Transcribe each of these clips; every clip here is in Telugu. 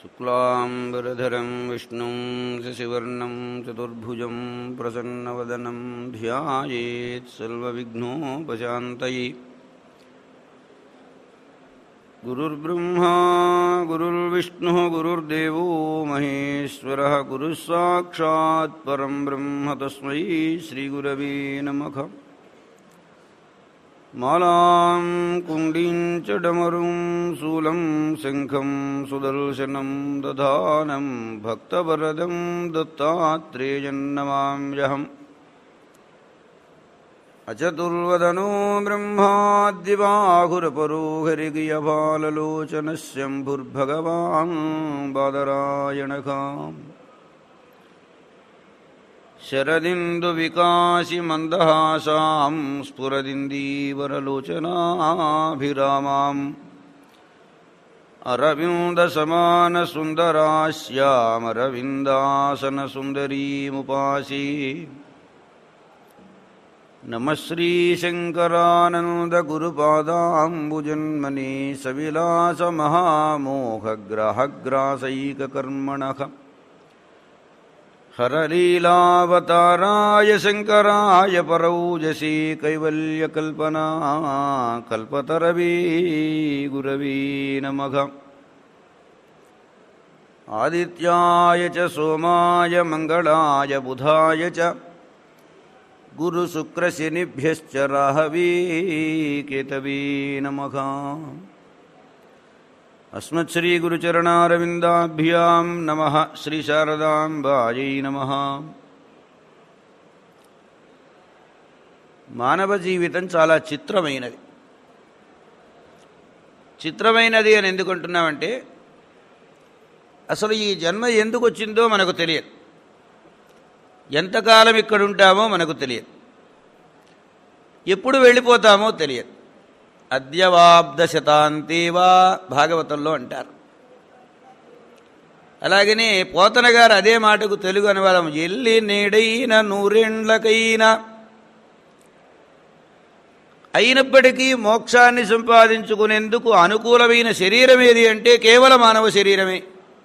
शुक्लाम्बरधरं विष्णुं शशिवर्णं चतुर्भुजं प्रसन्नवदनं ध्यायेत् सर्वविघ्नोपशान्तये गुरुर्ब्रह्मा गुरुर्विष्णुः गुरुर्देवो महेश्वरः गुरुः साक्षात् परं ब्रह्म तस्मै श्रीगुरवे नमः मालां कुण्डीं च डमरुं शूलं शङ्खं सुदर्शनं दधानं भक्तवरदं दत्तात्रेयन्नमाम्यहम् अचतुर्वदनो ब्रह्माद्दिवाहुरपरो हरिगियबाललोचनः शम्भुर्भगवान् बादरायणकाम् शरदिन्दुविकासि मन्दहासां स्फुरदिन्दीवरलोचनाभिरामाम् अरविन्दसमानसुन्दरास्यामरविन्दासनसुन्दरीमुपासि नमः श्रीशङ्करानन्दगुरुपादाम्बुजन्मने सविलासमहामोहग्राहग्रासैककर्मणः हरलीलावताराय शङ्कराय परौजसी कैवल्यकल्पना कल्पतरवे गुरवे नमः आदित्याय च सोमाय मङ्गलाय बुधाय च गुरुशुक्रशनिभ्यश्च राहवे केतवे नमः अस्मत्श्रीगुरुचरणारविन्दाभ्यां नमः श्रीशारदाम्बायै नमः మానవ జీవితం చాలా చిత్రమైనది చిత్రమైనది అని ఎందుకు అంటున్నామంటే అసలు ఈ జన్మ ఎందుకు వచ్చిందో మనకు తెలియదు ఎంతకాలం ఇక్కడ ఉంటామో మనకు తెలియదు ఎప్పుడు వెళ్ళిపోతామో తెలియదు అద్యవాబ్ద శతాంతేవా భాగవతంలో అంటారు అలాగనే పోతన గారు అదే మాటకు తెలుగు అనువాదం ఎల్లి నేడైన నూరేండ్లకైనా అయినప్పటికీ మోక్షాన్ని సంపాదించుకునేందుకు అనుకూలమైన శరీరం ఏది అంటే కేవల మానవ శరీరమే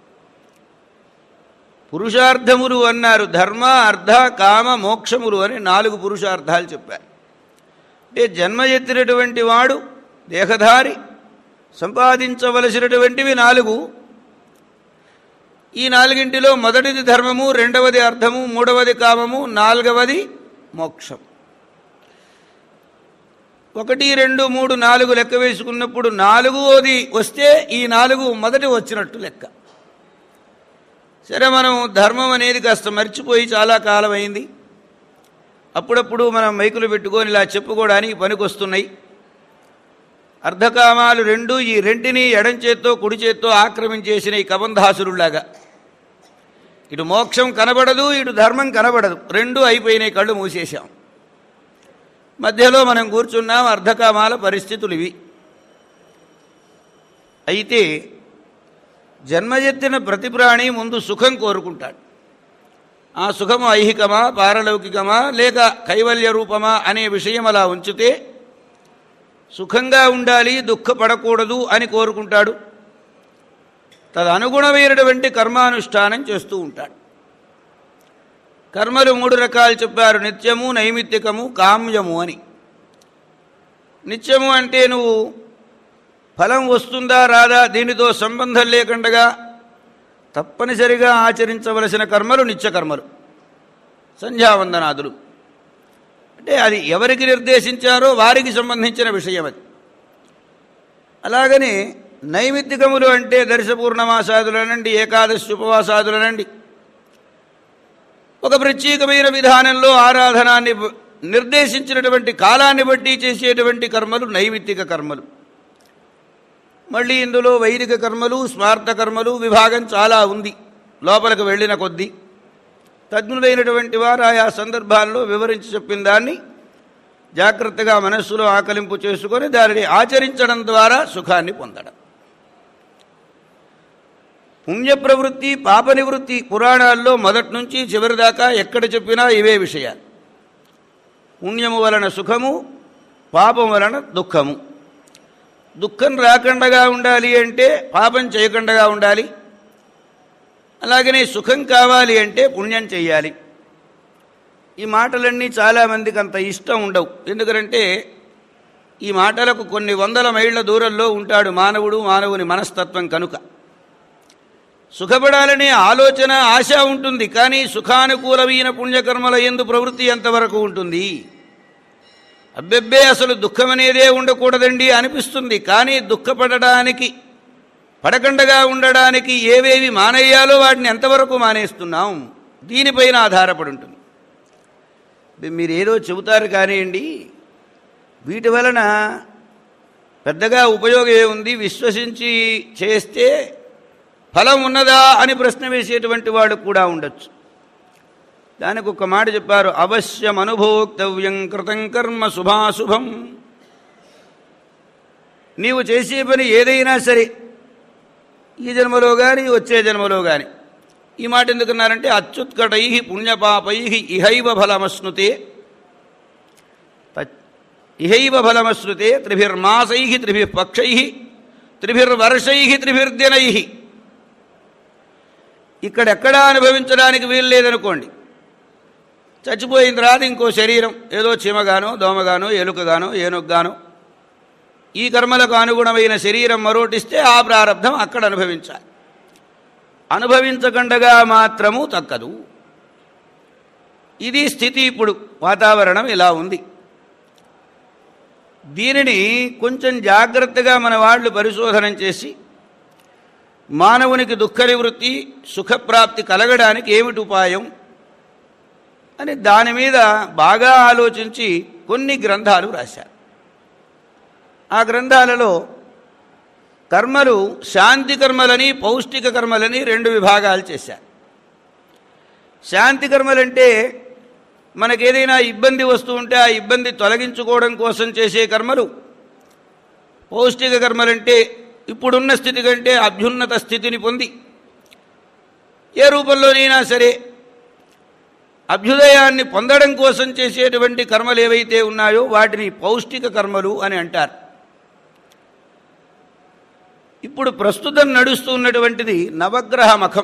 పురుషార్థములు అన్నారు ధర్మ అర్ధ కామ మోక్షములు అని నాలుగు పురుషార్థాలు చెప్పారు అంటే జన్మ ఎత్తినటువంటి వాడు దేహధారి సంపాదించవలసినటువంటివి నాలుగు ఈ నాలుగింటిలో మొదటిది ధర్మము రెండవది అర్థము మూడవది కామము నాలుగవది మోక్షం ఒకటి రెండు మూడు నాలుగు లెక్క వేసుకున్నప్పుడు నాలుగోది వస్తే ఈ నాలుగు మొదటి వచ్చినట్టు లెక్క సరే మనం ధర్మం అనేది కాస్త మర్చిపోయి చాలా కాలం అయింది అప్పుడప్పుడు మనం మైకులు పెట్టుకొని ఇలా చెప్పుకోవడానికి పనికొస్తున్నాయి అర్ధకామాలు రెండు ఈ రెంటిని ఎడం చేత్తో కుడి చేత్తో ఆక్రమించేసిన ఈ కబంధాసురులాగా ఇటు మోక్షం కనబడదు ఇటు ధర్మం కనబడదు రెండు అయిపోయినాయి కళ్ళు మూసేశాం మధ్యలో మనం కూర్చున్నాం అర్ధకామాల పరిస్థితులు ఇవి అయితే జన్మజెత్తిన ప్రతి ప్రాణి ముందు సుఖం కోరుకుంటాడు ఆ సుఖము ఐహికమా పారలౌకికమా లేక కైవల్య రూపమా అనే విషయం అలా ఉంచితే సుఖంగా ఉండాలి దుఃఖపడకూడదు అని కోరుకుంటాడు తదనుగుణమైనటువంటి కర్మానుష్ఠానం చేస్తూ ఉంటాడు కర్మలు మూడు రకాలు చెప్పారు నిత్యము నైమిత్తికము కామ్యము అని నిత్యము అంటే నువ్వు ఫలం వస్తుందా రాదా దీనితో సంబంధం లేకుండా తప్పనిసరిగా ఆచరించవలసిన కర్మలు నిత్యకర్మలు సంధ్యావందనాదులు అంటే అది ఎవరికి నిర్దేశించారో వారికి సంబంధించిన విషయం అది అలాగని నైమిత్తికములు అంటే దర్శపూర్ణమాసాదులనండి ఏకాదశి ఉపవాసాదులనండి ఒక ప్రత్యేకమైన విధానంలో ఆరాధనాన్ని నిర్దేశించినటువంటి కాలాన్ని బట్టి చేసేటువంటి కర్మలు నైమిత్తిక కర్మలు మళ్ళీ ఇందులో వైదిక కర్మలు స్మార్థ కర్మలు విభాగం చాలా ఉంది లోపలికి వెళ్ళిన కొద్దీ తజ్ఞులైనటువంటి వారు ఆయా సందర్భాల్లో వివరించి చెప్పిన దాన్ని జాగ్రత్తగా మనస్సులో ఆకలింపు చేసుకొని దానిని ఆచరించడం ద్వారా సుఖాన్ని పొందడం పుణ్య ప్రవృత్తి పాప నివృత్తి పురాణాల్లో మొదటి నుంచి చివరి దాకా ఎక్కడ చెప్పినా ఇవే విషయాలు పుణ్యము వలన సుఖము పాపం వలన దుఃఖము దుఃఖం రాకుండా ఉండాలి అంటే పాపం చేయకుండా ఉండాలి అలాగనే సుఖం కావాలి అంటే పుణ్యం చెయ్యాలి ఈ మాటలన్నీ చాలామందికి అంత ఇష్టం ఉండవు ఎందుకంటే ఈ మాటలకు కొన్ని వందల మైళ్ళ దూరంలో ఉంటాడు మానవుడు మానవుని మనస్తత్వం కనుక సుఖపడాలనే ఆలోచన ఆశ ఉంటుంది కానీ సుఖానుకూలమైన పుణ్యకర్మల ఎందు ప్రవృత్తి ఎంతవరకు ఉంటుంది అబ్బెబ్బే అసలు దుఃఖం అనేదే ఉండకూడదండి అనిపిస్తుంది కానీ దుఃఖపడడానికి పడకండగా ఉండడానికి ఏవేవి మానేయాలో వాటిని ఎంతవరకు మానేస్తున్నాం దీనిపైన ఆధారపడి ఉంటుంది మీరు ఏదో చెబుతారు కానివ్వండి వీటి వలన పెద్దగా ఉపయోగం ఏముంది విశ్వసించి చేస్తే ఫలం ఉన్నదా అని ప్రశ్న వేసేటువంటి వాడు కూడా ఉండొచ్చు దానికి ఒక మాట చెప్పారు అవశ్యం అనుభోక్తవ్యం కృతం కర్మ శుభాశుభం నీవు చేసే పని ఏదైనా సరే ఈ జన్మలో కానీ వచ్చే జన్మలో కానీ ఈ మాట ఎందుకన్నారంటే అత్యుత్కటై పుణ్యపాపై ఇహైవ ఫలమశ్నుతే ఇహైవ ఫలమశ్నుతే త్రిభిర్మాసై త్రిభిర్పక్షై త్రిభిర్వర్షై త్రిభిర్దినై ఇక్కడెక్కడా అనుభవించడానికి వీలు లేదనుకోండి చచ్చిపోయిన తర్వాత ఇంకో శరీరం ఏదో చీమగానో దోమగానో ఎలుకగానో ఏనుగ్గానో ఈ కర్మలకు అనుగుణమైన శరీరం మరోటిస్తే ఆ ప్రారంధం అక్కడ అనుభవించాలి అనుభవించకుండగా మాత్రము తక్కదు ఇది స్థితి ఇప్పుడు వాతావరణం ఇలా ఉంది దీనిని కొంచెం జాగ్రత్తగా మన వాళ్ళు పరిశోధన చేసి మానవునికి దుఃఖ నివృత్తి సుఖప్రాప్తి కలగడానికి ఏమిటి ఉపాయం అని దాని మీద బాగా ఆలోచించి కొన్ని గ్రంథాలు రాశారు ఆ గ్రంథాలలో కర్మలు శాంతి కర్మలని పౌష్టిక కర్మలని రెండు విభాగాలు చేశారు శాంతి కర్మలంటే మనకేదైనా ఇబ్బంది వస్తూ ఉంటే ఆ ఇబ్బంది తొలగించుకోవడం కోసం చేసే కర్మలు పౌష్టిక కర్మలంటే ఇప్పుడున్న స్థితి కంటే అభ్యున్నత స్థితిని పొంది ఏ రూపంలోనైనా సరే అభ్యుదయాన్ని పొందడం కోసం చేసేటువంటి కర్మలు ఏవైతే ఉన్నాయో వాటిని పౌష్టిక కర్మలు అని అంటారు ఇప్పుడు ప్రస్తుతం నడుస్తున్నటువంటిది నవగ్రహ మఖం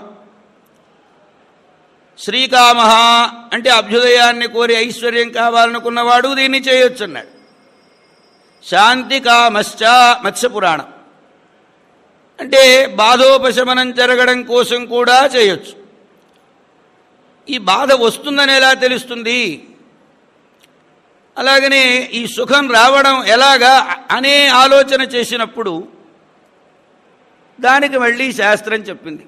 శ్రీకామ అంటే అభ్యుదయాన్ని కోరి ఐశ్వర్యం కావాలనుకున్నవాడు దీన్ని చేయొచ్చున్నాడు శాంతి కామశ్చ మత్స్యపురాణం అంటే బాధోపశమనం జరగడం కోసం కూడా చేయొచ్చు ఈ బాధ వస్తుందని ఎలా తెలుస్తుంది అలాగనే ఈ సుఖం రావడం ఎలాగా అనే ఆలోచన చేసినప్పుడు దానికి మళ్ళీ శాస్త్రం చెప్పింది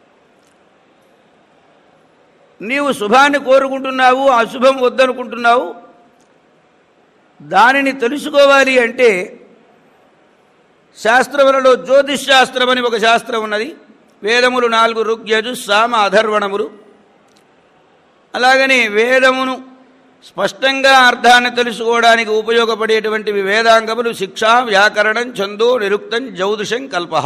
నీవు శుభాన్ని కోరుకుంటున్నావు అశుభం వద్దనుకుంటున్నావు దానిని తెలుసుకోవాలి అంటే శాస్త్రములలో జ్యోతిష్ శాస్త్రం అని ఒక శాస్త్రం ఉన్నది వేదములు నాలుగు ఋగ్యజు సామ అధర్వణములు అలాగని వేదమును స్పష్టంగా అర్థాన్ని తెలుసుకోవడానికి ఉపయోగపడేటువంటివి వేదాంగములు శిక్ష వ్యాకరణం చందో నిరుక్తం జ్యోతిషం కల్ప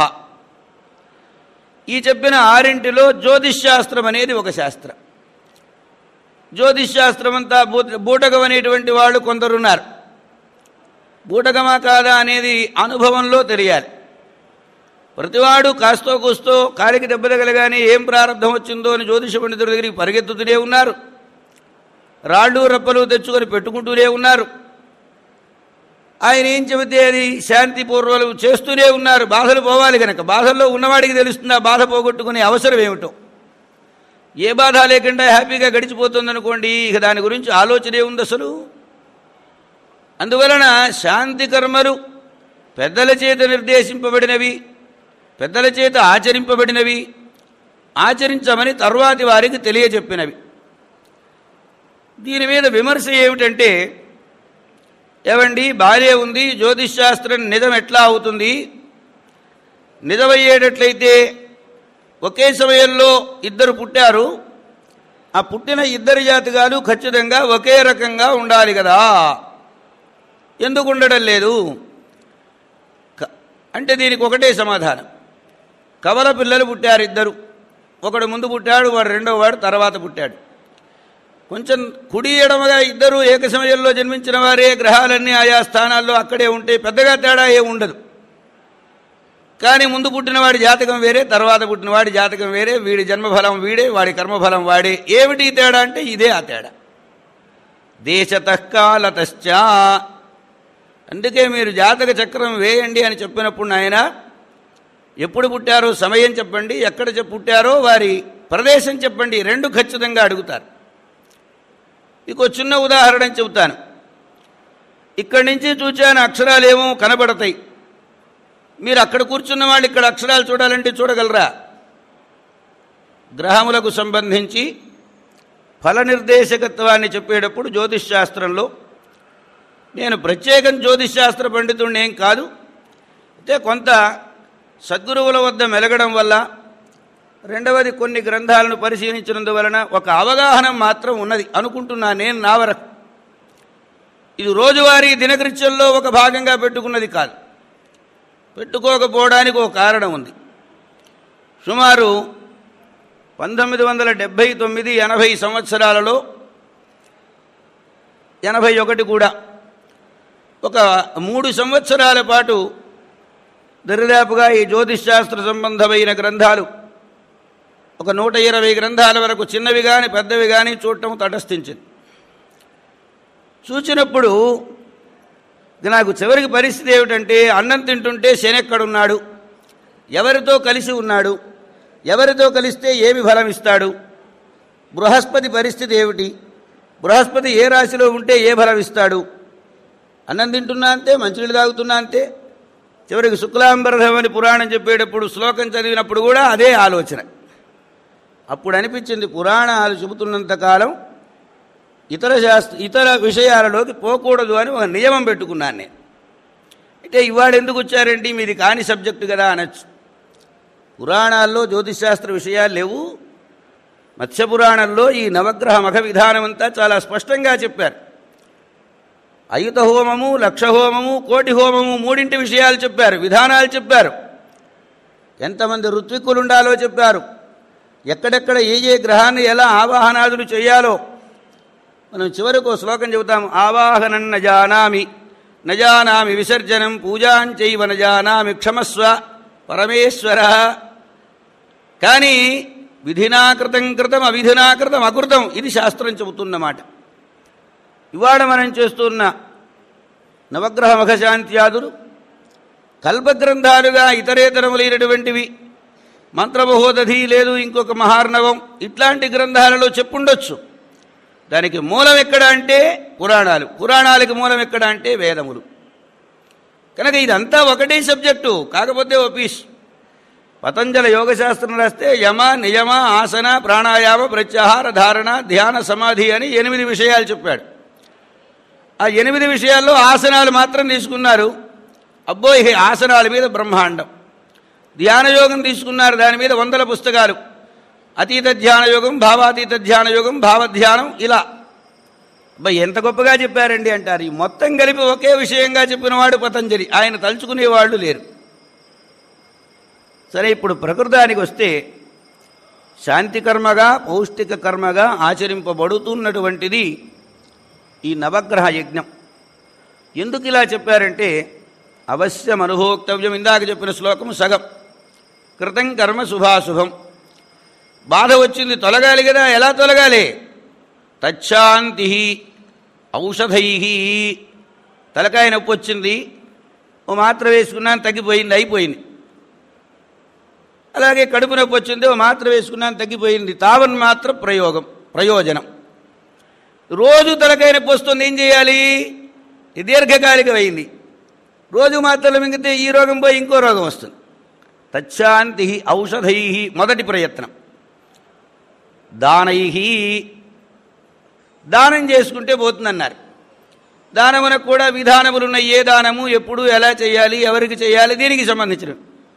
ఈ చెప్పిన ఆరింటిలో జ్యోతిష్ శాస్త్రం అనేది ఒక శాస్త్రం జ్యోతిష్ శాస్త్రం అంతా బూటకం అనేటువంటి వాళ్ళు కొందరున్నారు బూటకమా కాదా అనేది అనుభవంలో తెలియాలి ప్రతివాడు కాస్తో కూస్తో కాలికి దెబ్బ తగలగానే ఏం ప్రారంభం వచ్చిందో అని జ్యోతిష పండితుల దగ్గరికి పరిగెత్తుతూనే ఉన్నారు రాళ్ళు రప్పలు తెచ్చుకొని పెట్టుకుంటూనే ఉన్నారు ఆయన ఏం చెబితే అది శాంతి పూర్వలు చేస్తూనే ఉన్నారు బాధలు పోవాలి కనుక బాధల్లో ఉన్నవాడికి తెలుస్తుంది ఆ బాధ పోగొట్టుకునే అవసరం ఏమిటో ఏ బాధ లేకుండా హ్యాపీగా గడిచిపోతుందనుకోండి ఇక దాని గురించి ఆలోచనే ఉంది అసలు అందువలన శాంతి కర్మలు పెద్దల చేత నిర్దేశింపబడినవి పెద్దల చేత ఆచరింపబడినవి ఆచరించమని తర్వాతి వారికి తెలియజెప్పినవి దీని మీద విమర్శ ఏమిటంటే ఏవండి బాగానే ఉంది జ్యోతిష్ శాస్త్రం నిజం ఎట్లా అవుతుంది నిజమయ్యేటట్లయితే ఒకే సమయంలో ఇద్దరు పుట్టారు ఆ పుట్టిన ఇద్దరు జాతకాలు ఖచ్చితంగా ఒకే రకంగా ఉండాలి కదా ఎందుకు ఉండడం లేదు అంటే దీనికి ఒకటే సమాధానం కవల పిల్లలు పుట్టారు ఇద్దరు ఒకడు ముందు పుట్టాడు వాడు రెండో వాడు తర్వాత పుట్టాడు కొంచెం కుడి ఎడమగా ఇద్దరు ఏక సమయంలో జన్మించిన వారే గ్రహాలన్నీ ఆయా స్థానాల్లో అక్కడే ఉంటే పెద్దగా తేడా ఏమి ఉండదు కానీ ముందు పుట్టినవాడి జాతకం వేరే తర్వాత పుట్టినవాడి జాతకం వేరే వీడి జన్మఫలం వీడే వాడి కర్మఫలం వాడే ఏమిటి ఈ తేడా అంటే ఇదే ఆ తేడా దేశతకాలతశ్చ అందుకే మీరు జాతక చక్రం వేయండి అని చెప్పినప్పుడు నాయన ఎప్పుడు పుట్టారో సమయం చెప్పండి ఎక్కడ చెప్ పుట్టారో వారి ప్రదేశం చెప్పండి రెండు ఖచ్చితంగా అడుగుతారు ఇంకో చిన్న ఉదాహరణ చెబుతాను ఇక్కడి నుంచి చూచాను అక్షరాలు ఏమో కనబడతాయి మీరు అక్కడ కూర్చున్న వాళ్ళు ఇక్కడ అక్షరాలు చూడాలంటే చూడగలరా గ్రహములకు సంబంధించి ఫల నిర్దేశకత్వాన్ని చెప్పేటప్పుడు జ్యోతిష్ శాస్త్రంలో నేను ప్రత్యేకం జ్యోతిష్ శాస్త్ర పండితుడిని ఏం కాదు అయితే కొంత సద్గురువుల వద్ద మెలగడం వల్ల రెండవది కొన్ని గ్రంథాలను పరిశీలించినందువలన ఒక అవగాహన మాత్రం ఉన్నది అనుకుంటున్నా నేను నా వరకు ఇది రోజువారీ దినకృత్యంలో ఒక భాగంగా పెట్టుకున్నది కాదు పెట్టుకోకపోవడానికి ఒక కారణం ఉంది సుమారు పంతొమ్మిది వందల డెబ్భై తొమ్మిది ఎనభై సంవత్సరాలలో ఎనభై ఒకటి కూడా ఒక మూడు సంవత్సరాల పాటు దరిదాపుగా ఈ జ్యోతిష్ శాస్త్ర సంబంధమైన గ్రంథాలు ఒక నూట ఇరవై గ్రంథాల వరకు చిన్నవి కానీ పెద్దవి కానీ చూడటం తటస్థించింది చూచినప్పుడు ఇక నాకు చివరికి పరిస్థితి ఏమిటంటే అన్నం తింటుంటే శని ఎక్కడున్నాడు ఎవరితో కలిసి ఉన్నాడు ఎవరితో కలిస్తే ఏమి ఫలం ఇస్తాడు బృహస్పతి పరిస్థితి ఏమిటి బృహస్పతి ఏ రాశిలో ఉంటే ఏ ఫలం ఇస్తాడు అన్నం తింటున్నా అంతే మంచినీళ్ళు తాగుతున్నా అంతే చివరికి శుక్లాంబరధం అని పురాణం చెప్పేటప్పుడు శ్లోకం చదివినప్పుడు కూడా అదే ఆలోచన అప్పుడు అనిపించింది పురాణాలు చెబుతున్నంత కాలం ఇతర శాస్త్ర ఇతర విషయాలలోకి పోకూడదు అని ఒక నియమం పెట్టుకున్నాను నేను అయితే ఇవాళ ఎందుకు వచ్చారండి మీది కాని సబ్జెక్టు కదా అనొచ్చు పురాణాల్లో జ్యోతిశాస్త్ర విషయాలు లేవు మత్స్యపురాణంలో ఈ నవగ్రహ మఖ విధానం అంతా చాలా స్పష్టంగా చెప్పారు అయుత హోమము లక్ష హోమము కోటి హోమము మూడింటి విషయాలు చెప్పారు విధానాలు చెప్పారు ఎంతమంది ఋత్విక్కులు ఉండాలో చెప్పారు ఎక్కడెక్కడ ఏ ఏ గ్రహాన్ని ఎలా ఆవాహనాదులు చేయాలో మనం చివరకు ఓ శ్లోకం చెబుతాం ఆవాహనం నజానామి నజానామి విసర్జనం పూజాంచైవ నజానామి క్షమస్వ పరమేశ్వర కానీ విధినాకృతం కృతం అవిధినాకృతం అకృతం ఇది శాస్త్రం చెబుతున్నమాట ఇవాళ మనం చేస్తున్న నవగ్రహ మఖశాంత్యాదులు కల్పగ్రంథాలుగా ఇతరేతరములైనటువంటివి మంత్రబహోదధి లేదు ఇంకొక మహార్ణవం ఇట్లాంటి గ్రంథాలలో చెప్పుండొచ్చు దానికి మూలం ఎక్కడ అంటే పురాణాలు పురాణాలకి మూలం ఎక్కడ అంటే వేదములు కనుక ఇదంతా ఒకటే సబ్జెక్టు కాకపోతే ఓ పీస్ పతంజల యోగశాస్త్రం రాస్తే యమ నియమ ఆసన ప్రాణాయామ ప్రత్యాహార ధారణ ధ్యాన సమాధి అని ఎనిమిది విషయాలు చెప్పాడు ఆ ఎనిమిది విషయాల్లో ఆసనాలు మాత్రం తీసుకున్నారు అబ్బో ఇక ఆసనాల మీద బ్రహ్మాండం ధ్యానయోగం తీసుకున్నారు దాని మీద వందల పుస్తకాలు అతీత ధ్యాన యోగం భావాతీత ధ్యాన యోగం భావధ్యానం ఇలా అబ్బా ఎంత గొప్పగా చెప్పారండి అంటారు ఈ మొత్తం కలిపి ఒకే విషయంగా చెప్పినవాడు పతంజలి ఆయన తలుచుకునేవాళ్ళు లేరు సరే ఇప్పుడు ప్రకృతానికి వస్తే శాంతి కర్మగా పౌష్టిక కర్మగా ఆచరింపబడుతున్నటువంటిది ఈ నవగ్రహ యజ్ఞం ఎందుకు ఇలా చెప్పారంటే అవశ్యం అనుభోక్తవ్యం ఇందాక చెప్పిన శ్లోకం సగం కృతం కర్మ శుభాశుభం బాధ వచ్చింది తొలగాలి కదా ఎలా తొలగాలి తచ్చాంతి ఔషధై తలకాయ నొప్పి వచ్చింది ఓ మాత్ర వేసుకున్నాను తగ్గిపోయింది అయిపోయింది అలాగే కడుపు నొప్పి వచ్చింది ఓ మాత్ర వేసుకున్నాను తగ్గిపోయింది తావన్ మాత్ర ప్రయోగం ప్రయోజనం రోజు తలకాయ నొప్పి వస్తుంది ఏం చేయాలి ఇది దీర్ఘకాలికమైంది రోజు మాత్రలు మింగితే ఈ రోగం పోయి ఇంకో రోగం వస్తుంది తచ్చాంతి ఔషధై మొదటి ప్రయత్నం దానై దానం చేసుకుంటే పోతుందన్నారు దానమునకు కూడా విధానములు ఉన్నాయి ఏ దానము ఎప్పుడు ఎలా చేయాలి ఎవరికి చేయాలి దీనికి సంబంధించిన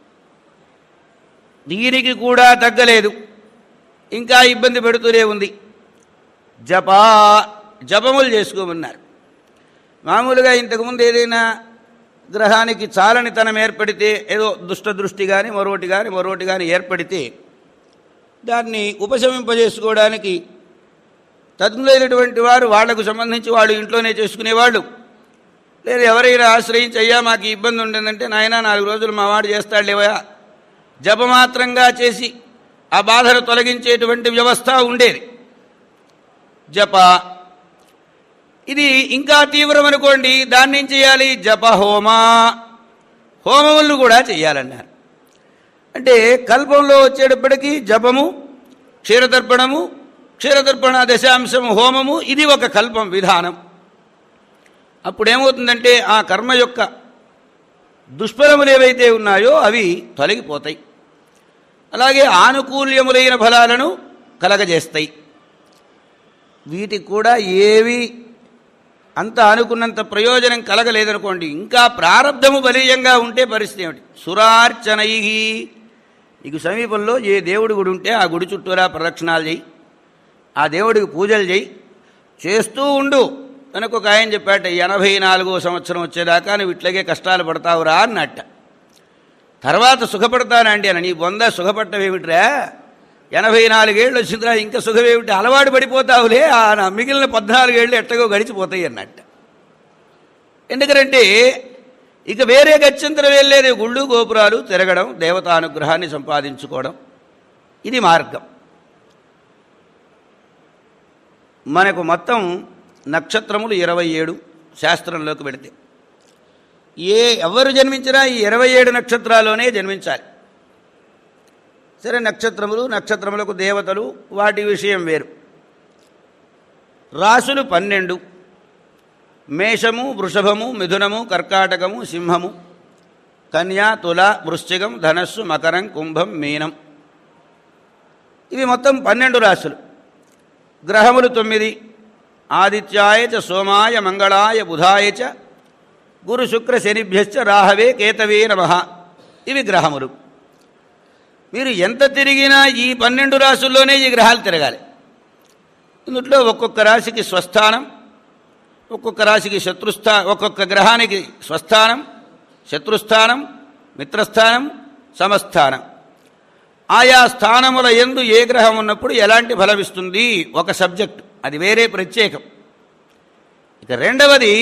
దీనికి కూడా తగ్గలేదు ఇంకా ఇబ్బంది పెడుతూనే ఉంది జపా జపములు చేసుకోమన్నారు మామూలుగా ఇంతకుముందు ఏదైనా గ్రహానికి చాలనితనం ఏర్పడితే ఏదో దుష్ట దృష్టి కానీ మరొకటి కానీ మరొకటి కానీ ఏర్పడితే దాన్ని ఉపశమింపజేసుకోవడానికి తజ్ఞులైనటువంటి వారు వాళ్లకు సంబంధించి వాళ్ళు ఇంట్లోనే చేసుకునేవాళ్ళు లేదు ఎవరైనా ఆశ్రయించి అయ్యా మాకు ఈ ఇబ్బంది ఉండిందంటే నాయన నాలుగు రోజులు మా వాడు చేస్తాడు లేవయా జపమాత్రంగా చేసి ఆ బాధను తొలగించేటువంటి వ్యవస్థ ఉండేది జప ఇది ఇంకా తీవ్రం అనుకోండి దాన్ని ఏం చేయాలి జప హోమ హోమములను కూడా చేయాలన్నారు అంటే కల్పంలో వచ్చేటప్పటికీ జపము క్షీరదర్పణము క్షీరదర్పణ దశాంశం హోమము ఇది ఒక కల్పం విధానం అప్పుడేమవుతుందంటే ఆ కర్మ యొక్క దుష్ఫలములు ఏవైతే ఉన్నాయో అవి తొలగిపోతాయి అలాగే ఆనుకూల్యములైన ఫలాలను కలగజేస్తాయి వీటికి కూడా ఏవి అంత అనుకున్నంత ప్రయోజనం కలగలేదనుకోండి ఇంకా ప్రారంధము బలీయంగా ఉంటే పరిస్థితి ఏమిటి సురార్చనై నీకు సమీపంలో ఏ దేవుడి గుడి ఉంటే ఆ గుడి చుట్టూరా ప్రదక్షిణాలు చేయి ఆ దేవుడికి పూజలు చేయి చేస్తూ ఉండు కనుక ఒక ఆయన చెప్పాట ఎనభై నాలుగో సంవత్సరం వచ్చేదాకా నువ్వు ఇట్లాగే కష్టాలు పడతావురా అన్నట్ట తర్వాత సుఖపడతానండి అని నీ బొంద సుఖపడటమేమిట్రా ఎనభై నాలుగేళ్ళు వచ్చిందిరా ఇంకా సుఖమేమిటి అలవాటు పడిపోతావులే ఆ నా మిగిలిన పద్నాలుగేళ్ళు ఎట్టగో గడిచిపోతాయి అన్నట్ట ఎందుకంటే ఇక వేరే గత్యంతరం వెళ్ళేది గుళ్ళు గోపురాలు తిరగడం దేవతానుగ్రహాన్ని సంపాదించుకోవడం ఇది మార్గం మనకు మొత్తం నక్షత్రములు ఇరవై ఏడు శాస్త్రంలోకి వెళితే ఏ ఎవరు జన్మించినా ఈ ఇరవై ఏడు నక్షత్రాల్లోనే జన్మించాలి సరే నక్షత్రములు నక్షత్రములకు దేవతలు వాటి విషయం వేరు రాసులు పన్నెండు మేషము వృషభము మిథునము కర్కాటకము సింహము కన్యా తుల వృశ్చికం ధనస్సు మకరం కుంభం మీనం ఇవి మొత్తం పన్నెండు రాశులు గ్రహములు తొమ్మిది ఆదిత్యాయ చ సోమాయ మంగళాయ బుధాయ చ గురు శుక్ర శనిభ్యశ్చ రాహవే కేతవే నమ ఇవి గ్రహములు మీరు ఎంత తిరిగినా ఈ పన్నెండు రాసుల్లోనే ఈ గ్రహాలు తిరగాలి ఇందులో ఒక్కొక్క రాశికి స్వస్థానం ఒక్కొక్క రాశికి శత్రుస్థా ఒక్కొక్క గ్రహానికి స్వస్థానం శత్రుస్థానం మిత్రస్థానం సమస్థానం ఆయా స్థానముల ఎందు ఏ గ్రహం ఉన్నప్పుడు ఎలాంటి ఫలమిస్తుంది ఒక సబ్జెక్ట్ అది వేరే ప్రత్యేకం ఇక రెండవది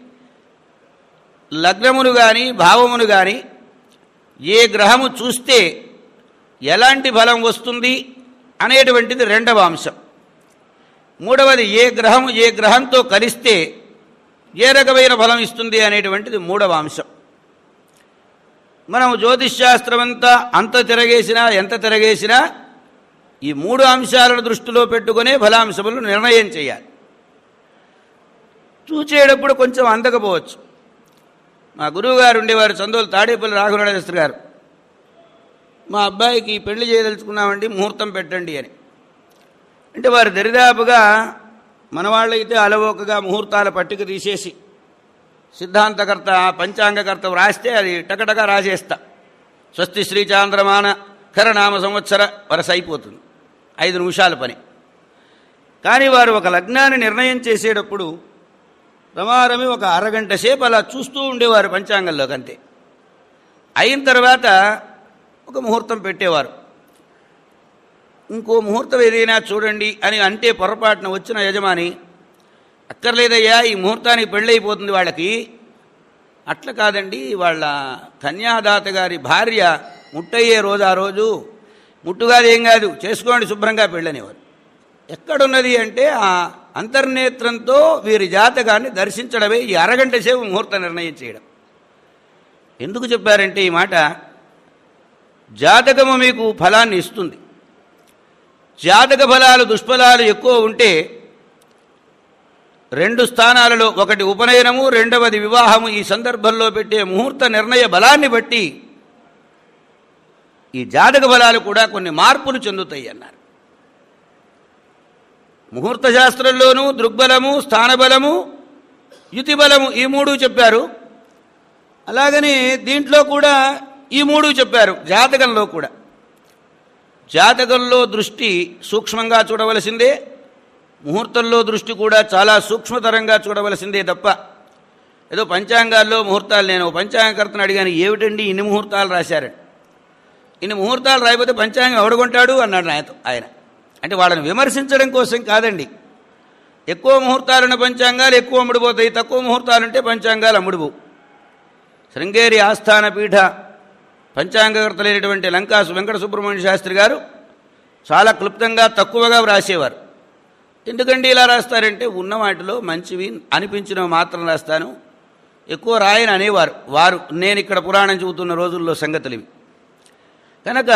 లగ్నమును కానీ భావమును కానీ ఏ గ్రహము చూస్తే ఎలాంటి ఫలం వస్తుంది అనేటువంటిది రెండవ అంశం మూడవది ఏ గ్రహము ఏ గ్రహంతో కలిస్తే ఏ రకమైన ఫలం ఇస్తుంది అనేటువంటిది మూడవ అంశం మనం జ్యోతిష్శాస్త్రం అంతా అంత తిరగేసినా ఎంత తిరగేసినా ఈ మూడు అంశాలను దృష్టిలో పెట్టుకునే ఫలాంశములు నిర్ణయం చేయాలి చూచేటప్పుడు కొంచెం అందకపోవచ్చు మా గురువుగారు ఉండేవారు చందోలు తాడేపల్లి రాఘవనాథేశ్వరి గారు మా అబ్బాయికి పెళ్లి చేయదలుచుకున్నామండి ముహూర్తం పెట్టండి అని అంటే వారు దరిదాపుగా మనవాళ్ళైతే అలవోకగా ముహూర్తాల పట్టిక తీసేసి సిద్ధాంతకర్త పంచాంగకర్త వ్రాస్తే అది టకటక రాసేస్తా స్వస్తి శ్రీ చాంద్రమాన ఖరనామ సంవత్సర వరస అయిపోతుంది ఐదు నిమిషాల పని కానీ వారు ఒక లగ్నాన్ని నిర్ణయం చేసేటప్పుడు రమారమి ఒక అరగంట సేపు అలా చూస్తూ ఉండేవారు పంచాంగంలోకి అంతే అయిన తర్వాత ఒక ముహూర్తం పెట్టేవారు ఇంకో ముహూర్తం ఏదైనా చూడండి అని అంటే పొరపాటున వచ్చిన యజమాని అక్కర్లేదయ్యా ఈ ముహూర్తానికి పెళ్ళైపోతుంది వాళ్ళకి అట్లా కాదండి వాళ్ళ కన్యాదాత గారి భార్య ముట్టయ్యే రోజు ఆ రోజు ముట్టుగాది ఏం కాదు చేసుకోండి శుభ్రంగా పెళ్ళనేవారు ఎక్కడున్నది అంటే ఆ అంతర్నేత్రంతో వీరి జాతకాన్ని దర్శించడమే ఈ అరగంట సేపు ముహూర్త నిర్ణయం చేయడం ఎందుకు చెప్పారంటే ఈ మాట జాతకము మీకు ఫలాన్ని ఇస్తుంది జాతక ఫలాలు దుష్ఫలాలు ఎక్కువ ఉంటే రెండు స్థానాలలో ఒకటి ఉపనయనము రెండవది వివాహము ఈ సందర్భంలో పెట్టే ముహూర్త నిర్ణయ బలాన్ని బట్టి ఈ జాతక బలాలు కూడా కొన్ని మార్పులు చెందుతాయి అన్నారు ముహూర్త శాస్త్రంలోనూ దృగ్బలము స్థానబలము యుతిబలము ఈ మూడు చెప్పారు అలాగని దీంట్లో కూడా ఈ మూడు చెప్పారు జాతకంలో కూడా జాతకంలో దృష్టి సూక్ష్మంగా చూడవలసిందే ముహూర్తంలో దృష్టి కూడా చాలా సూక్ష్మతరంగా చూడవలసిందే తప్ప ఏదో పంచాంగాల్లో ముహూర్తాలు నేను పంచాంగకర్తను అడిగాను ఏమిటండి ఇన్ని ముహూర్తాలు రాశారు ఇన్ని ముహూర్తాలు రాయకపోతే పంచాంగం ఎవడుకుంటాడు అన్నాడు నాయతో ఆయన అంటే వాళ్ళని విమర్శించడం కోసం కాదండి ఎక్కువ ముహూర్తాలున్న పంచాంగాలు ఎక్కువ అమ్ముడుపోతాయి తక్కువ ముహూర్తాలుంటే పంచాంగాలు అమ్ముడుపోవు శృంగేరి ఆస్థాన పీఠ పంచాంగకర్తలైనటువంటి లంకాసు వెంకట సుబ్రహ్మణ్య శాస్త్రి గారు చాలా క్లుప్తంగా తక్కువగా వ్రాసేవారు ఎందుకండి ఇలా రాస్తారంటే ఉన్న వాటిలో మంచివి అనిపించినవి మాత్రం రాస్తాను ఎక్కువ రాయని అనేవారు వారు నేను ఇక్కడ పురాణం చెబుతున్న రోజుల్లో సంగతులు ఇవి కనుక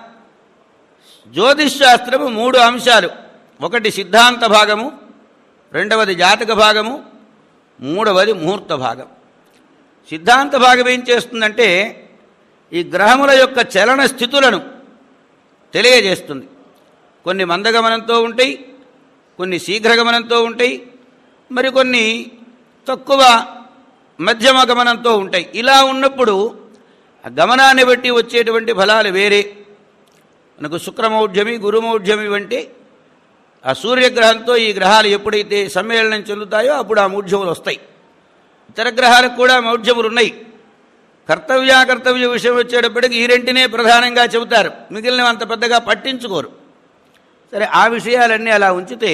జ్యోతిష్ శాస్త్రము మూడు అంశాలు ఒకటి సిద్ధాంత భాగము రెండవది జాతక భాగము మూడవది ముహూర్త భాగం సిద్ధాంత భాగం ఏం చేస్తుందంటే ఈ గ్రహముల యొక్క చలన స్థితులను తెలియజేస్తుంది కొన్ని మందగమనంతో ఉంటాయి కొన్ని శీఘ్రగమనంతో ఉంటాయి మరికొన్ని తక్కువ మధ్యమ గమనంతో ఉంటాయి ఇలా ఉన్నప్పుడు ఆ గమనాన్ని బట్టి వచ్చేటువంటి ఫలాలు వేరే మనకు శుక్రమౌఢ్యమి గురుమౌఢ్యమి వంటి ఆ సూర్యగ్రహంతో ఈ గ్రహాలు ఎప్పుడైతే సమ్మేళనం చెందుతాయో అప్పుడు ఆ మూఢ్యములు వస్తాయి ఇతర గ్రహాలకు కూడా మౌఢ్యములు ఉన్నాయి కర్తవ్యాకర్తవ్య విషయం వచ్చేటప్పటికి ఈ రెంటినే ప్రధానంగా చెబుతారు మిగిలినవి అంత పెద్దగా పట్టించుకోరు సరే ఆ విషయాలన్నీ అలా ఉంచితే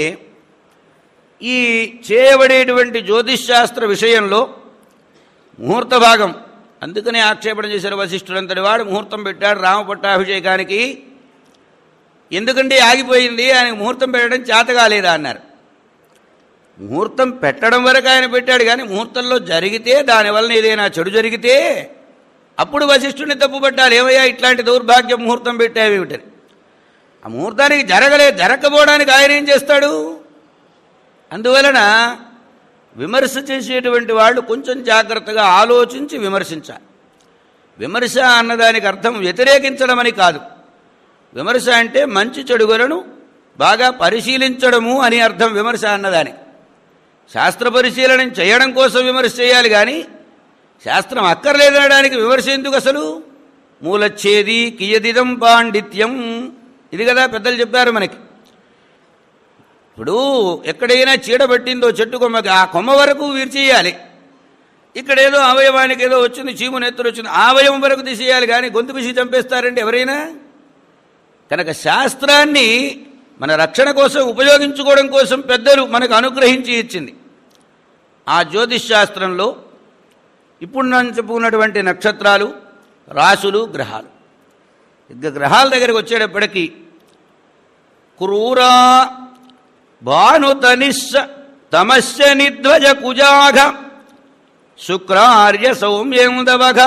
ఈ చేయబడేటువంటి జ్యోతిష్ శాస్త్ర విషయంలో ముహూర్త భాగం అందుకనే ఆక్షేపణ చేశారు వశిష్ఠుడంతటి వాడు ముహూర్తం పెట్టాడు రామ పట్టాభిషేకానికి ఎందుకంటే ఆగిపోయింది ఆయనకు ముహూర్తం పెట్టడం చేత కాలేదా అన్నారు ముహూర్తం పెట్టడం వరకు ఆయన పెట్టాడు కానీ ముహూర్తంలో జరిగితే దానివల్ల ఏదైనా చెడు జరిగితే అప్పుడు వశిష్ఠుని తప్పు పట్టాలి ఏమయ్యా ఇట్లాంటి దౌర్భాగ్య ముహూర్తం పెట్టావేమిటని ఆ ముహూర్తానికి జరగలే జరగకపోవడానికి ఆయన ఏం చేస్తాడు అందువలన విమర్శ చేసేటువంటి వాళ్ళు కొంచెం జాగ్రత్తగా ఆలోచించి విమర్శించాలి విమర్శ అన్నదానికి అర్థం వ్యతిరేకించడం అని కాదు విమర్శ అంటే మంచి చెడుగులను బాగా పరిశీలించడము అని అర్థం విమర్శ అన్నదానికి శాస్త్ర పరిశీలన చేయడం కోసం విమర్శ చేయాలి కానీ శాస్త్రం అక్కర్లేదనడానికి విమర్శ ఎందుకు అసలు మూలచ్ఛేది కియదిదం పాండిత్యం ఇది కదా పెద్దలు చెప్పారు మనకి ఇప్పుడు ఎక్కడైనా చీడ పట్టిందో చెట్టు కొమ్మకి ఆ కొమ్మ వరకు వీర్చేయాలి ఇక్కడ ఏదో అవయవానికి ఏదో వచ్చింది చీము నెత్తురు వచ్చింది ఆ అవయవం వరకు తీసేయాలి కానీ గొంతు పిసి చంపేస్తారండి ఎవరైనా కనుక శాస్త్రాన్ని మన రక్షణ కోసం ఉపయోగించుకోవడం కోసం పెద్దలు మనకు అనుగ్రహించి ఇచ్చింది ఆ జ్యోతిష్ శాస్త్రంలో ఇప్పుడు నేను చెప్పుకున్నటువంటి నక్షత్రాలు రాసులు గ్రహాలు ఇక గ్రహాల దగ్గరికి వచ్చేటప్పటికి క్రూరా భానుతనిస్స తమస్య నిధ్వజ కుజాఘ శుక్రార్య సౌమ్యేందవఘ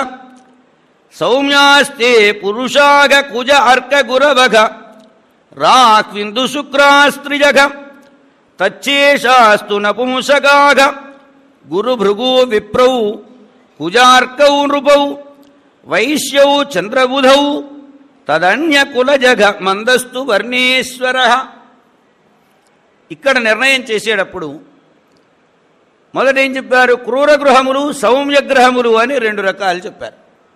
సౌమ్యాస్తే పురుషాగ కుజ అర్క గురవఘ రాక్విందు శుక్రాస్త్రిజఘ తచ్చేషాస్తు నపుంసగాఘ గురుభృగు విప్రౌ కుజార్కౌ నృపౌ వైశ్యౌ చంద్రబుధౌ తదన్యకులజఘ మందస్తు వర్ణేశ్వర ఇక్కడ నిర్ణయం చేసేటప్పుడు మొదట ఏం చెప్పారు క్రూర గృహములు సౌమ్య గ్రహములు అని రెండు రకాలు చెప్పారు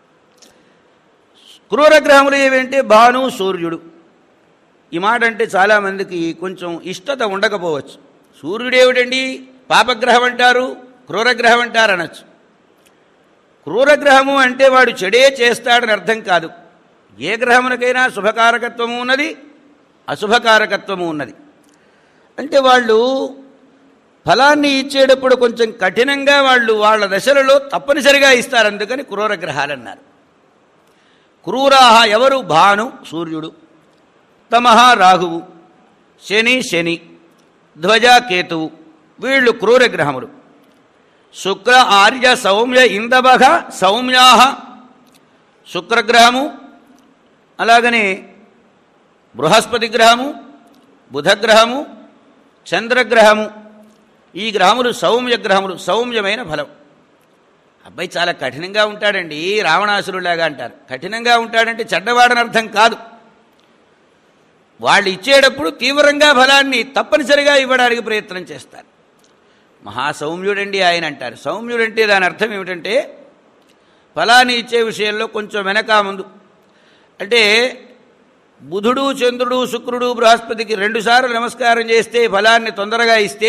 క్రూర గ్రహములు ఏవేంటి భాను సూర్యుడు ఈ మాట అంటే చాలామందికి కొంచెం ఇష్టత ఉండకపోవచ్చు సూర్యుడు ఏమిటండి పాపగ్రహం అంటారు క్రూరగ్రహం అంటారు అనొచ్చు క్రూరగ్రహము అంటే వాడు చెడే చేస్తాడని అర్థం కాదు ఏ గ్రహమునకైనా శుభకారకత్వము ఉన్నది అశుభకారకత్వము ఉన్నది అంటే వాళ్ళు ఫలాన్ని ఇచ్చేటప్పుడు కొంచెం కఠినంగా వాళ్ళు వాళ్ళ దశలలో తప్పనిసరిగా ఇస్తారు అందుకని క్రూర గ్రహాలన్నారు క్రూరాహ ఎవరు భాను సూర్యుడు తమహ రాహువు శని శని ధ్వజ కేతువు వీళ్ళు క్రూర గ్రహములు శుక్ర ఆర్య సౌమ్య ఇందవఘ సౌమ్యాహ శుక్రగ్రహము అలాగనే బృహస్పతి గ్రహము బుధగ్రహము చంద్రగ్రహము ఈ గ్రహములు సౌమ్య గ్రహములు సౌమ్యమైన ఫలం అబ్బాయి చాలా కఠినంగా ఉంటాడండి రావణాసురులాగా అంటారు కఠినంగా ఉంటాడంటే చెడ్డవాడని అర్థం కాదు వాళ్ళు ఇచ్చేటప్పుడు తీవ్రంగా ఫలాన్ని తప్పనిసరిగా ఇవ్వడానికి ప్రయత్నం చేస్తారు మహాసౌమ్యుడండి ఆయన అంటారు సౌమ్యుడంటే దాని అర్థం ఏమిటంటే ఫలాన్ని ఇచ్చే విషయంలో కొంచెం వెనక ముందు అంటే బుధుడు చంద్రుడు శుక్రుడు బృహస్పతికి రెండుసార్లు నమస్కారం చేస్తే ఫలాన్ని తొందరగా ఇస్తే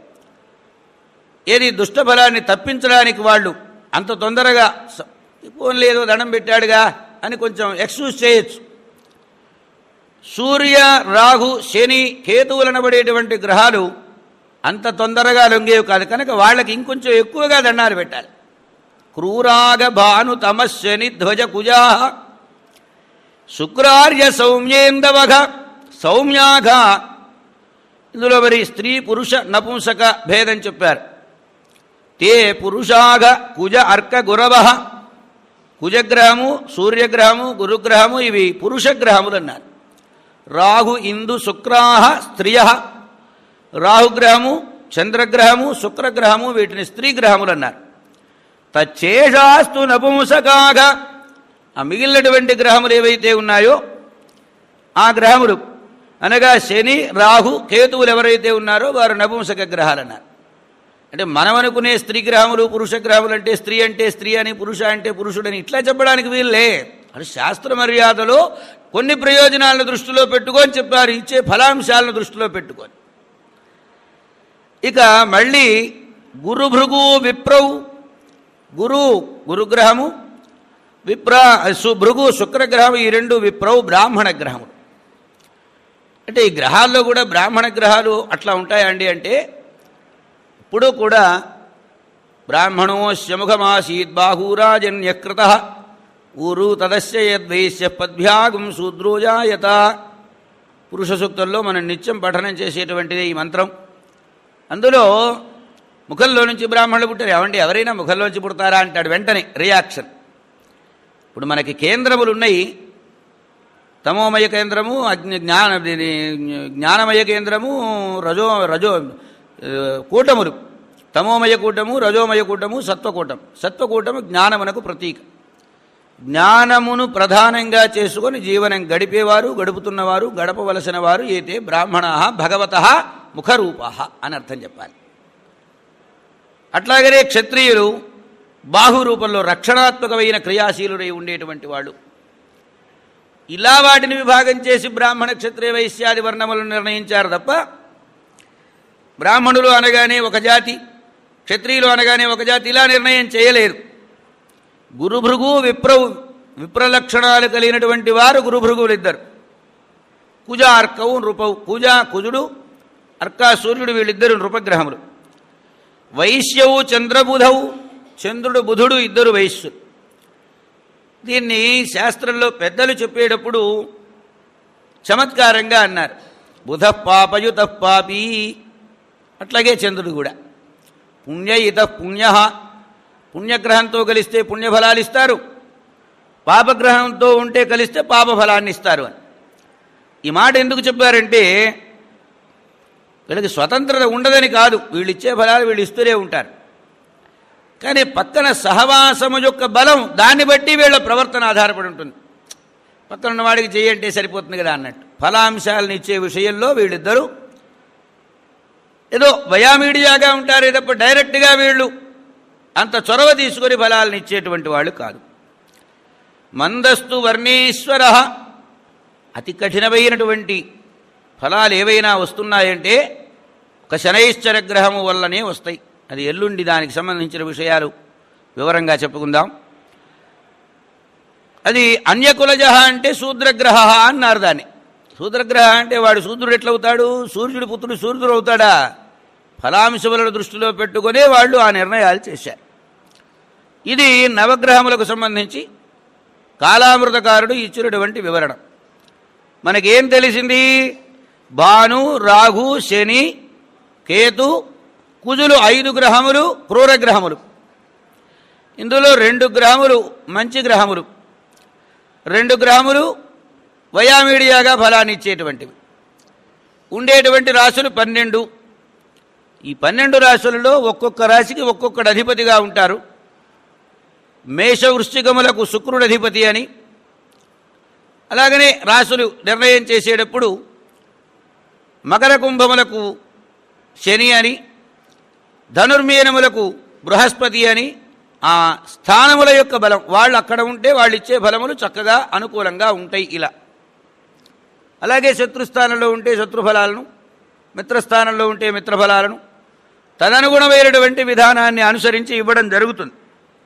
ఏది దుష్ట ఫలాన్ని తప్పించడానికి వాళ్ళు అంత తొందరగా స- ఫోన్ లేదు దండం పెట్టాడుగా అని కొంచెం ఎక్స్క్యూజ్ చేయొచ్చు సూర్య రాహు శని కేతువులనబడేటువంటి గ్రహాలు అంత తొందరగా లొంగేవి కాదు కనుక వాళ్ళకి ఇంకొంచెం ఎక్కువగా దండాలు పెట్టాలి క్రూరాగ భాను తమశని ధ్వజ కుజా శుక్రార్య సౌమ్యేందవఘ సౌమ్యాఘ ఇందులో మరి స్త్రీ పురుష నపుంసక భేదం చెప్పారు తే పురుషాఘ కుజ అర్క గురవ కుజగ్రహము సూర్యగ్రహము గురుగ్రహము ఇవి పురుషగ్రహములు అన్నారు రాహు ఇందు శుక్రాహ స్త్రియ రాహుగ్రహము చంద్రగ్రహము శుక్రగ్రహము వీటిని స్త్రీ గ్రహములు అన్నారు తచ్చేషాస్తు నపుంసకాగ ఆ మిగిలినటువంటి గ్రహములు ఏవైతే ఉన్నాయో ఆ గ్రహములు అనగా శని రాహు కేతువులు ఎవరైతే ఉన్నారో వారు నపుంసక గ్రహాలు అన్నారు అంటే మనం అనుకునే స్త్రీ గ్రహములు పురుష గ్రహములు అంటే స్త్రీ అంటే స్త్రీ అని పురుష అంటే పురుషుడని ఇట్లా చెప్పడానికి వీళ్ళే అది శాస్త్ర మర్యాదలో కొన్ని ప్రయోజనాలను దృష్టిలో పెట్టుకొని చెప్పారు ఇచ్చే ఫలాంశాలను దృష్టిలో పెట్టుకొని ఇక మళ్ళీ గురు భృగు విప్రవు గురు గురుగ్రహము విప్ర సు- భృగు శుక్రగ్రహం ఈ రెండు విప్రవు బ్రాహ్మణ గ్రహములు అంటే ఈ గ్రహాల్లో కూడా బ్రాహ్మణ గ్రహాలు అట్లా ఉంటాయండి అంటే ఇప్పుడు కూడా బ్రాహ్మణోస్య ముఖమాసీత్ బాహూరాజన్యకృత ఊరు తదస్య యద్వైశ్య పద్భ్యాగం శూద్రోజాయత పురుష సూక్తంలో మనం నిత్యం పఠనం చేసేటువంటిదే ఈ మంత్రం అందులో ముఖంలో నుంచి బ్రాహ్మణులు పుట్టారు ఏమండి ఎవరైనా ముఖంలోంచి పుడతారా అంటాడు వెంటనే రియాక్షన్ ఇప్పుడు మనకి కేంద్రములు ఉన్నాయి తమోమయ కేంద్రము అగ్ని జ్ఞాన ఇది జ్ఞానమయ కేంద్రము రజో రజో ఆ, కూటములు తమోమయ కూటము రజోమయ కూటము సత్వకూటం సత్వకూటము జ్ఞానమునకు ప్రతీక జ్ఞానమును ప్రధానంగా చేసుకొని జీవనం గడిపేవారు గడుపుతున్నవారు గడపవలసిన వారు అయితే బ్రాహ్మణ భగవత ముఖరూప అని అర్థం చెప్పాలి అట్లాగనే క్షత్రియులు బాహు రూపంలో రక్షణాత్మకమైన క్రియాశీలుడై ఉండేటువంటి వాళ్ళు ఇలా వాటిని విభాగం చేసి బ్రాహ్మణ క్షత్రియ వైశ్యాది వర్ణములను నిర్ణయించారు తప్ప బ్రాహ్మణులు అనగానే ఒక జాతి క్షత్రియులు అనగానే ఒక జాతి ఇలా నిర్ణయం చేయలేరు గురుభృగు విప్రవు విప్రలక్షణాలు కలిగినటువంటి వారు గురుభృగువులు ఇద్దరు కుజ అర్కవు నృపవు కుజ కుజుడు అర్కా సూర్యుడు వీళ్ళిద్దరు నృపగ్రహములు వైశ్యవు చంద్రబుధవు చంద్రుడు బుధుడు ఇద్దరు వైశ్యులు దీన్ని శాస్త్రంలో పెద్దలు చెప్పేటప్పుడు చమత్కారంగా అన్నారు బుధ పాపయుత పాపీ అట్లాగే చంద్రుడు కూడా పుణ్యయిత పుణ్య పుణ్యగ్రహంతో కలిస్తే పుణ్యఫలాలు ఇస్తారు పాపగ్రహంతో ఉంటే కలిస్తే పాపఫలాన్ని ఇస్తారు అని ఈ మాట ఎందుకు చెప్పారంటే వీళ్ళకి స్వతంత్రత ఉండదని కాదు వీళ్ళు ఇచ్చే ఫలాలు వీళ్ళు ఇస్తూనే ఉంటారు కానీ పక్కన సహవాసము యొక్క బలం దాన్ని బట్టి వీళ్ళ ప్రవర్తన ఆధారపడి ఉంటుంది పక్కన ఉన్నవాడికి చేయంటే సరిపోతుంది కదా అన్నట్టు ఫలాంశాలను ఇచ్చే విషయంలో వీళ్ళిద్దరూ ఏదో వయామీడియాగా ఉంటారే తప్ప డైరెక్ట్గా వీళ్ళు అంత చొరవ తీసుకొని ఫలాలను ఇచ్చేటువంటి వాళ్ళు కాదు మందస్తు వర్ణేశ్వర అతి కఠినమైనటువంటి ఫలాలు ఏవైనా వస్తున్నాయంటే ఒక శనైశ్చర గ్రహము వల్లనే వస్తాయి అది ఎల్లుండి దానికి సంబంధించిన విషయాలు వివరంగా చెప్పుకుందాం అది అన్యకులజ అంటే శూద్రగ్రహ అన్నారు దాన్ని శూద్రగ్రహ అంటే వాడు శూద్రుడు ఎట్లవుతాడు సూర్యుడి పుత్రుడు సూర్యుడు అవుతాడా ఫలాంశములను దృష్టిలో పెట్టుకునే వాళ్ళు ఆ నిర్ణయాలు చేశారు ఇది నవగ్రహములకు సంబంధించి కాలామృతకారుడు ఇచ్చినటువంటి వివరణ మనకేం తెలిసింది భాను రాహు శని కేతు కుజులు ఐదు గ్రహములు క్రూర గ్రహములు ఇందులో రెండు గ్రహములు మంచి గ్రహములు రెండు గ్రహములు వయామీడియాగా ఫలాన్ని ఇచ్చేటువంటివి ఉండేటువంటి రాశులు పన్నెండు ఈ పన్నెండు రాశులలో ఒక్కొక్క రాశికి ఒక్కొక్కడు అధిపతిగా ఉంటారు మేష వృశ్చికములకు శుక్రుడు అధిపతి అని అలాగనే రాశులు నిర్ణయం చేసేటప్పుడు మకర కుంభములకు శని అని ధనుర్మీనములకు బృహస్పతి అని ఆ స్థానముల యొక్క బలం వాళ్ళు అక్కడ ఉంటే వాళ్ళు ఇచ్చే ఫలములు చక్కగా అనుకూలంగా ఉంటాయి ఇలా అలాగే శత్రుస్థానంలో ఉంటే శత్రుఫలాలను మిత్రస్థానంలో ఉంటే మిత్రఫలాలను తదనుగుణమైనటువంటి విధానాన్ని అనుసరించి ఇవ్వడం జరుగుతుంది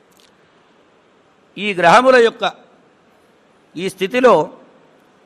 ఈ గ్రహముల యొక్క ఈ స్థితిలో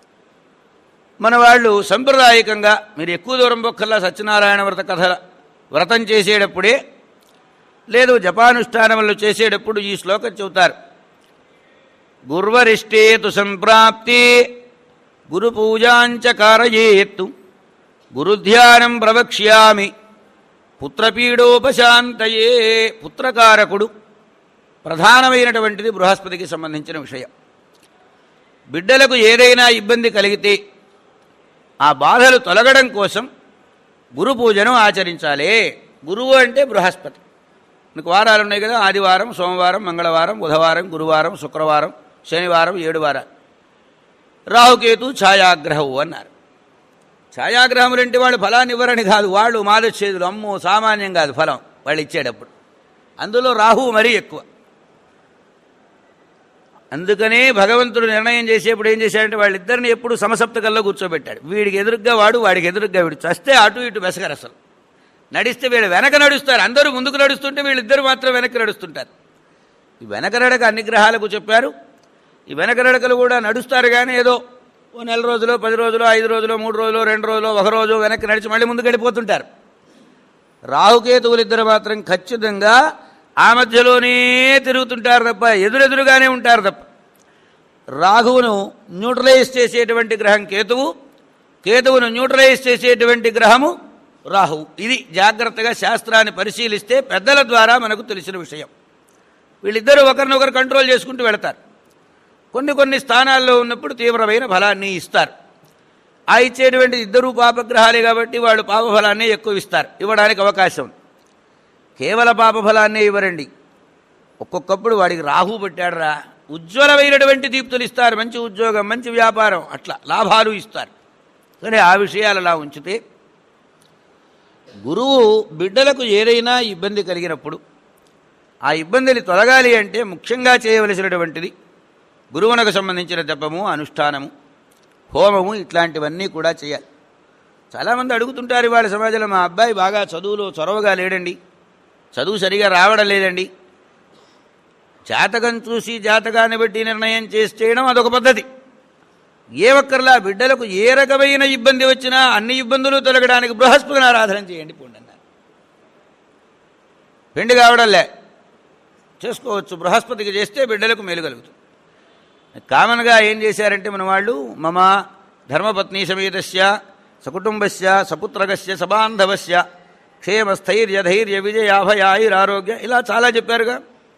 మన వాళ్ళు సంప్రదాయకంగా మీరు ఎక్కువ దూరం పొక్కల్లా సత్యనారాయణ వ్రత కథ వ్రతం చేసేటప్పుడే లేదు జపానుష్ఠానములు చేసేటప్పుడు ఈ శ్లోకం చెబుతారు గుర్వరిష్టేతు సంప్రాప్తి గురు పూజాంచ కారయేత్తు గురుధ్యానం ప్రవక్ష్యామి పుత్రపీడోపశాంతయే పుత్రకారకుడు ప్రధానమైనటువంటిది బృహస్పతికి సంబంధించిన విషయం బిడ్డలకు ఏదైనా ఇబ్బంది కలిగితే ఆ బాధలు తొలగడం కోసం గురు పూజను ఆచరించాలి గురువు అంటే బృహస్పతి మీకు వారాలు ఉన్నాయి కదా ఆదివారం సోమవారం మంగళవారం బుధవారం గురువారం శుక్రవారం శనివారం ఏడు వారాలు రాహుకేతు ఛాయాగ్రహవు అన్నారు ఛాయాగ్రహములు అంటే వాళ్ళు ఫలాన్ని ఇవ్వరని కాదు వాళ్ళు మాదచ్చేదులు అమ్మో సామాన్యం కాదు ఫలం వాళ్ళు ఇచ్చేటప్పుడు అందులో రాహువు మరీ ఎక్కువ అందుకనే భగవంతుడు నిర్ణయం చేసేప్పుడు ఏం చేశాడంటే వాళ్ళిద్దరిని ఎప్పుడు సమసప్తకల్లో కూర్చోబెట్టాడు వీడికి ఎదురుగ్గా వాడు వాడికి ఎదురుగ్గా వీడు చస్తే అటు ఇటు బెసగరు అసలు నడిస్తే వీళ్ళు వెనక నడుస్తారు అందరూ ముందుకు నడుస్తుంటే వీళ్ళిద్దరు మాత్రం వెనక్కి నడుస్తుంటారు ఈ వెనక నడక అన్ని గ్రహాలకు చెప్పారు ఈ వెనక నడకలు కూడా నడుస్తారు కానీ ఏదో ఓ నెల రోజులు పది రోజులు ఐదు రోజులు మూడు రోజులు రెండు రోజులు ఒక రోజు వెనక్కి నడిచి మళ్ళీ ముందుకు వెళ్ళిపోతుంటారు రాహుకేతువులు ఇద్దరు మాత్రం ఖచ్చితంగా ఆ మధ్యలోనే తిరుగుతుంటారు తప్ప ఎదురెదురుగానే ఉంటారు తప్ప రాహువును న్యూట్రలైజ్ చేసేటువంటి గ్రహం కేతువు కేతువును న్యూట్రలైజ్ చేసేటువంటి గ్రహము రాహువు ఇది జాగ్రత్తగా శాస్త్రాన్ని పరిశీలిస్తే పెద్దల ద్వారా మనకు తెలిసిన విషయం వీళ్ళిద్దరూ ఒకరినొకరు కంట్రోల్ చేసుకుంటూ వెళతారు కొన్ని కొన్ని స్థానాల్లో ఉన్నప్పుడు తీవ్రమైన ఫలాన్ని ఇస్తారు ఆ ఇచ్చేటువంటి ఇద్దరు పాపగ్రహాలే కాబట్టి వాళ్ళు పాపఫలాన్ని ఎక్కువ ఇస్తారు ఇవ్వడానికి అవకాశం ఉంది కేవల పాపఫలాన్నే ఇవ్వరండి ఒక్కొక్కప్పుడు వాడికి రాహు పెట్టాడురా ఉజ్వలమైనటువంటి దీప్తులు ఇస్తారు మంచి ఉద్యోగం మంచి వ్యాపారం అట్లా లాభాలు ఇస్తారు కానీ ఆ విషయాలు అలా ఉంచితే గురువు బిడ్డలకు ఏదైనా ఇబ్బంది కలిగినప్పుడు ఆ ఇబ్బందిని తొలగాలి అంటే ముఖ్యంగా చేయవలసినటువంటిది గురువునకు సంబంధించిన జపము అనుష్ఠానము హోమము ఇట్లాంటివన్నీ కూడా చేయాలి చాలామంది అడుగుతుంటారు ఇవాళ సమాజంలో మా అబ్బాయి బాగా చదువులో చొరవగా లేడండి చదువు సరిగా రావడం లేదండి జాతకం చూసి జాతకాన్ని బట్టి నిర్ణయం చేసి చేయడం అదొక పద్ధతి ఏ ఒక్కరిలా బిడ్డలకు ఏ రకమైన ఇబ్బంది వచ్చినా అన్ని ఇబ్బందులు తొలగడానికి బృహస్పతిని ఆరాధన చేయండి పోండి అన్నారు పెండి కావడంలే చేసుకోవచ్చు బృహస్పతికి చేస్తే బిడ్డలకు మేలు కలుగుతుంది కామన్గా ఏం చేశారంటే మన వాళ్ళు మమ ధర్మపత్ని సమేతస్య సకుటుంబస్య సపుత్రకస్య సబాంధవస్య క్షేమ స్థైర్య ధైర్య విజయాభయాయురారోగ్య ఇలా చాలా చెప్పారుగా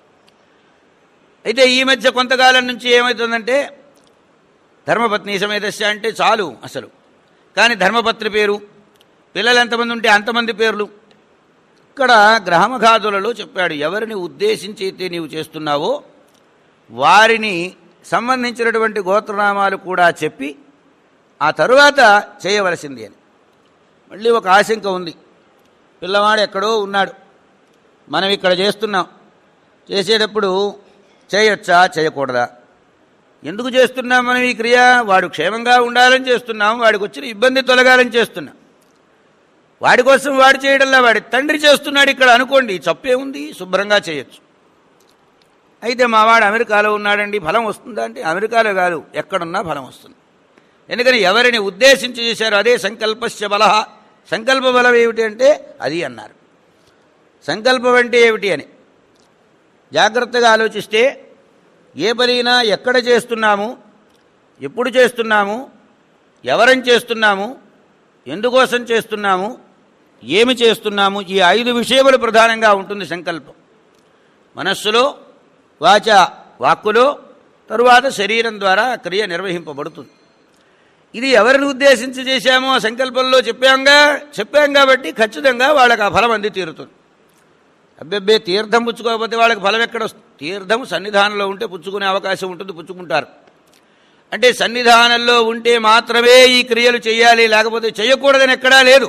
అయితే ఈ మధ్య కొంతకాలం నుంచి ఏమవుతుందంటే ధర్మపత్ని సమేతస్య అంటే చాలు అసలు కానీ ధర్మపత్ని పేరు పిల్లలు ఎంతమంది ఉంటే అంతమంది పేర్లు ఇక్కడ గ్రహమఘాతులలో చెప్పాడు ఎవరిని ఉద్దేశించి అయితే నీవు చేస్తున్నావో వారిని సంబంధించినటువంటి గోత్రనామాలు కూడా చెప్పి ఆ తరువాత చేయవలసింది అని మళ్ళీ ఒక ఆశంక ఉంది పిల్లవాడు ఎక్కడో ఉన్నాడు మనం ఇక్కడ చేస్తున్నాం చేసేటప్పుడు చేయొచ్చా చేయకూడదా ఎందుకు చేస్తున్నాం మనం ఈ క్రియ వాడు క్షేమంగా ఉండాలని చేస్తున్నాం వాడికి వచ్చిన ఇబ్బంది తొలగాలని చేస్తున్నాం వాడి కోసం వాడు చేయడంలా వాడి తండ్రి చేస్తున్నాడు ఇక్కడ అనుకోండి చప్పే ఉంది శుభ్రంగా చేయొచ్చు అయితే మావాడు అమెరికాలో ఉన్నాడండి ఫలం వస్తుందా అంటే అమెరికాలో కాదు ఎక్కడున్నా ఫలం వస్తుంది ఎందుకని ఎవరిని ఉద్దేశించి చేశారో అదే సంకల్పస్య బల సంకల్ప బలం ఏమిటి అంటే అది అన్నారు సంకల్పం అంటే ఏమిటి అని జాగ్రత్తగా ఆలోచిస్తే ఏ పనైనా ఎక్కడ చేస్తున్నాము ఎప్పుడు చేస్తున్నాము ఎవరం చేస్తున్నాము ఎందుకోసం చేస్తున్నాము ఏమి చేస్తున్నాము ఈ ఐదు విషయములు ప్రధానంగా ఉంటుంది సంకల్పం మనస్సులో వాచ వాక్కులో తరువాత శరీరం ద్వారా ఆ క్రియ నిర్వహింపబడుతుంది ఇది ఎవరిని ఉద్దేశించి చేశామో ఆ సంకల్పంలో చెప్పాంగా చెప్పాం కాబట్టి ఖచ్చితంగా వాళ్ళకి ఆ ఫలం అంది తీరుతుంది అబ్బెబ్బే తీర్థం పుచ్చుకోకపోతే వాళ్ళకి ఫలం ఎక్కడ వస్తుంది తీర్థం సన్నిధానంలో ఉంటే పుచ్చుకునే అవకాశం ఉంటుంది పుచ్చుకుంటారు అంటే సన్నిధానంలో ఉంటే మాత్రమే ఈ క్రియలు చేయాలి లేకపోతే చేయకూడదని ఎక్కడా లేదు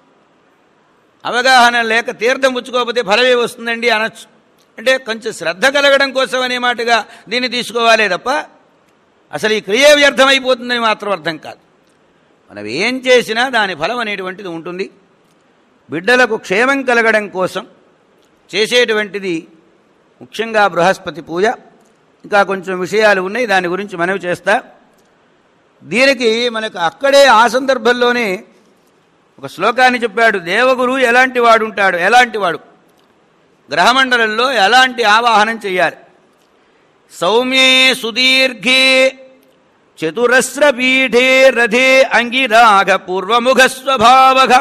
అవగాహన లేక తీర్థం పుచ్చుకోకపోతే ఫలమే వస్తుందండి అనొచ్చు అంటే కొంచెం శ్రద్ధ కలగడం కోసం అనే మాటగా దీన్ని తీసుకోవాలే తప్ప అసలు ఈ క్రియ వ్యర్థమైపోతుందని మాత్రం అర్థం కాదు మనం ఏం చేసినా దాని ఫలం అనేటువంటిది ఉంటుంది బిడ్డలకు క్షేమం కలగడం కోసం చేసేటువంటిది ముఖ్యంగా బృహస్పతి పూజ ఇంకా కొంచెం విషయాలు ఉన్నాయి దాని గురించి మనవి చేస్తా దీనికి మనకు అక్కడే ఆ సందర్భంలోనే ఒక శ్లోకాన్ని చెప్పాడు దేవగురు ఎలాంటి వాడు ఉంటాడు ఎలాంటి వాడు గ్రహమండలంలో ఎలాంటి ఆవాహనం చేయాలి సౌమ్యే సుదీర్ఘే చతురస్రపీఠే రథే అంగిరాగ పూర్వముఖ స్వభావగ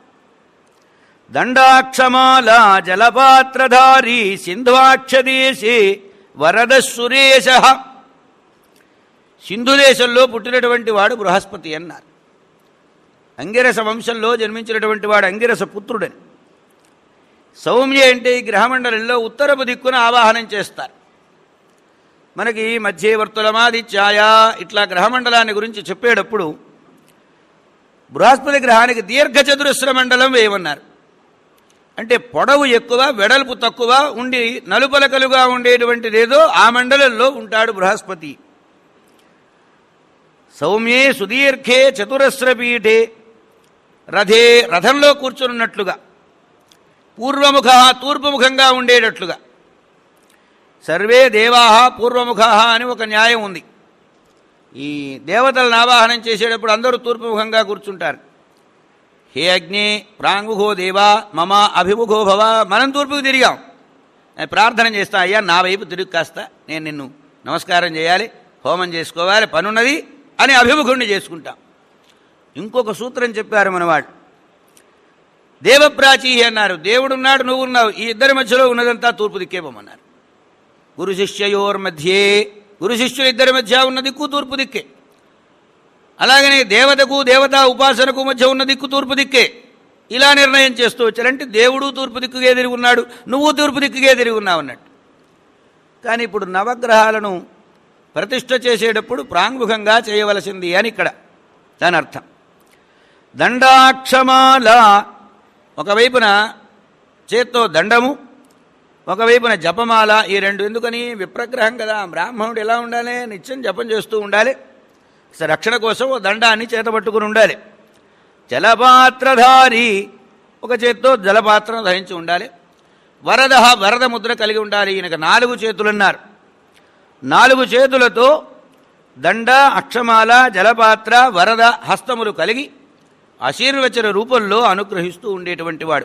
దండాక్షమాలా జలపాత్రధారీ సింధ్వాక్షదేశే వరద సురేశ సింధుదేశంలో పుట్టినటువంటి వాడు బృహస్పతి అన్నారు అంగిరస వంశంలో జన్మించినటువంటి వాడు అంగిరస పుత్రుడని సౌమ్య అంటే ఈ గ్రహమండలంలో ఉత్తరపు దిక్కున ఆవాహనం చేస్తారు మనకి మధ్యవర్తులమాది ఛాయ ఇట్లా గ్రహమండలాన్ని గురించి చెప్పేటప్పుడు బృహస్పతి గ్రహానికి దీర్ఘచతురస్ర మండలం వేయమన్నారు అంటే పొడవు ఎక్కువ వెడల్పు తక్కువ ఉండి నలుపలకలుగా ఉండేటువంటిదేదో ఆ మండలంలో ఉంటాడు బృహస్పతి సౌమ్యే సుదీర్ఘే చతురస్రపీఠే రథే రథంలో కూర్చున్నట్లుగా పూర్వముఖ తూర్పుముఖంగా ఉండేటట్లుగా సర్వే దేవా పూర్వముఖ అని ఒక న్యాయం ఉంది ఈ దేవతలను ఆవాహనం చేసేటప్పుడు అందరూ తూర్పుముఖంగా కూర్చుంటారు హే అగ్ని ప్రాంగుహో దేవా మమ అభిముఖో భవ మనం తూర్పుకు తిరిగాం నేను ప్రార్థన చేస్తా అయ్యా నా వైపు తిరుగు కాస్త నేను నిన్ను నమస్కారం చేయాలి హోమం చేసుకోవాలి పనున్నది అని అభిముఖుణ్ణి చేసుకుంటాం ఇంకొక సూత్రం చెప్పారు మనవాడు దేవప్రాచీ అన్నారు దేవుడున్నాడు నువ్వున్నావు ఈ ఇద్దరి మధ్యలో ఉన్నదంతా తూర్పు దిక్కేపమన్నారు గురు శిష్యయోర్ మధ్యే గురు శిష్యులు ఇద్దరి మధ్య ఉన్న దిక్కు తూర్పు దిక్కే అలాగనే దేవతకు దేవతా ఉపాసనకు మధ్య ఉన్న దిక్కు తూర్పు దిక్కే ఇలా నిర్ణయం చేస్తూ వచ్చారంటే దేవుడు తూర్పు దిక్కుగే తిరిగి ఉన్నాడు నువ్వు తూర్పు దిక్కుగే తిరిగి ఉన్నావు అన్నట్టు కానీ ఇప్పుడు నవగ్రహాలను ప్రతిష్ఠ చేసేటప్పుడు ప్రాంగుఖంగా చేయవలసింది అని ఇక్కడ దాని అర్థం దండాక్షమాల ఒకవైపున చేత్తో దండము ఒకవైపున జపమాల ఈ రెండు ఎందుకని విప్రగ్రహం కదా బ్రాహ్మణుడు ఎలా ఉండాలి నిత్యం జపం చేస్తూ ఉండాలి స- రక్షణ కోసం ఓ దండాన్ని చేతపట్టుకుని ఉండాలి జలపాత్రధారి ఒక చేత్తో జలపాత్రను ధరించి ఉండాలి వరద వరద ముద్ర కలిగి ఉండాలి ఈయనకు నాలుగు చేతులున్నారు నాలుగు చేతులతో దండ అక్షమాల జలపాత్ర వరద హస్తములు కలిగి ఆశీర్వచన రూపంలో అనుగ్రహిస్తూ ఉండేటువంటి వాడు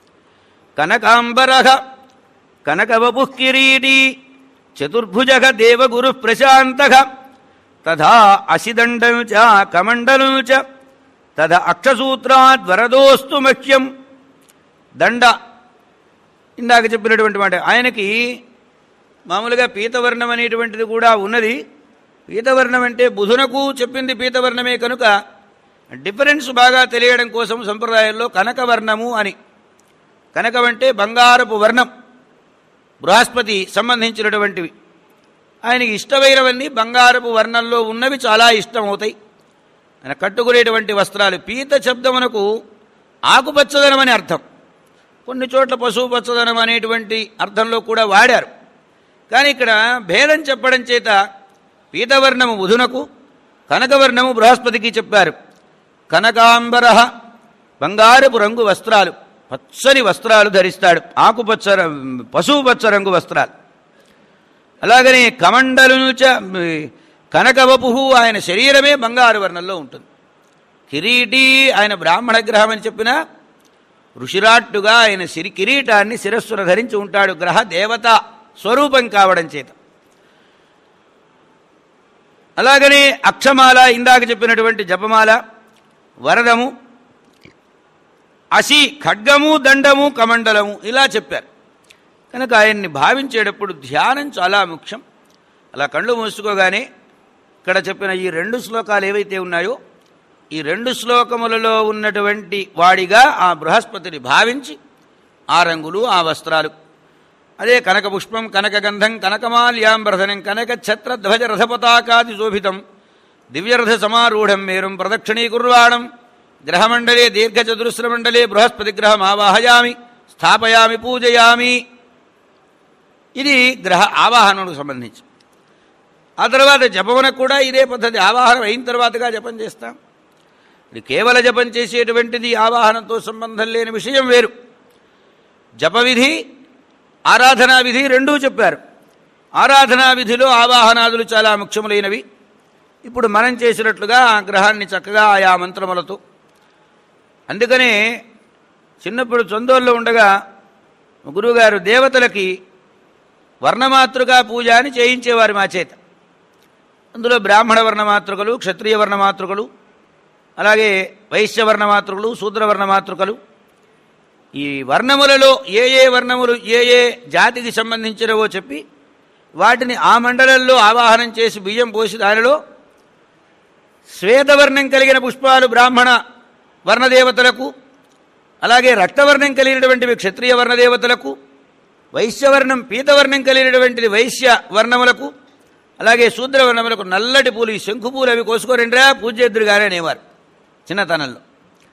కనకాంబరః కనకవపు కిరీటి చతుర్భుజగ దేవగురు ప్రశాంతః తథా అసిదండం చ కమండలం చ తథ అక్షసూత్రాద్ వరదోస్తు మహ్యం దండ ఇందాక చెప్పినటువంటి మాట ఆయనకి మామూలుగా పీతవర్ణం అనేటువంటిది కూడా ఉన్నది పీతవర్ణం అంటే బుధునకు చెప్పింది పీతవర్ణమే కనుక డిఫరెన్స్ బాగా తెలియడం కోసం సంప్రదాయంలో కనకవర్ణము అని కనకం అంటే బంగారపు వర్ణం బృహస్పతి సంబంధించినటువంటివి ఆయనకి ఇష్టమైనవన్నీ బంగారపు వర్ణంలో ఉన్నవి చాలా ఇష్టం అవుతాయి ఆయన కట్టుకునేటువంటి వస్త్రాలు పీత శబ్దమునకు ఆకుపచ్చదనం అని అర్థం కొన్ని చోట్ల పశువు పచ్చదనం అనేటువంటి అర్థంలో కూడా వాడారు కానీ ఇక్కడ భేదం చెప్పడం చేత పీతవర్ణము బుధునకు కనకవర్ణము బృహస్పతికి చెప్పారు కనకాంబర బంగారపు రంగు వస్త్రాలు పచ్చని వస్త్రాలు ధరిస్తాడు ఆకుపచ్చ ర- పశువు పచ్చ రంగు వస్త్రాలు అలాగనే కమండలును చ కనకవపు ఆయన శరీరమే బంగారు వర్ణంలో ఉంటుంది కిరీటి ఆయన బ్రాహ్మణ గ్రహం అని చెప్పిన ఋషిరాట్టుగా ఆయన సిరి కిరీటాన్ని శిరస్సును ధరించి ఉంటాడు గ్రహ దేవత స్వరూపం కావడం చేత అలాగనే అక్షమాల ఇందాక చెప్పినటువంటి జపమాల వరదము అసి ఖడ్గము దండము కమండలము ఇలా చెప్పారు కనుక ఆయన్ని భావించేటప్పుడు ధ్యానం చాలా ముఖ్యం అలా కళ్ళు మూసుకోగానే ఇక్కడ చెప్పిన ఈ రెండు శ్లోకాలు ఏవైతే ఉన్నాయో ఈ రెండు శ్లోకములలో ఉన్నటువంటి వాడిగా ఆ బృహస్పతిని భావించి ఆ రంగులు ఆ వస్త్రాలు అదే కనక పుష్పం కనక గంధం కనకమాల్యాంబర్ధనం కనక ఛత్ర ధ్వజ రథపతాకాది శోభితం దివ్యరథ సమారూఢం మేరుం ప్రదక్షిణీకుర్వాణం గ్రహమండలే దీర్ఘచతురస్రమండలే బృహస్పతి గ్రహం ఆవాహయామి స్థాపయామి పూజయామి ఇది గ్రహ ఆవాహనకు సంబంధించి ఆ తర్వాత జపమునకు కూడా ఇదే పద్ధతి ఆవాహనం అయిన తర్వాతగా జపం చేస్తాం ఇది కేవల జపం చేసేటువంటిది ఆవాహనంతో సంబంధం లేని విషయం వేరు జప విధి ఆరాధనా విధి రెండూ చెప్పారు ఆరాధనా విధిలో ఆవాహనాదులు చాలా ముఖ్యములైనవి ఇప్పుడు మనం చేసినట్లుగా ఆ గ్రహాన్ని చక్కగా ఆయా మంత్రములతో అందుకనే చిన్నప్పుడు చొందోల్లో ఉండగా గురువుగారు దేవతలకి వర్ణమాతృకా పూజ అని చేయించేవారు మా చేత అందులో బ్రాహ్మణ వర్ణమాతృకలు క్షత్రియ వర్ణమాతృకలు అలాగే వైశ్య వర్ణమాతృకలు శూద్ర వర్ణమాతృకలు ఈ వర్ణములలో ఏ ఏ వర్ణములు ఏ ఏ జాతికి సంబంధించినవో చెప్పి వాటిని ఆ మండలంలో ఆవాహనం చేసి బియ్యం పోసి దానిలో శ్వేతవర్ణం కలిగిన పుష్పాలు బ్రాహ్మణ వర్ణదేవతలకు అలాగే రక్తవర్ణం కలిగినటువంటివి క్షత్రియ వర్ణదేవతలకు వైశ్యవర్ణం పీతవర్ణం కలిగినటువంటిది వైశ్య వర్ణములకు అలాగే శూద్ర వర్ణములకు నల్లటి పూలు ఈ శంకు పూలు అవి కోసుకోరండిరా పూజ చేద్దరుగానే అనేవారు చిన్నతనంలో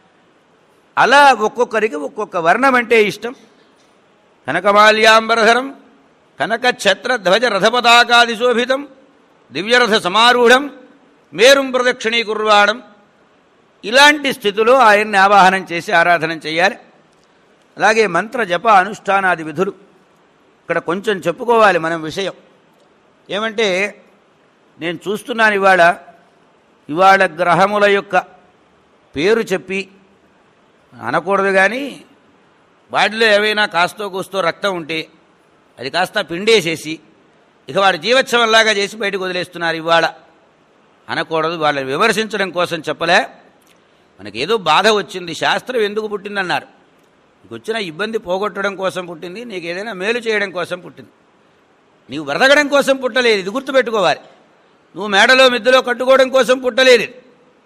అలా ఒక్కొక్కరికి ఒక్కొక్క వర్ణం అంటే ఇష్టం కనకమాల్యాంబరధరం కనక ఛత్ర ధ్వజ రథపతాకాది శోభితం దివ్యరథ సమారూఢం మేరుం ప్రదక్షిణీకుర్వాణం ఇలాంటి స్థితిలో ఆయన్ని ఆవాహనం చేసి ఆరాధన చేయాలి అలాగే మంత్ర జప అనుష్ఠానాది విధులు ఇక్కడ కొంచెం చెప్పుకోవాలి మనం విషయం ఏమంటే నేను చూస్తున్నాను ఇవాళ ఇవాళ గ్రహముల యొక్క పేరు చెప్పి అనకూడదు కానీ వాటిలో ఏవైనా కాస్తో కూస్తో రక్తం ఉంటే అది కాస్త పిండేసేసి ఇక వాడు జీవోత్సవంలాగా చేసి బయటకు వదిలేస్తున్నారు ఇవాళ అనకూడదు వాళ్ళని విమర్శించడం కోసం చెప్పలే మనకి ఏదో బాధ వచ్చింది శాస్త్రం ఎందుకు పుట్టిందన్నారు నీకు వచ్చిన ఇబ్బంది పోగొట్టడం కోసం పుట్టింది నీకు ఏదైనా మేలు చేయడం కోసం పుట్టింది నీవు బ్రతకడం కోసం పుట్టలేదు ఇది గుర్తుపెట్టుకోవాలి నువ్వు మేడలో మిద్దెలో కట్టుకోవడం కోసం పుట్టలేదు ఇది.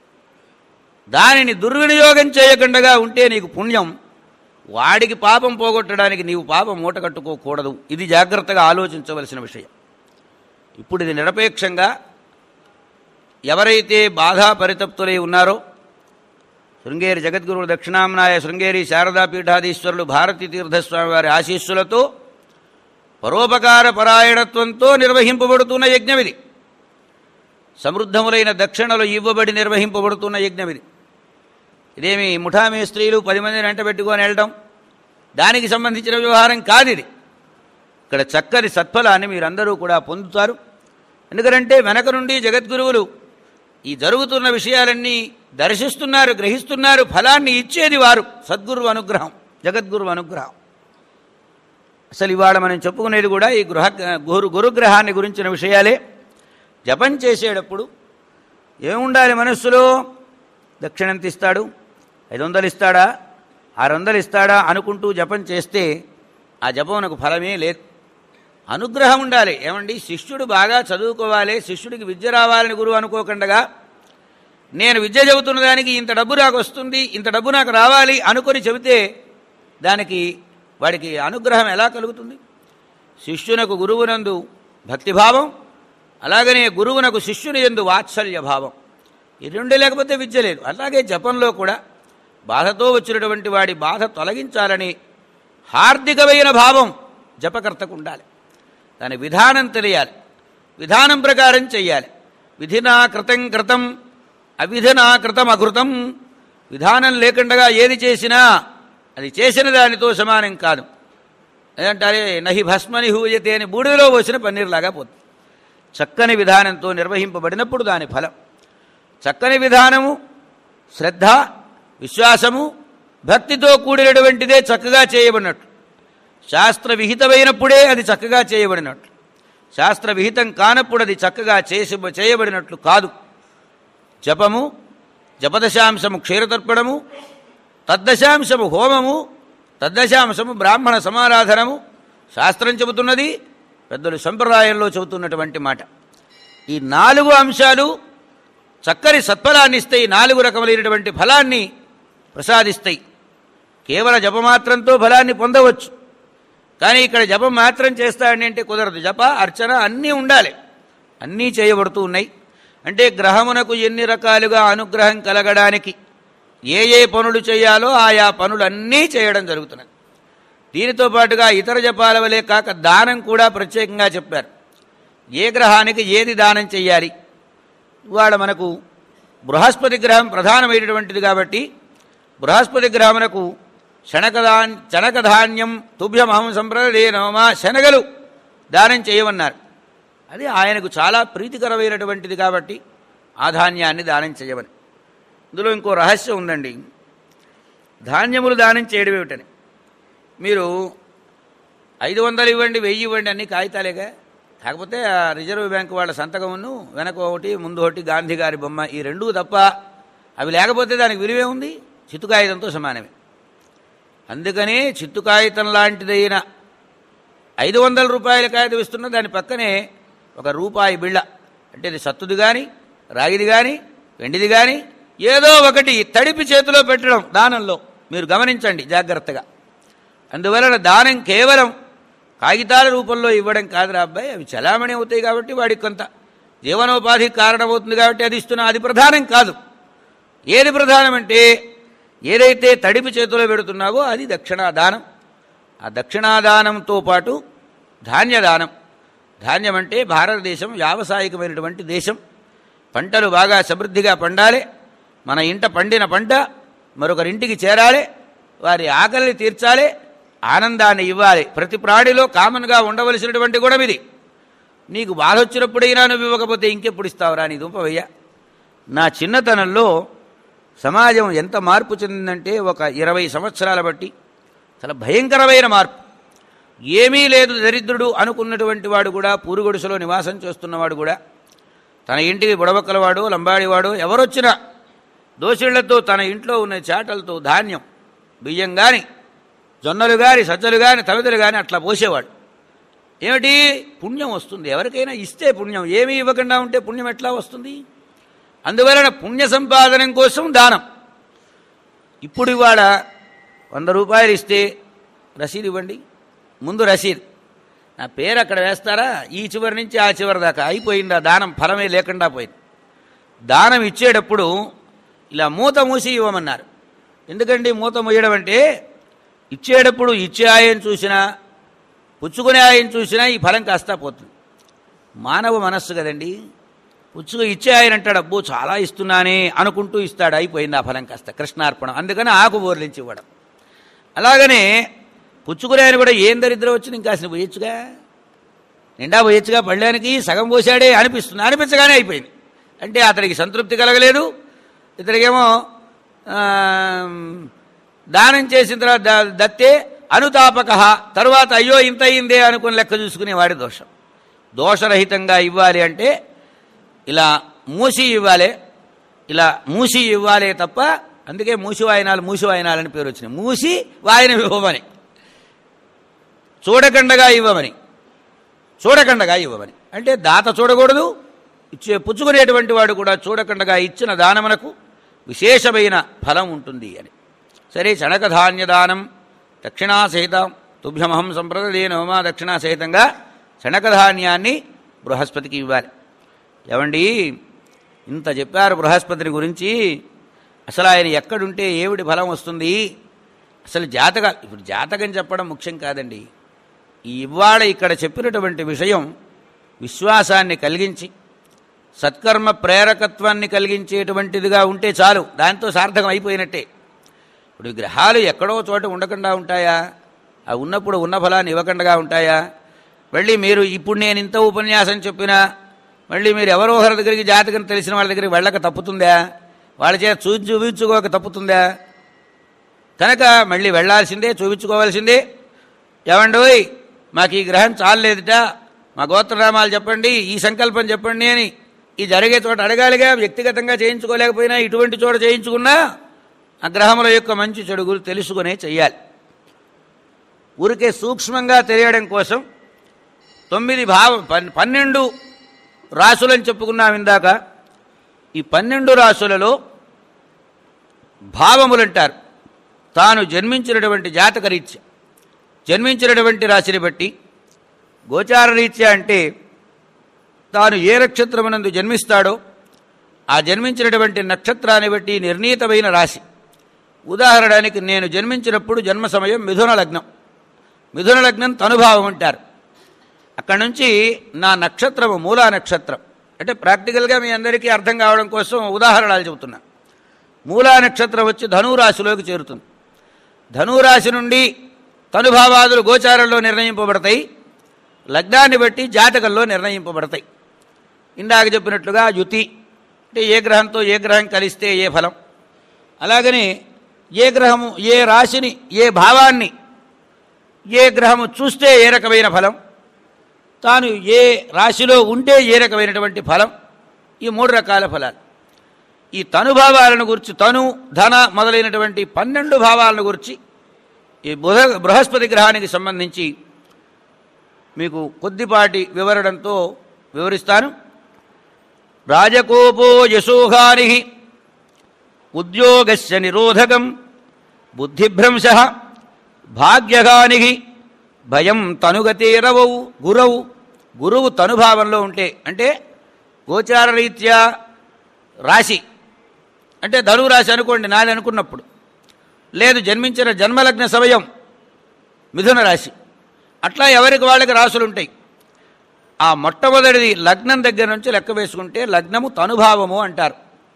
దానిని దుర్వినియోగం చేయకుండా ఉంటే నీకు పుణ్యం వాడికి పాపం పోగొట్టడానికి నీవు పాపం మూట కట్టుకోకూడదు ఇది జాగ్రత్తగా ఆలోచించవలసిన విషయం ఇప్పుడు ఇది నిరపేక్షంగా ఎవరైతే బాధా పరితప్తులై ఉన్నారో శృంగేరి జగద్గురువు దక్షిణాంనాయ శృంగేరి శారదా పీఠాధీశ్వరులు భారతీ తీర్థస్వామి వారి ఆశీస్సులతో పరోపకార పరాయణత్వంతో నిర్వహింపబడుతున్న యజ్ఞం ఇది సమృద్ధములైన దక్షిణలు ఇవ్వబడి నిర్వహింపబడుతున్న యజ్ఞం ఇది ఇదేమి ముఠామే స్త్రీలు పది మందిని వెంట పెట్టుకొని వెళ్ళడం దానికి సంబంధించిన వ్యవహారం కాదు ఇది ఇక్కడ చక్కని సత్ఫలాన్ని మీరందరూ కూడా పొందుతారు ఎందుకంటే వెనక నుండి జగద్గురువులు ఈ జరుగుతున్న విషయాలన్నీ దర్శిస్తున్నారు గ్రహిస్తున్నారు ఫలాన్ని ఇచ్చేది వారు సద్గురు అనుగ్రహం జగద్గురు అనుగ్రహం అసలు ఇవాళ మనం చెప్పుకునేది కూడా ఈ గృహ గురు గురుగ్రహాన్ని గురించిన విషయాలే జపం చేసేటప్పుడు ఏముండాలి మనస్సులో దక్షిణంత ఇస్తాడు ఐదు వందలు ఇస్తాడా ఆరు వందలు ఇస్తాడా అనుకుంటూ జపం చేస్తే ఆ జపమునకు ఫలమే లేదు అనుగ్రహం ఉండాలి ఏమండి శిష్యుడు బాగా చదువుకోవాలి శిష్యుడికి విద్య రావాలని గురువు అనుకోకుండా నేను విద్య చెబుతున్న దానికి ఇంత డబ్బు నాకు వస్తుంది ఇంత డబ్బు నాకు రావాలి అనుకొని చెబితే దానికి వాడికి అనుగ్రహం ఎలా కలుగుతుంది శిష్యునకు గురువునందు భక్తిభావం అలాగనే గురువునకు శిష్యుని ఎందు వాత్సల్య భావం ఈ రెండు లేకపోతే విద్య లేదు అలాగే జపంలో కూడా బాధతో వచ్చినటువంటి వాడి బాధ తొలగించాలని హార్దికమైన భావం జపకర్తకు ఉండాలి దాని విధానం తెలియాలి విధానం ప్రకారం చెయ్యాలి విధినా కృతం కృతం అవిధినా కృతం అకృతం విధానం లేకుండా ఏది చేసినా అది చేసిన దానితో సమానం కాదు ఏదంటారే నహి భస్మని హూయతే అని బూడిదలో పోసిన పన్నీరులాగా పోతుంది చక్కని విధానంతో నిర్వహింపబడినప్పుడు దాని ఫలం చక్కని విధానము శ్రద్ధ విశ్వాసము భక్తితో కూడినటువంటిదే చక్కగా చేయబడినట్లు శాస్త్ర విహితమైనప్పుడే అది చక్కగా చేయబడినట్లు శాస్త్ర విహితం కానప్పుడు అది చక్కగా చేసి చేయబడినట్లు కాదు జపము జపదశాంశము క్షీరతర్పణము తద్దశాంశము హోమము తద్దశాంశము బ్రాహ్మణ సమారాధనము శాస్త్రం చెబుతున్నది పెద్దలు సంప్రదాయంలో చెబుతున్నటువంటి మాట ఈ నాలుగు అంశాలు చక్కని సత్ఫలాన్ని ఇస్తాయి నాలుగు రకములైనటువంటి ఫలాన్ని ప్రసాదిస్తాయి కేవల జపమాత్రంతో ఫలాన్ని పొందవచ్చు కానీ ఇక్కడ జపం మాత్రం చేస్తాడని అంటే కుదరదు జప అర్చన అన్నీ ఉండాలి అన్నీ చేయబడుతూ ఉన్నాయి అంటే గ్రహమునకు ఎన్ని రకాలుగా అనుగ్రహం కలగడానికి ఏ ఏ పనులు చేయాలో ఆయా పనులన్నీ చేయడం జరుగుతున్నది దీనితో పాటుగా ఇతర జపాల వలె కాక దానం కూడా ప్రత్యేకంగా చెప్పారు ఏ గ్రహానికి ఏది దానం చెయ్యాలి ఇవాళ మనకు బృహస్పతి గ్రహం ప్రధానమైనటువంటిది కాబట్టి బృహస్పతి గ్రహమునకు శనకదా శనకధాన్యం తుభ్యమహం సంప్రదే నమమా శనగలు దానం చేయమన్నారు అది ఆయనకు చాలా ప్రీతికరమైనటువంటిది కాబట్టి ఆ ధాన్యాన్ని దానం చేయమని ఇందులో ఇంకో రహస్యం ఉందండి ధాన్యములు దానం చేయడం ఏమిటని మీరు ఐదు వందలు ఇవ్వండి వెయ్యి ఇవ్వండి అన్ని కాగితాలేగా కాకపోతే ఆ రిజర్వ్ బ్యాంక్ వాళ్ళ సంతకమును వెనక ఒకటి ముందు ఒకటి గాంధీ గారి బొమ్మ ఈ రెండూ తప్ప అవి లేకపోతే దానికి విలువే ఉంది చిత్తు కాగితంతో సమానమే అందుకనే చిత్తు కాగితం లాంటిదైన ఐదు వందల రూపాయల కాగితం ఇస్తున్న దాని పక్కనే ఒక రూపాయి బిళ్ళ అంటే ఇది సత్తుది కానీ రాగిది కానీ వెండిది కానీ ఏదో ఒకటి తడిపి చేతిలో పెట్టడం దానంలో మీరు గమనించండి జాగ్రత్తగా అందువలన దానం కేవలం కాగితాల రూపంలో ఇవ్వడం కాదురా అబ్బాయి అవి చలామణి అవుతాయి కాబట్టి వాడికి కొంత జీవనోపాధికి కారణమవుతుంది కాబట్టి అది ఇస్తున్నా అది ప్రధానం కాదు ఏది ప్రధానమంటే ఏదైతే తడిపి చేతిలో పెడుతున్నావో అది దక్షిణాదానం ఆ దక్షిణాదానంతో పాటు ధాన్యదానం ధాన్యం అంటే భారతదేశం వ్యావసాయికమైనటువంటి దేశం పంటలు బాగా సమృద్ధిగా పండాలి మన ఇంట పండిన పంట మరొకరింటికి చేరాలి వారి ఆకలిని తీర్చాలి ఆనందాన్ని ఇవ్వాలి ప్రతి ప్రాణిలో కామన్గా ఉండవలసినటువంటి గుణం ఇది నీకు బాధ వచ్చినప్పుడైనా నువ్వు ఇవ్వకపోతే ఇంకెప్పుడు ఇస్తావురా నీ దుంపవయ్య నా చిన్నతనంలో సమాజం ఎంత మార్పు చెందిందంటే ఒక ఇరవై సంవత్సరాల బట్టి చాలా భయంకరమైన మార్పు ఏమీ లేదు దరిద్రుడు అనుకున్నటువంటి వాడు కూడా పూరుగొడుసులో నివాసం చేస్తున్నవాడు కూడా తన ఇంటికి బుడబక్కలవాడు లంబాడివాడు ఎవరొచ్చినా దోసిళ్లతో తన ఇంట్లో ఉన్న చాటలతో ధాన్యం బియ్యం కానీ జొన్నలు కానీ సజ్జలు కానీ తవిదలు కానీ అట్లా పోసేవాడు ఏమిటి పుణ్యం వస్తుంది ఎవరికైనా ఇస్తే పుణ్యం ఏమీ ఇవ్వకుండా ఉంటే పుణ్యం ఎట్లా వస్తుంది అందువలన పుణ్య సంపాదనం కోసం దానం ఇప్పుడు ఇవాళ వంద రూపాయలు ఇస్తే రసీదు ఇవ్వండి ముందు రసీదు నా పేరు అక్కడ వేస్తారా ఈ చివరి నుంచి ఆ చివరి దాకా అయిపోయింది ఆ దానం ఫలమే లేకుండా పోయింది దానం ఇచ్చేటప్పుడు ఇలా మూత మూసి ఇవ్వమన్నారు ఎందుకండి మూత మూయడం అంటే ఇచ్చేటప్పుడు ఇచ్చే ఆయన చూసినా పుచ్చుకునే ఆయన చూసినా ఈ ఫలం కాస్తా పోతుంది మానవ మనస్సు కదండి పుచ్చుకు ఇచ్చే ఆయన అంటాడు అబ్బో చాలా ఇస్తున్నానే అనుకుంటూ ఇస్తాడు అయిపోయింది ఆ ఫలం కాస్త కృష్ణార్పణం అందుకని ఆకు బోర్లించి ఇవ్వడం అలాగనే పుచ్చుకునే ఆయన కూడా ఏం దరిద్రం వచ్చింది ఇంకా అసలు పోయొచ్చుగా నిండా పోయొచ్చుగా పళ్ళానికి సగం పోసాడే అనిపిస్తుంది అనిపించగానే అయిపోయింది అంటే అతనికి సంతృప్తి కలగలేదు ఇతనికేమో ఆ, దానం చేసిన తర్వాత ద- దత్తే అనుతాపక తరువాత అయ్యో ఇంత అయిందే అనుకుని లెక్క చూసుకునే వాడి దోషం దోషరహితంగా ఇవ్వాలి అంటే ఇలా మూసి ఇవ్వాలి ఇలా మూసి ఇవ్వాలి తప్ప అందుకే మూసి వాయనాలు మూసి వాయనాలని పేరు వచ్చినాయి మూసి వాయన ఇవ్వమని చూడకండగా ఇవ్వమని చూడకండగా ఇవ్వమని అంటే దాత చూడకూడదు ఇచ్చే పుచ్చుకునేటువంటి వాడు కూడా చూడకండగా ఇచ్చిన దానమునకు విశేషమైన ఫలం ఉంటుంది అని సరే చణకధాన్య దానం దక్షిణాసహితం తుభ్యమహం సంప్రదే నవమా దక్షిణాసహితంగా చణకధాన్యాన్ని బృహస్పతికి ఇవ్వాలి ఏమండి ఇంత చెప్పారు బృహస్పతిని గురించి అసలు ఆయన ఎక్కడుంటే ఏమిటి ఫలం వస్తుంది అసలు జాతక ఇప్పుడు జాతకం చెప్పడం ముఖ్యం కాదండి ఈ ఇవాళ ఇక్కడ చెప్పినటువంటి విషయం విశ్వాసాన్ని కలిగించి సత్కర్మ ప్రేరకత్వాన్ని కలిగించేటువంటిదిగా ఉంటే చాలు దాంతో సార్థకం అయిపోయినట్టే ఇప్పుడు ఈ గ్రహాలు ఎక్కడో చోట ఉండకుండా ఉంటాయా ఆ ఉన్నప్పుడు ఉన్న ఫలాన్ని ఇవ్వకుండా ఉంటాయా మళ్ళీ మీరు ఇప్పుడు నేను ఇంత ఉపన్యాసం చెప్పినా మళ్ళీ మీరు ఎవరో ఒకరి దగ్గరికి జాతకం తెలిసిన వాళ్ళ దగ్గరికి వెళ్ళక తప్పుతుందా వాళ్ళ చేత చూసి చూపించుకోక తప్పుతుందా కనుక మళ్ళీ వెళ్ళాల్సిందే చూపించుకోవాల్సిందే ఏమండోయ్ మాకు ఈ గ్రహం చాలలేదుట మా గోత్రనామాలు చెప్పండి ఈ సంకల్పం చెప్పండి అని ఈ జరిగే చోట అడగాలిగా వ్యక్తిగతంగా చేయించుకోలేకపోయినా ఇటువంటి చోట చేయించుకున్నా ఆ గ్రహముల యొక్క మంచి చెడుగులు తెలుసుకునే చెయ్యాలి ఊరికే సూక్ష్మంగా తెలియడం కోసం తొమ్మిది భావ పన్- పన్నెండు రాసులని చెప్పుకున్నాం ఇందాక ఈ పన్నెండు రాసులలో భావములంటారు తాను జన్మించినటువంటి జాతక రీత్యా జన్మించినటువంటి రాశిని బట్టి గోచార రీత్యా అంటే తాను ఏ నక్షత్రమునందు జన్మిస్తాడో ఆ జన్మించినటువంటి నక్షత్రాన్ని బట్టి నిర్ణీతమైన రాశి ఉదాహరణకి నేను జన్మించినప్పుడు జన్మ సమయం మిథున లగ్నం మిథున లగ్నం తనుభావం అంటారు అక్కడి నుంచి నా నక్షత్రము మూలా నక్షత్రం అంటే ప్రాక్టికల్గా మీ అందరికీ అర్థం కావడం కోసం ఉదాహరణలు చెబుతున్నా మూలా నక్షత్రం వచ్చి ధనురాశిలోకి చేరుతుంది ధనురాశి నుండి తనుభావాదులు గోచారంలో నిర్ణయింపబడతాయి లగ్నాన్ని బట్టి జాతకంలో నిర్ణయింపబడతాయి ఇందాక చెప్పినట్లుగా యుతి అంటే ఏ గ్రహంతో ఏ గ్రహం కలిస్తే ఏ ఫలం అలాగని ఏ గ్రహము ఏ రాశిని ఏ భావాన్ని ఏ గ్రహము చూస్తే ఏ రకమైన ఫలం తాను ఏ రాశిలో ఉంటే ఏ రకమైనటువంటి ఫలం ఈ మూడు రకాల ఫలాలు ఈ తనుభావాలను గురించి తను ధన మొదలైనటువంటి పన్నెండు భావాలను గురించి ఈ బుధ బృహస్పతి గ్రహానికి సంబంధించి మీకు కొద్దిపాటి వివరణంతో వివరిస్తాను రాజకోపో యశోహాని ఉద్యోగస్య నిరోధకం బుద్ధిభ్రంశ భాగ్యహాని భయం తనుగతేరవౌ గురవు గురువు తనుభావంలో ఉంటే అంటే గోచారరీత్యా రాశి అంటే ధనువు రాశి అనుకోండి నాది అనుకున్నప్పుడు లేదు జన్మించిన జన్మలగ్న సమయం మిథున రాశి అట్లా ఎవరికి వాళ్ళకి రాసులు ఉంటాయి ఆ మొట్టమొదటిది లగ్నం దగ్గర నుంచి లెక్క వేసుకుంటే లగ్నము తనుభావము అంటారు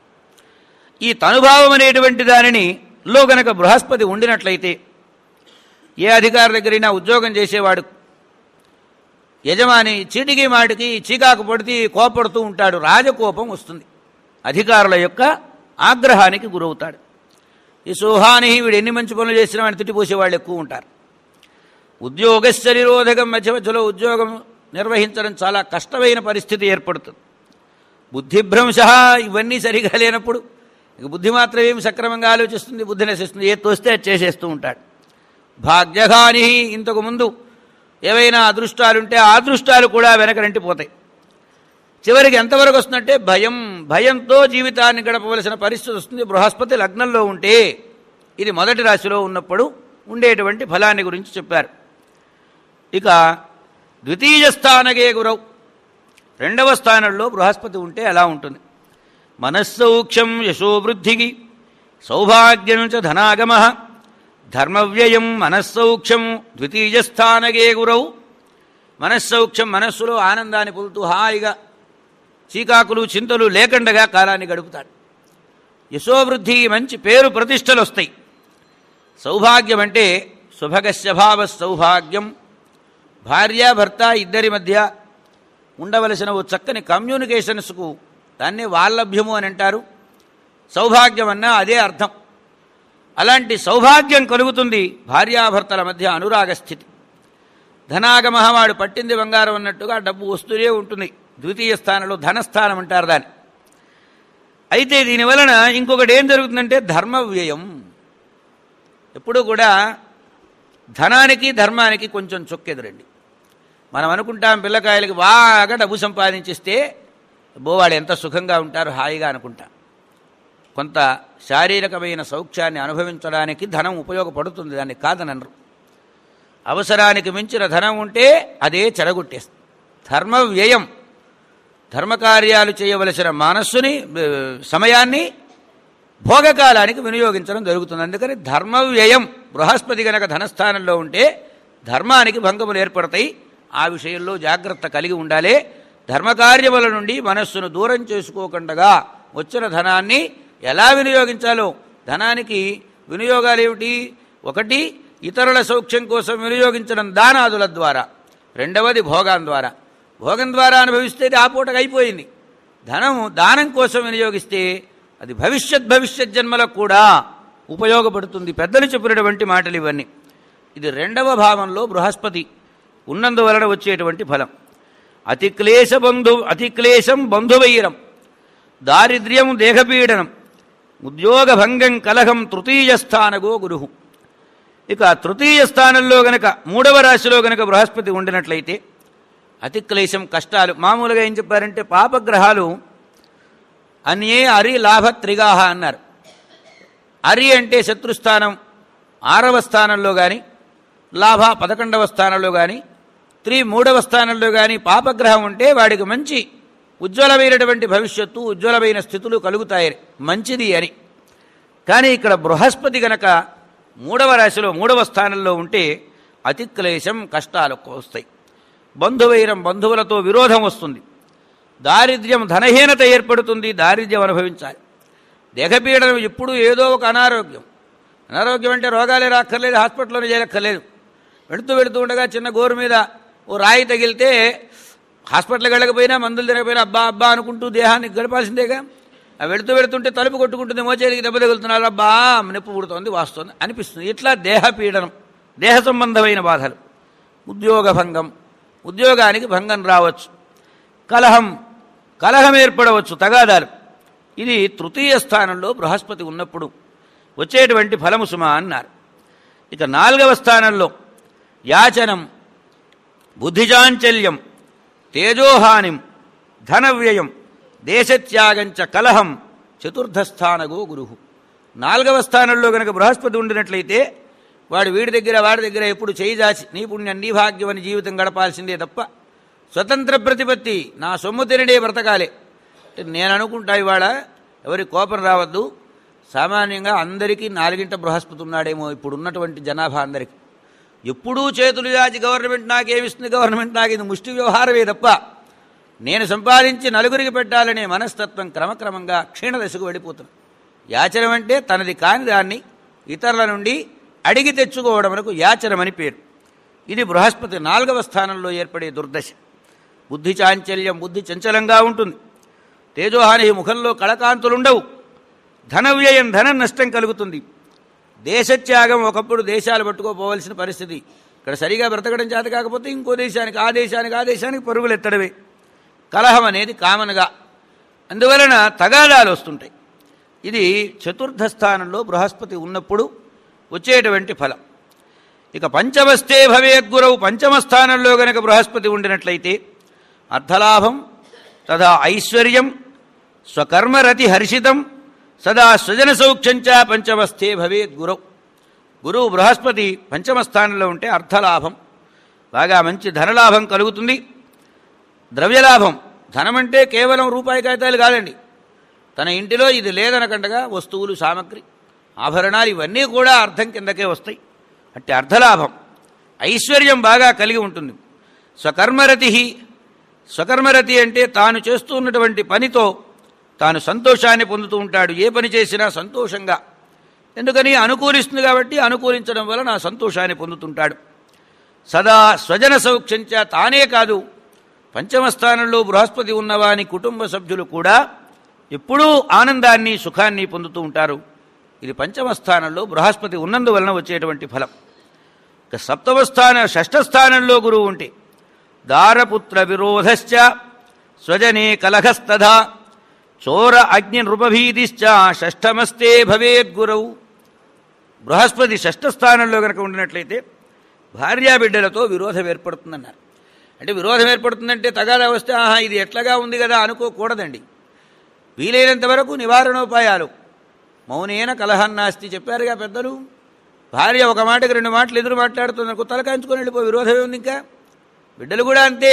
ఈ తనుభావం అనేటువంటి దానిని లో గనక బృహస్పతి ఉండినట్లయితే ఏ అధికారి దగ్గరైనా ఉద్యోగం చేసేవాడు యజమాని చీటికి మాటికి చీకాకు పడితే కోపడుతూ ఉంటాడు రాజకోపం వస్తుంది అధికారుల యొక్క ఆగ్రహానికి గురవుతాడు ఈ సోహాని వీడు ఎన్ని మంచి పనులు చేసినా వాడిని తిట్టిపోసే వాళ్ళు ఎక్కువ ఉంటారు ఉద్యోగస్య నిరోధకం మధ్య మధ్యలో ఉద్యోగం నిర్వహించడం చాలా కష్టమైన పరిస్థితి ఏర్పడుతుంది బుద్ధిభ్రంశ ఇవన్నీ సరిగా లేనప్పుడు ఇక బుద్ధి మాత్రం ఏమి సక్రమంగా ఆలోచిస్తుంది బుద్ధి నశిస్తుంది ఏ తోస్తే అది చేసేస్తూ ఉంటాడు భాగ్యహాని ఇంతకు ముందు ఏవైనా అదృష్టాలుంటే ఆ అదృష్టాలు కూడా వెనకరంటిపోతాయి చివరికి ఎంతవరకు వస్తుందంటే భయం భయంతో జీవితాన్ని గడపవలసిన పరిస్థితి వస్తుంది బృహస్పతి లగ్నంలో ఉంటే ఇది మొదటి రాశిలో ఉన్నప్పుడు ఉండేటువంటి ఫలాన్ని గురించి చెప్పారు ఇక ద్వితీయ స్థానకే గురవు రెండవ స్థానంలో బృహస్పతి ఉంటే ఎలా ఉంటుంది మనస్సౌఖ్యం యశోవృద్ధికి సౌభాగ్యం చ ధనాగమ ధర్మవ్యయం మనస్సౌఖ్యం ద్వితీయ స్థానకే గురవు మనస్సౌఖ్యం మనస్సులో ఆనందాన్ని పొందుతూ హాయిగా చీకాకులు చింతలు లేకుండగా కాలాన్ని గడుపుతాడు యశోవృద్ధి మంచి పేరు ప్రతిష్టలు వస్తాయి సౌభాగ్యం అంటే శుభగస్య భావ సౌభాగ్యం భార్యాభర్త ఇద్దరి మధ్య ఉండవలసిన ఓ చక్కని కమ్యూనికేషన్స్కు దాన్నే వాల్లభ్యము అని అంటారు సౌభాగ్యం అన్నా అదే అర్థం అలాంటి సౌభాగ్యం కలుగుతుంది భార్యాభర్తల మధ్య అనురాగ స్థితి ధనాగమ వాడు పట్టింది బంగారం అన్నట్టుగా డబ్బు వస్తూనే ఉంటుంది ద్వితీయ స్థానంలో ధనస్థానం అంటారు దాన్ని అయితే దీని వలన ఇంకొకటి ఏం జరుగుతుందంటే ధర్మ వ్యయం ఎప్పుడూ కూడా ధనానికి ధర్మానికి కొంచెం చొక్కెదురండి మనం అనుకుంటాం పిల్లకాయలకి బాగా డబ్బు సంపాదించిస్తే బోవాడు ఎంత సుఖంగా ఉంటారు హాయిగా అనుకుంటాం కొంత శారీరకమైన సౌఖ్యాన్ని అనుభవించడానికి ధనం ఉపయోగపడుతుంది దాన్ని కాదనరు అవసరానికి మించిన ధనం ఉంటే అదే చెడగొట్టేస్తుంది ధర్మ వ్యయం ధర్మకార్యాలు చేయవలసిన మనస్సుని ఆ, సమయాన్ని భోగకాలానికి వినియోగించడం జరుగుతుంది అందుకని ధర్మ వ్యయం బృహస్పతి గనక ధనస్థానంలో ఉంటే ధర్మానికి భంగములు ఏర్పడతాయి ఆ విషయంలో జాగ్రత్త కలిగి ఉండాలి ధర్మకార్యముల నుండి మనస్సును దూరం చేసుకోకుండా వచ్చిన ధనాన్ని ఎలా వినియోగించాలో ధనానికి వినియోగాలు ఏమిటి ఒకటి ఇతరుల సౌఖ్యం కోసం వినియోగించడం దానాదుల ద్వారా రెండవది భోగం ద్వారా భోగం ద్వారా అనుభవిస్తే ఇది ఆ పూటకు అయిపోయింది ధనము దానం కోసం వినియోగిస్తే అది భవిష్యత్ భవిష్యత్ జన్మలకు కూడా ఉపయోగపడుతుంది పెద్దలు చెప్పినటువంటి మాటలు ఇవన్నీ ఇది రెండవ భావంలో బృహస్పతి ఉన్నందువలన వచ్చేటువంటి ఫలం అతి క్లేశ బంధు అతి క్లేశం బంధువైరం దారిద్ర్యం దేహపీడనం ఉద్యోగభంగం కలహం తృతీయ స్థానగో గురు ఇక తృతీయ స్థానంలో గనక మూడవ రాశిలో గనక బృహస్పతి ఉండినట్లయితే అతి క్లేశం కష్టాలు మామూలుగా ఏం చెప్పారంటే పాపగ్రహాలు అన్యే అరి లాభ త్రిగాహ అన్నారు అరి అంటే శత్రుస్థానం ఆరవ స్థానంలో కానీ లాభ పదకొండవ స్థానంలో కానీ త్రి మూడవ స్థానంలో కానీ పాపగ్రహం ఉంటే వాడికి మంచి ఉజ్వలమైనటువంటి భవిష్యత్తు ఉజ్వలమైన స్థితులు కలుగుతాయి మంచిది అని కానీ ఇక్కడ బృహస్పతి గనక మూడవ రాశిలో మూడవ స్థానంలో ఉంటే అతిక్లేశం కష్టాలు వస్తాయి బంధువైరం బంధువులతో విరోధం వస్తుంది దారిద్ర్యం ధనహీనత ఏర్పడుతుంది దారిద్ర్యం అనుభవించాలి దేహపీడనం ఎప్పుడు ఏదో ఒక అనారోగ్యం అనారోగ్యం అంటే రోగాలే రాక్కర్లేదు హాస్పిటల్లోనే చేయక్కర్లేదు వెళుతూ వెళుతూ ఉండగా చిన్న గోరు మీద ఓ రాయి తగిలితే హాస్పిటల్కి వెళ్ళకపోయినా మందులు తినకపోయినా అబ్బా అబ్బా అనుకుంటూ దేహాన్ని గడపాల్సిందేగా ఆ వెళుతూ వెళుతుంటే తలుపు కొట్టుకుంటుంది మోచేరికి దెబ్బ తగులుతున్నారు అబ్బా నొప్పి పుడుతోంది వాస్తోంది అనిపిస్తుంది ఇట్లా దేహపీడనం దేహ సంబంధమైన బాధలు ఉద్యోగ భంగం ఉద్యోగానికి భంగం రావచ్చు కలహం కలహం ఏర్పడవచ్చు తగాదాలు ఇది తృతీయ స్థానంలో బృహస్పతి ఉన్నప్పుడు వచ్చేటువంటి ఫలము సుమ అన్నారు ఇక నాలుగవ స్థానంలో యాచనం బుద్ధిచాంచల్యం తేజోహానిం ధనవ్యయం దేశత్యాగంచ కలహం చతుర్థస్థానగో గురు నాలుగవ స్థానంలో గనక బృహస్పతి ఉండినట్లయితే వాడు వీడి దగ్గర వాడి దగ్గర ఎప్పుడు చేయి దాచి నీ పుణ్యం నీ భాగ్యం అని జీవితం గడపాల్సిందే తప్ప స్వతంత్ర ప్రతిపత్తి నా సొమ్ము తినడే బ్రతకాలే అంటే నేను అనుకుంటా ఇవాళ ఎవరి కోపం రావద్దు సామాన్యంగా అందరికీ నాలుగింట బృహస్పతి ఉన్నాడేమో ఇప్పుడు ఉన్నటువంటి జనాభా అందరికీ ఎప్పుడూ చేతులు దాచి గవర్నమెంట్ నాకేమిస్తుంది గవర్నమెంట్ నాకు ఇది ముష్టి వ్యవహారమే తప్ప నేను సంపాదించి నలుగురికి పెట్టాలనే మనస్తత్వం క్రమక్రమంగా క్షీణదశకు వెళ్ళిపోతుంది యాచనం అంటే తనది కాని దాన్ని ఇతరుల నుండి అడిగి తెచ్చుకోవడమునకు యాచనమని పేరు ఇది బృహస్పతి నాలుగవ స్థానంలో ఏర్పడే దుర్దశ బుద్ధి చాంచల్యం బుద్ధి చంచలంగా ఉంటుంది తేజోహాని ముఖంలో కళకాంతులుండవు ధన వ్యయం ధన నష్టం కలుగుతుంది దేశత్యాగం ఒకప్పుడు దేశాలు పట్టుకోపోవలసిన పరిస్థితి ఇక్కడ సరిగా బ్రతకడం చేత కాకపోతే ఇంకో దేశానికి ఆ దేశానికి ఆ దేశానికి పరుగులు ఎత్తడమే కలహం అనేది కామన్గా అందువలన తగాదాలు వస్తుంటాయి ఇది చతుర్థ స్థానంలో బృహస్పతి ఉన్నప్పుడు వచ్చేటువంటి ఫలం ఇక పంచమస్తే భవేద్గురవు పంచమ స్థానంలో గనక బృహస్పతి ఉండినట్లయితే అర్థలాభం తదా ఐశ్వర్యం స్వకర్మరతి హర్షితం సదా సృజన సౌఖ్యంచ పంచమస్థే భవేత్ గురవు గురువు బృహస్పతి పంచమ స్థానంలో ఉంటే అర్థలాభం బాగా మంచి ధనలాభం కలుగుతుంది ద్రవ్యలాభం ధనం అంటే కేవలం రూపాయి కాగితాలు కాదండి తన ఇంటిలో ఇది లేదనకండగా వస్తువులు సామగ్రి ఆభరణాలు ఇవన్నీ కూడా అర్థం కిందకే వస్తాయి అంటే అర్థలాభం ఐశ్వర్యం బాగా కలిగి ఉంటుంది స్వకర్మరతి స్వకర్మరతి అంటే తాను చేస్తూ ఉన్నటువంటి పనితో తాను సంతోషాన్ని పొందుతూ ఉంటాడు ఏ పని చేసినా సంతోషంగా ఎందుకని అనుకూలిస్తుంది కాబట్టి అనుకూలించడం వలన ఆ సంతోషాన్ని పొందుతుంటాడు సదా స్వజన సౌఖ్యంచ తానే కాదు పంచమ స్థానంలో బృహస్పతి ఉన్నవాని కుటుంబ సభ్యులు కూడా ఎప్పుడూ ఆనందాన్ని సుఖాన్ని పొందుతూ ఉంటారు ఇది పంచమ స్థానంలో బృహస్పతి ఉన్నందువలన వచ్చేటువంటి ఫలం ఇక సప్తమ స్థాన షష్ఠ స్థానంలో గురువు ఉంటే దారపుత్ర విరోధశ్చ స్వజనే కలహస్తథా చోర అగ్ని నృపభీతిశ్చ షష్ఠమస్తే భవేద్గురవు బృహస్పతి షష్ఠ స్థానంలో కనుక ఉండినట్లయితే భార్యాబిడ్డలతో విరోధం ఏర్పడుతుందన్నారు అంటే విరోధం ఏర్పడుతుందంటే తగాదా వస్తే ఆహా ఇది ఎట్లాగా ఉంది కదా అనుకోకూడదండి వీలైనంత వరకు నివారణోపాయాలు మౌనేన కలహన్నాస్తి చెప్పారుగా పెద్దలు భార్య ఒక మాటకి రెండు మాటలు ఎదురు మాట్లాడుతుంది అనుకో తలకాంచుకొని వెళ్ళిపో విరోధమే ఉంది ఇంకా బిడ్డలు కూడా అంతే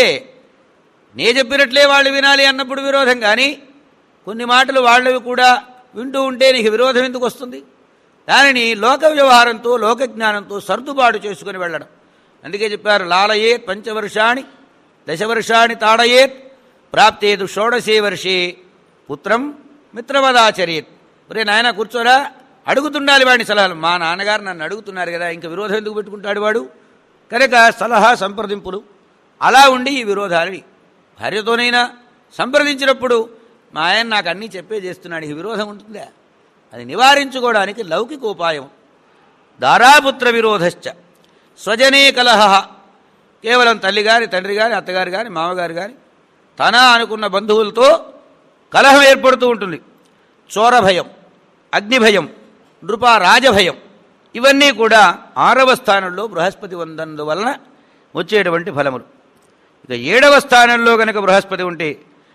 నే చెప్పినట్లే వాళ్ళు వినాలి అన్నప్పుడు విరోధం కానీ కొన్ని మాటలు వాళ్ళవి కూడా వింటూ ఉంటే నీకు విరోధం ఎందుకు వస్తుంది దానిని లోక వ్యవహారంతో లోక జ్ఞానంతో సర్దుబాటు చేసుకుని వెళ్ళడం అందుకే చెప్పారు లాలయేత్ పంచవర్షాణి దశవర్షాణి తాడయేత్ ప్రాప్తేదు షోడశే వర్షే పుత్రం మిత్రవదాచరేత్ ఒరే నాయన కూర్చోరా అడుగుతుండాలి వాడిని సలహాలు మా నాన్నగారు నన్ను అడుగుతున్నారు కదా ఇంకా విరోధం ఎందుకు పెట్టుకుంటాడు వాడు కనుక సలహా సంప్రదింపులు అలా ఉండి ఈ విరోధాలు భార్యతోనైనా సంప్రదించినప్పుడు మా ఆయన నాకు అన్నీ చెప్పే చేస్తున్నాడు ఈ విరోధం ఉంటుందా అది నివారించుకోవడానికి లౌకిక ఉపాయం దారాపుత్ర విరోధశ్చ స్వజనే కలహ కేవలం తల్లి గాని తండ్రి గాని అత్తగారు గాని మామగారు గాని తన అనుకున్న బంధువులతో కలహం ఏర్పడుతూ ఉంటుంది చోర భయం అగ్నిభయం నృప రాజభయం ఇవన్నీ కూడా ఆరవ స్థానంలో బృహస్పతి వలన వచ్చేటువంటి ఫలములు ఇక ఏడవ స్థానంలో గనక బృహస్పతి ఉంటే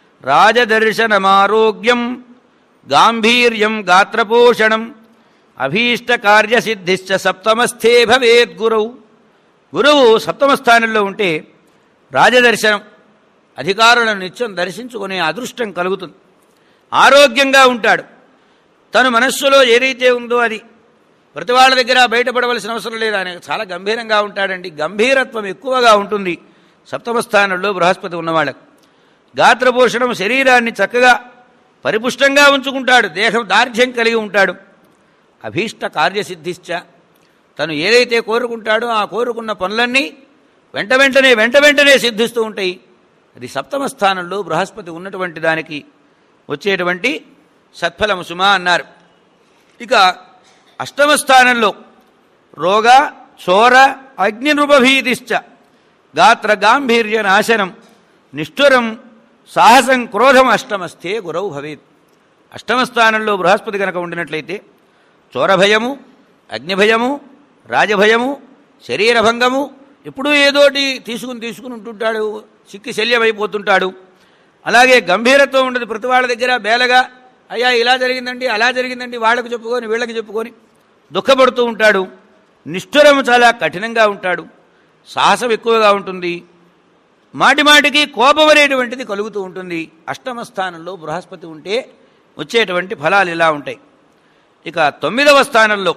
రాజదర్శనమారోగ్యం గాంభీర్యం గాత్రపోషణం అభీష్ట కార్యసిద్ధిశ్చ సప్తమస్థే భవేద్ గురువు గురువు సప్తమ స్థానంలో ఉంటే రాజదర్శనం అధికారులను నిత్యం దర్శించుకునే అదృష్టం కలుగుతుంది ఆరోగ్యంగా ఉంటాడు తను మనస్సులో ఏదైతే ఉందో అది ప్రతి వాళ్ళ దగ్గర బయటపడవలసిన అవసరం లేదు ఆయన చాలా గంభీరంగా ఉంటాడండి గంభీరత్వం ఎక్కువగా ఉంటుంది సప్తమ స్థానంలో బృహస్పతి ఉన్నవాళ్ళకు గాత్రపోషణం శరీరాన్ని చక్కగా పరిపుష్టంగా ఉంచుకుంటాడు దేహం దార్ఢ్యం కలిగి ఉంటాడు అభీష్ట కార్యసిద్ధిశ్చ తను ఏదైతే కోరుకుంటాడో ఆ కోరుకున్న పనులన్నీ వెంట వెంటనే వెంట వెంటనే సిద్ధిస్తూ ఉంటాయి అది సప్తమ స్థానంలో బృహస్పతి ఉన్నటువంటి దానికి వచ్చేటువంటి సత్ఫలము సుమా అన్నారు ఇక అష్టమ స్థానంలో రోగ చోర అగ్నినృపభీతిశ్చ గాత్ర గాంభీర్య నాశనం నిష్ఠురం సాహసం క్రోధం అష్టమస్థే గురౌ భవేత్ అష్టమ స్థానంలో బృహస్పతి కనుక ఉండినట్లయితే చోరభయము అగ్నిభయము రాజభయము శరీరభంగము ఎప్పుడూ ఏదోటి తీసుకుని తీసుకుని ఉంటుంటాడు సిక్కి శల్యమైపోతుంటాడు అలాగే గంభీరత్వం ఉండదు ప్రతి వాళ్ళ దగ్గర బేలగా అయ్యా ఇలా జరిగిందండి అలా జరిగిందండి వాళ్ళకు చెప్పుకొని వీళ్ళకి చెప్పుకొని దుఃఖపడుతూ ఉంటాడు నిష్ఠురము చాలా కఠినంగా ఉంటాడు సాహసం ఎక్కువగా ఉంటుంది మాటి మాటికి కోపం అనేటువంటిది కలుగుతూ ఉంటుంది అష్టమ స్థానంలో బృహస్పతి ఉంటే వచ్చేటువంటి ఫలాలు ఇలా ఉంటాయి ఇక తొమ్మిదవ స్థానంలో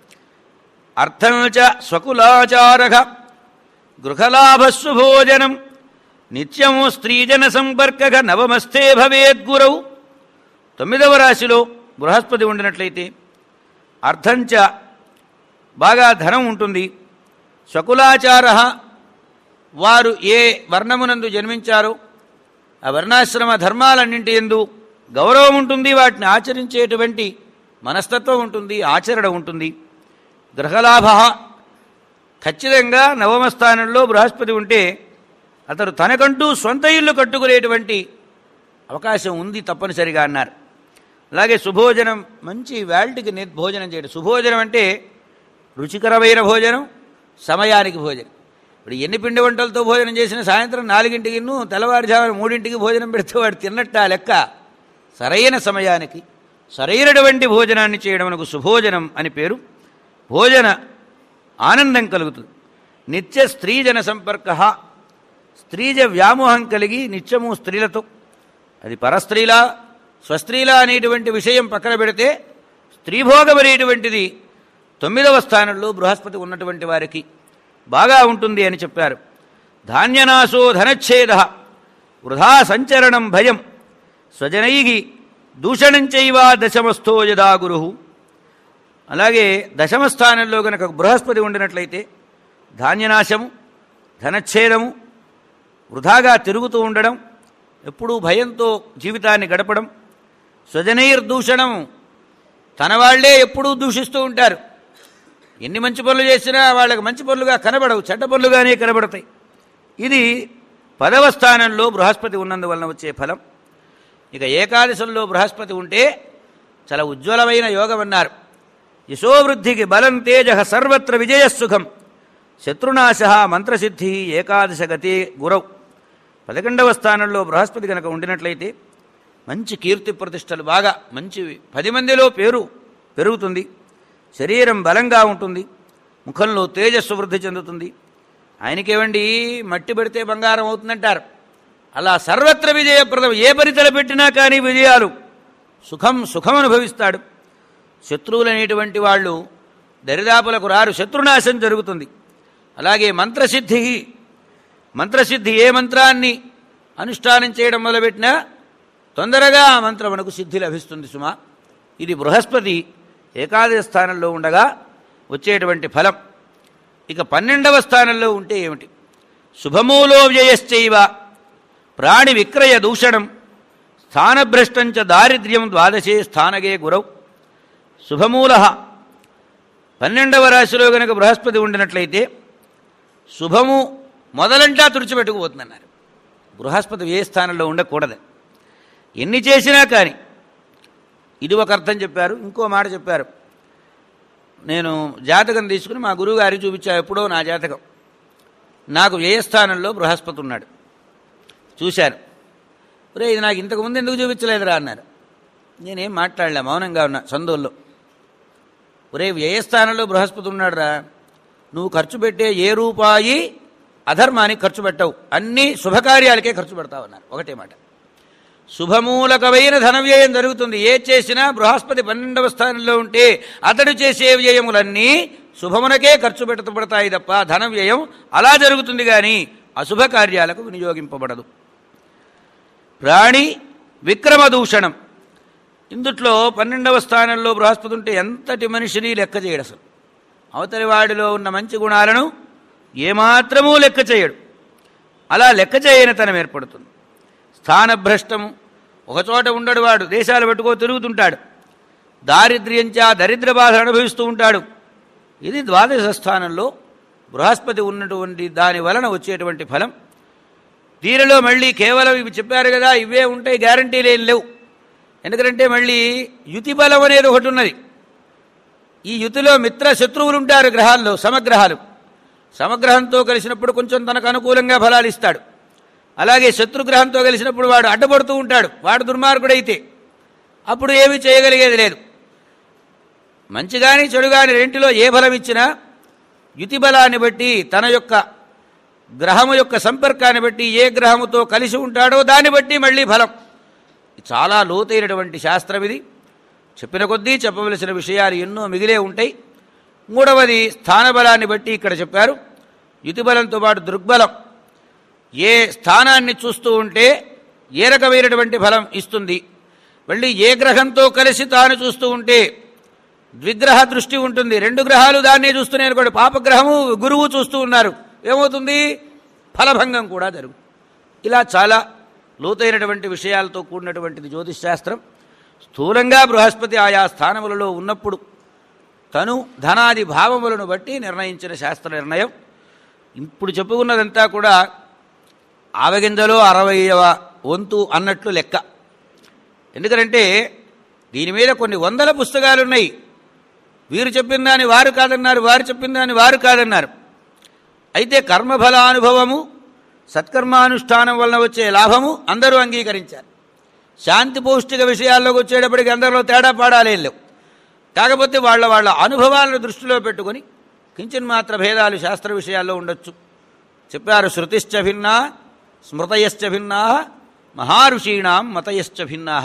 అర్థం చ స్వకులాచారక గృహలాభస్సు భోజనం నిత్యము స్త్రీజన సంపర్కక నవమస్తే భవేద్గురౌ తొమ్మిదవ రాశిలో బృహస్పతి ఉండినట్లయితే అర్థంచ బాగా ధనం ఉంటుంది స్వకులాచార వారు ఏ వర్ణమునందు జన్మించారో ఆ వర్ణాశ్రమ ధర్మాలన్నింటి ఎందు గౌరవం ఉంటుంది వాటిని ఆచరించేటువంటి మనస్తత్వం ఉంటుంది ఆచరణ ఉంటుంది గృహలాభ ఖచ్చితంగా నవమ స్థానంలో బృహస్పతి ఉంటే అతడు తనకంటూ సొంత ఇల్లు కట్టుకునేటువంటి అవకాశం ఉంది తప్పనిసరిగా అన్నారు అలాగే సుభోజనం మంచి వేల్టికి ని- భోజనం చేయడం సుభోజనం అంటే రుచికరమైన భోజనం సమయానికి భోజనం ఇప్పుడు ఎన్ని పిండి వంటలతో భోజనం చేసిన సాయంత్రం నాలుగింటికి తెల్లవారుజామున మూడింటికి భోజనం పెడితే వాడు తిన్నట్ట ఆ లెక్క సరైన సమయానికి సరైనటువంటి భోజనాన్ని చేయడమునకు సుభోజనం అని పేరు భోజన ఆనందం కలుగుతుంది నిత్య స్త్రీజన సంపర్క స్త్రీజ వ్యామోహం కలిగి నిత్యము స్త్రీలతో అది పరస్త్రీలా స్వస్త్రీలా అనేటువంటి విషయం పక్కన పెడితే స్త్రీభోగం అనేటువంటిది తొమ్మిదవ స్థానంలో బృహస్పతి ఉన్నటువంటి వారికి బాగా ఉంటుంది అని చెప్పారు ధాన్యనాశో ధనచ్ఛేద వృధా సంచరణం భయం స్వజనై దూషణంచైవ దశమస్థో యదా గురు అలాగే దశమ స్థానంలో గనక బృహస్పతి ఉండినట్లయితే ధాన్యనాశము ధనచ్ఛేదము వృధాగా తిరుగుతూ ఉండడం ఎప్పుడూ భయంతో జీవితాన్ని గడపడం స్వజనైర్దూషణం తన వాళ్లే ఎప్పుడూ దూషిస్తూ ఉంటారు ఎన్ని మంచి పనులు చేసినా వాళ్ళకి మంచి పనులుగా కనబడవు చెడ్డ పనులుగానే కనబడతాయి ఇది పదవ స్థానంలో బృహస్పతి ఉన్నందువలన వచ్చే ఫలం ఇక ఏకాదశంలో బృహస్పతి ఉంటే చాలా ఉజ్వలమైన యోగం అన్నారు యశోవృద్ధికి బలం తేజ సర్వత్ర విజయసుఖం శత్రునాశ మంత్రసిద్ధి ఏకాదశ గతి గురవ్ పదకొండవ స్థానంలో బృహస్పతి కనుక ఉండినట్లయితే మంచి కీర్తి ప్రతిష్టలు బాగా మంచి పది మందిలో పేరు పెరుగుతుంది శరీరం బలంగా ఉంటుంది ముఖంలో తేజస్సు వృద్ధి చెందుతుంది ఆయనకేవండి మట్టి పెడితే బంగారం అవుతుందంటారు అలా సర్వత్ర విజయప్రదం ఏ పరితల పెట్టినా కానీ విజయాలు సుఖం సుఖం అనుభవిస్తాడు శత్రువులు అనేటువంటి వాళ్ళు దరిదాపులకు రారు శత్రునాశం జరుగుతుంది అలాగే మంత్రసిద్ధి మంత్రసిద్ధి ఏ మంత్రాన్ని అనుష్ఠానం చేయడం మొదలుపెట్టినా తొందరగా ఆ మంత్రం మనకు సిద్ధి లభిస్తుంది సుమా ఇది బృహస్పతి ఏకాదశ స్థానంలో ఉండగా వచ్చేటువంటి ఫలం ఇక పన్నెండవ స్థానంలో ఉంటే ఏమిటి శుభమూలో వ్యయశ్చైవ ప్రాణి విక్రయ దూషణం స్థానభ్రష్టంచ దారిద్ర్యం ద్వాదశే స్థానగే గురవు శుభమూల పన్నెండవ రాశిలో గనక బృహస్పతి ఉండినట్లయితే శుభము మొదలంటా తుడిచిపెట్టుకుపోతుందన్నారు బృహస్పతి ఏ స్థానంలో ఉండకూడదు ఎన్ని చేసినా కానీ ఇది ఒక అర్థం చెప్పారు ఇంకో మాట చెప్పారు నేను జాతకం తీసుకుని మా గురువు గారికి చూపించా ఎప్పుడో నా జాతకం నాకు వ్యయస్థానంలో బృహస్పతి ఉన్నాడు చూశాను ఒరే ఇది నాకు ఇంతకు ముందు ఎందుకు చూపించలేదురా అన్నారు నేనేం మాట్లాడలే మౌనంగా ఉన్నా సందుల్లో ఒరే వ్యయస్థానంలో బృహస్పతి ఉన్నాడురా నువ్వు ఖర్చు పెట్టే ఏ రూపాయి అధర్మానికి ఖర్చు పెట్టవు అన్ని శుభకార్యాలకే ఖర్చు పెడతావు అన్నారు ఒకటే మాట శుభమూలకమైన ధన వ్యయం జరుగుతుంది ఏ చేసినా బృహస్పతి పన్నెండవ స్థానంలో ఉంటే అతడు చేసే వ్యయములన్నీ శుభమునకే ఖర్చు పెట్టబడతాయి తప్ప ధన వ్యయం అలా జరుగుతుంది కానీ అశుభ కార్యాలకు వినియోగింపబడదు ప్రాణి విక్రమ దూషణం ఇందుట్లో పన్నెండవ స్థానంలో బృహస్పతి ఉంటే ఎంతటి మనిషిని లెక్క చేయడు అసలు అవతలి వాడిలో ఉన్న మంచి గుణాలను ఏమాత్రమూ లెక్క చేయడు అలా లెక్క చేయనితనం ఏర్పడుతుంది స్థానభ్రష్టము ఒకచోట ఉండడు వాడు దేశాలు పెట్టుకో తిరుగుతుంటాడు దారిద్ర్యంచా దరిద్ర బాధ అనుభవిస్తూ ఉంటాడు ఇది ద్వాదశ స్థానంలో బృహస్పతి ఉన్నటువంటి దాని వలన వచ్చేటువంటి ఫలం దీనిలో మళ్ళీ కేవలం ఇవి చెప్పారు కదా ఇవే ఉంటాయి గ్యారంటీలు ఏం లేవు ఎందుకంటే మళ్ళీ యుతి బలం అనేది ఒకటి ఉన్నది ఈ యుతిలో మిత్ర శత్రువులు ఉంటారు గ్రహాల్లో సమగ్రహాలు సమగ్రహంతో కలిసినప్పుడు కొంచెం తనకు అనుకూలంగా ఫలాలు ఇస్తాడు అలాగే శత్రుగ్రహంతో కలిసినప్పుడు వాడు అడ్డపడుతూ ఉంటాడు వాడు దుర్మార్గుడైతే అప్పుడు ఏమీ చేయగలిగేది లేదు మంచి కానీ చెడు కానీ రెంటిలో ఏ ఫలం ఇచ్చినా యుతి బలాన్ని బట్టి తన యొక్క గ్రహము యొక్క సంపర్కాన్ని బట్టి ఏ గ్రహముతో కలిసి ఉంటాడో దాన్ని బట్టి మళ్ళీ ఫలం చాలా లోతైనటువంటి శాస్త్రం ఇది చెప్పిన కొద్దీ చెప్పవలసిన విషయాలు ఎన్నో మిగిలే ఉంటాయి మూడవది స్థానబలాన్ని బట్టి ఇక్కడ చెప్పారు యుతిబలంతో పాటు దృగ్బలం ఏ స్థానాన్ని చూస్తూ ఉంటే ఏ రకమైనటువంటి ఫలం ఇస్తుంది మళ్ళీ ఏ గ్రహంతో కలిసి తాను చూస్తూ ఉంటే ద్విగ్రహ దృష్టి ఉంటుంది రెండు గ్రహాలు దాన్నే చూస్తున్నాయి అనుకోండి పాపగ్రహము గురువు చూస్తూ ఉన్నారు ఏమవుతుంది ఫలభంగం కూడా జరుగుతుంది ఇలా చాలా లోతైనటువంటి విషయాలతో కూడినటువంటిది జ్యోతిష్ శాస్త్రం స్థూలంగా బృహస్పతి ఆయా స్థానములలో ఉన్నప్పుడు తను ధనాది భావములను బట్టి నిర్ణయించిన శాస్త్ర నిర్ణయం ఇప్పుడు చెప్పుకున్నదంతా కూడా ఆవగింజలో అరవైవ వంతు అన్నట్లు లెక్క ఎందుకంటే దీని మీద కొన్ని వందల పుస్తకాలు ఉన్నాయి వీరు చెప్పిన దాన్ని వారు కాదన్నారు వారు చెప్పిన దాన్ని వారు కాదన్నారు అయితే కర్మఫలానుభవము సత్కర్మానుష్ఠానం వలన వచ్చే లాభము అందరూ అంగీకరించారు శాంతి పౌష్టిక విషయాల్లోకి వచ్చేటప్పటికి అందరిలో తేడా పాడాలేం లేవు కాకపోతే వాళ్ళ వాళ్ళ అనుభవాలను దృష్టిలో పెట్టుకొని కించిన్ మాత్ర భేదాలు శాస్త్ర విషయాల్లో ఉండొచ్చు చెప్పారు శృతిశ్చ భిన్నా స్మృతయశ్చ భిన్నా మహారుషీణాం మతయశ్చ భిన్నా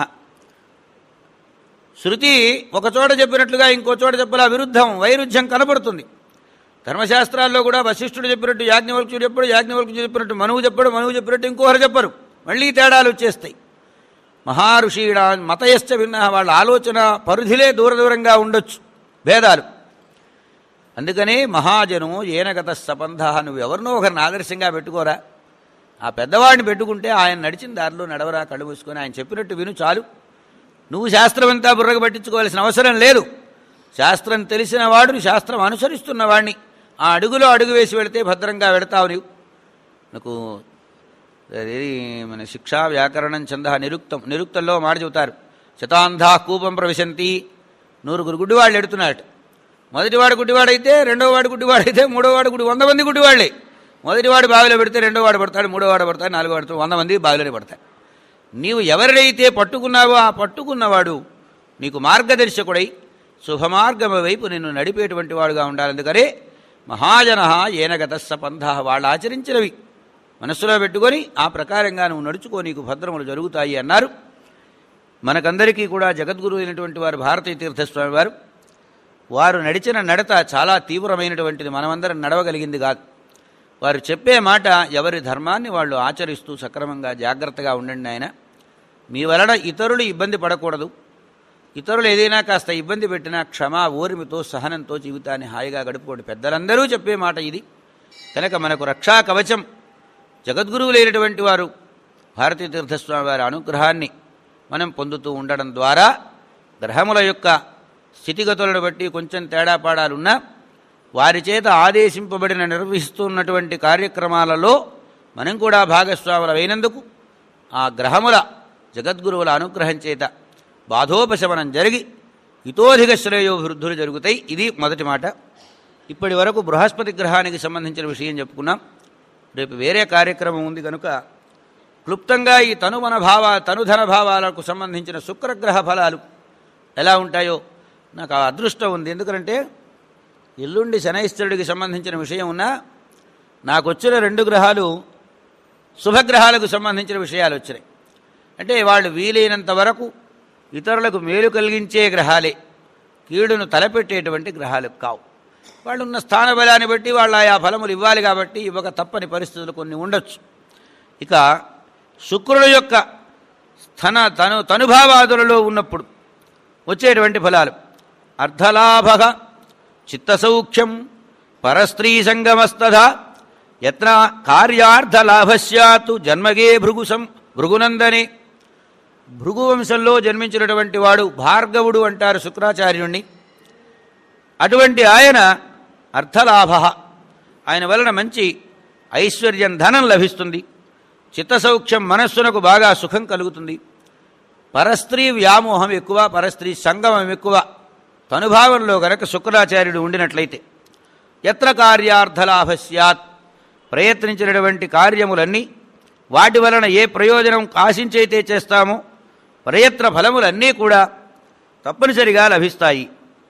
శృతి ఒక చోట చెప్పినట్లుగా ఇంకో చోట చెప్పలా విరుద్ధం వైరుధ్యం కనపడుతుంది ధర్మశాస్త్రాల్లో కూడా వశిష్ఠుడు చెప్పినట్టు యాజ్ఞవల్కుడు చెప్పాడు యాజ్ఞవల్కుడు చెప్పినట్టు మనువు చెప్పాడు మనువు చెప్పినట్టు ఇంకోరు చెప్పరు మళ్ళీ తేడాలు వచ్చేస్తాయి మహారుషీడ మతయశ్చ భిన్న వాళ్ళ ఆలోచన పరిధిలే దూర దూరంగా ఉండొచ్చు భేదాలు అందుకనే మహాజను ఏనగత సబంధ నువ్వు ఎవరినో ఒకరిని ఆదర్శంగా పెట్టుకోరా ఆ పెద్దవాడిని పెట్టుకుంటే ఆయన నడిచిన దారిలో నడవరా కళ్ళు మూసుకొని ఆయన చెప్పినట్టు విను చాలు నువ్వు శాస్త్రం అంతా బుర్రకు పట్టించుకోవాల్సిన అవసరం లేదు శాస్త్రం తెలిసిన వాడుని శాస్త్రం అనుసరిస్తున్న వాడిని ఆ అడుగులో అడుగు వేసి వెళితే భద్రంగా వెడతావు నీవు నాకు అదేది మన శిక్షా వ్యాకరణం చంద నిరుక్తం నిరుక్తంలో మాట చెబుతారు శతాంధా కూపం ప్రవిశంతి నూరుగురు గుడ్డివాళ్ళు ఎడుతున్నాడు మొదటివాడు గుడ్డివాడైతే రెండోవాడు గుడ్డివాడైతే మూడోవాడు గుడి వంద మంది గుడ్డివాళ్ళే మొదటివాడు బావిలో పెడితే రెండోవాడు పడతాడు మూడోవాడు పడతాడు నాలుగో పడతాడు వంద మంది బావిలోనే పడతాడు నీవు ఎవరినైతే పట్టుకున్నావో ఆ పట్టుకున్నవాడు నీకు మార్గదర్శకుడై శుభమార్గము వైపు నిన్ను నడిపేటువంటి వాడుగా ఉండాలి అందుకనే మహాజన ఏనగత సపంధ వాళ్ళు ఆచరించినవి మనస్సులో పెట్టుకొని ఆ ప్రకారంగా నువ్వు నడుచుకో నీకు భద్రములు జరుగుతాయి అన్నారు మనకందరికీ కూడా జగద్గురు అయినటువంటి వారు భారతీయ తీర్థస్వామి వారు వారు నడిచిన నడత చాలా తీవ్రమైనటువంటిది మనమందరం నడవగలిగింది కాదు వారు చెప్పే మాట ఎవరి ధర్మాన్ని వాళ్ళు ఆచరిస్తూ సక్రమంగా జాగ్రత్తగా ఉండండి ఆయన మీ వలన ఇతరులు ఇబ్బంది పడకూడదు ఇతరులు ఏదైనా కాస్త ఇబ్బంది పెట్టినా క్షమా ఓర్మితో సహనంతో జీవితాన్ని హాయిగా గడుపుకోండి పెద్దలందరూ చెప్పే మాట ఇది కనుక మనకు రక్షా కవచం జగద్గురువులైనటువంటి వారు భారతీ తీర్థస్వామి వారి అనుగ్రహాన్ని మనం పొందుతూ ఉండడం ద్వారా గ్రహముల యొక్క స్థితిగతులను బట్టి కొంచెం తేడాపాడాలున్నా వారి చేత ఆదేశింపబడిన నిర్వహిస్తున్నటువంటి కార్యక్రమాలలో మనం కూడా భాగస్వాములమైనందుకు ఆ గ్రహముల జగద్గురువుల అనుగ్రహం చేత బాధోపశమనం జరిగి హితోధిక శ్రేయోభివృద్ధులు జరుగుతాయి ఇది మొదటి మాట ఇప్పటి వరకు బృహస్పతి గ్రహానికి సంబంధించిన విషయం చెప్పుకున్నాం రేపు వేరే కార్యక్రమం ఉంది కనుక క్లుప్తంగా ఈ తనుమన భావ తనుధన భావాలకు సంబంధించిన శుక్రగ్రహ ఫలాలు ఎలా ఉంటాయో నాకు ఆ అదృష్టం ఉంది ఎందుకంటే ఎల్లుండి శనైశ్వరుడికి సంబంధించిన విషయం ఉన్నా నాకు వచ్చిన రెండు గ్రహాలు శుభగ్రహాలకు సంబంధించిన విషయాలు వచ్చినాయి అంటే వాళ్ళు వీలైనంత వరకు ఇతరులకు మేలు కలిగించే గ్రహాలే కీడును తలపెట్టేటువంటి గ్రహాలు కావు వాళ్ళు ఉన్న స్థాన బలాన్ని బట్టి వాళ్ళు ఆయా ఫలములు ఇవ్వాలి కాబట్టి ఇవ్వక తప్పని పరిస్థితులు కొన్ని ఉండొచ్చు ఇక శుక్రుడు యొక్క స్థన తను తనుభావాదులలో ఉన్నప్పుడు వచ్చేటువంటి ఫలాలు అర్ధలాభ చిత్తసౌఖ్యం పరస్త్రీ సంగమస్తథ యత్న కార్యార్థలాభస్యాతు జన్మగే భృగు సం భృగునందనే భృగువంశంలో జన్మించినటువంటి వాడు భార్గవుడు అంటారు శుక్రాచార్యుణ్ణి అటువంటి ఆయన అర్థలాభ ఆయన వలన మంచి ఐశ్వర్యం ధనం లభిస్తుంది చిత్తసౌఖ్యం మనస్సునకు బాగా సుఖం కలుగుతుంది పరస్త్రీ వ్యామోహం ఎక్కువ పరస్త్రీ సంగమం ఎక్కువ తనుభావంలో గనక శుక్రాచార్యుడు ఉండినట్లయితే ఎత్ర కార్యార్థలాభ స్యాత్ ప్రయత్నించినటువంటి కార్యములన్నీ వాటి వలన ఏ ప్రయోజనం ఆశించైతే చేస్తామో ప్రయత్న ఫలములన్నీ కూడా తప్పనిసరిగా లభిస్తాయి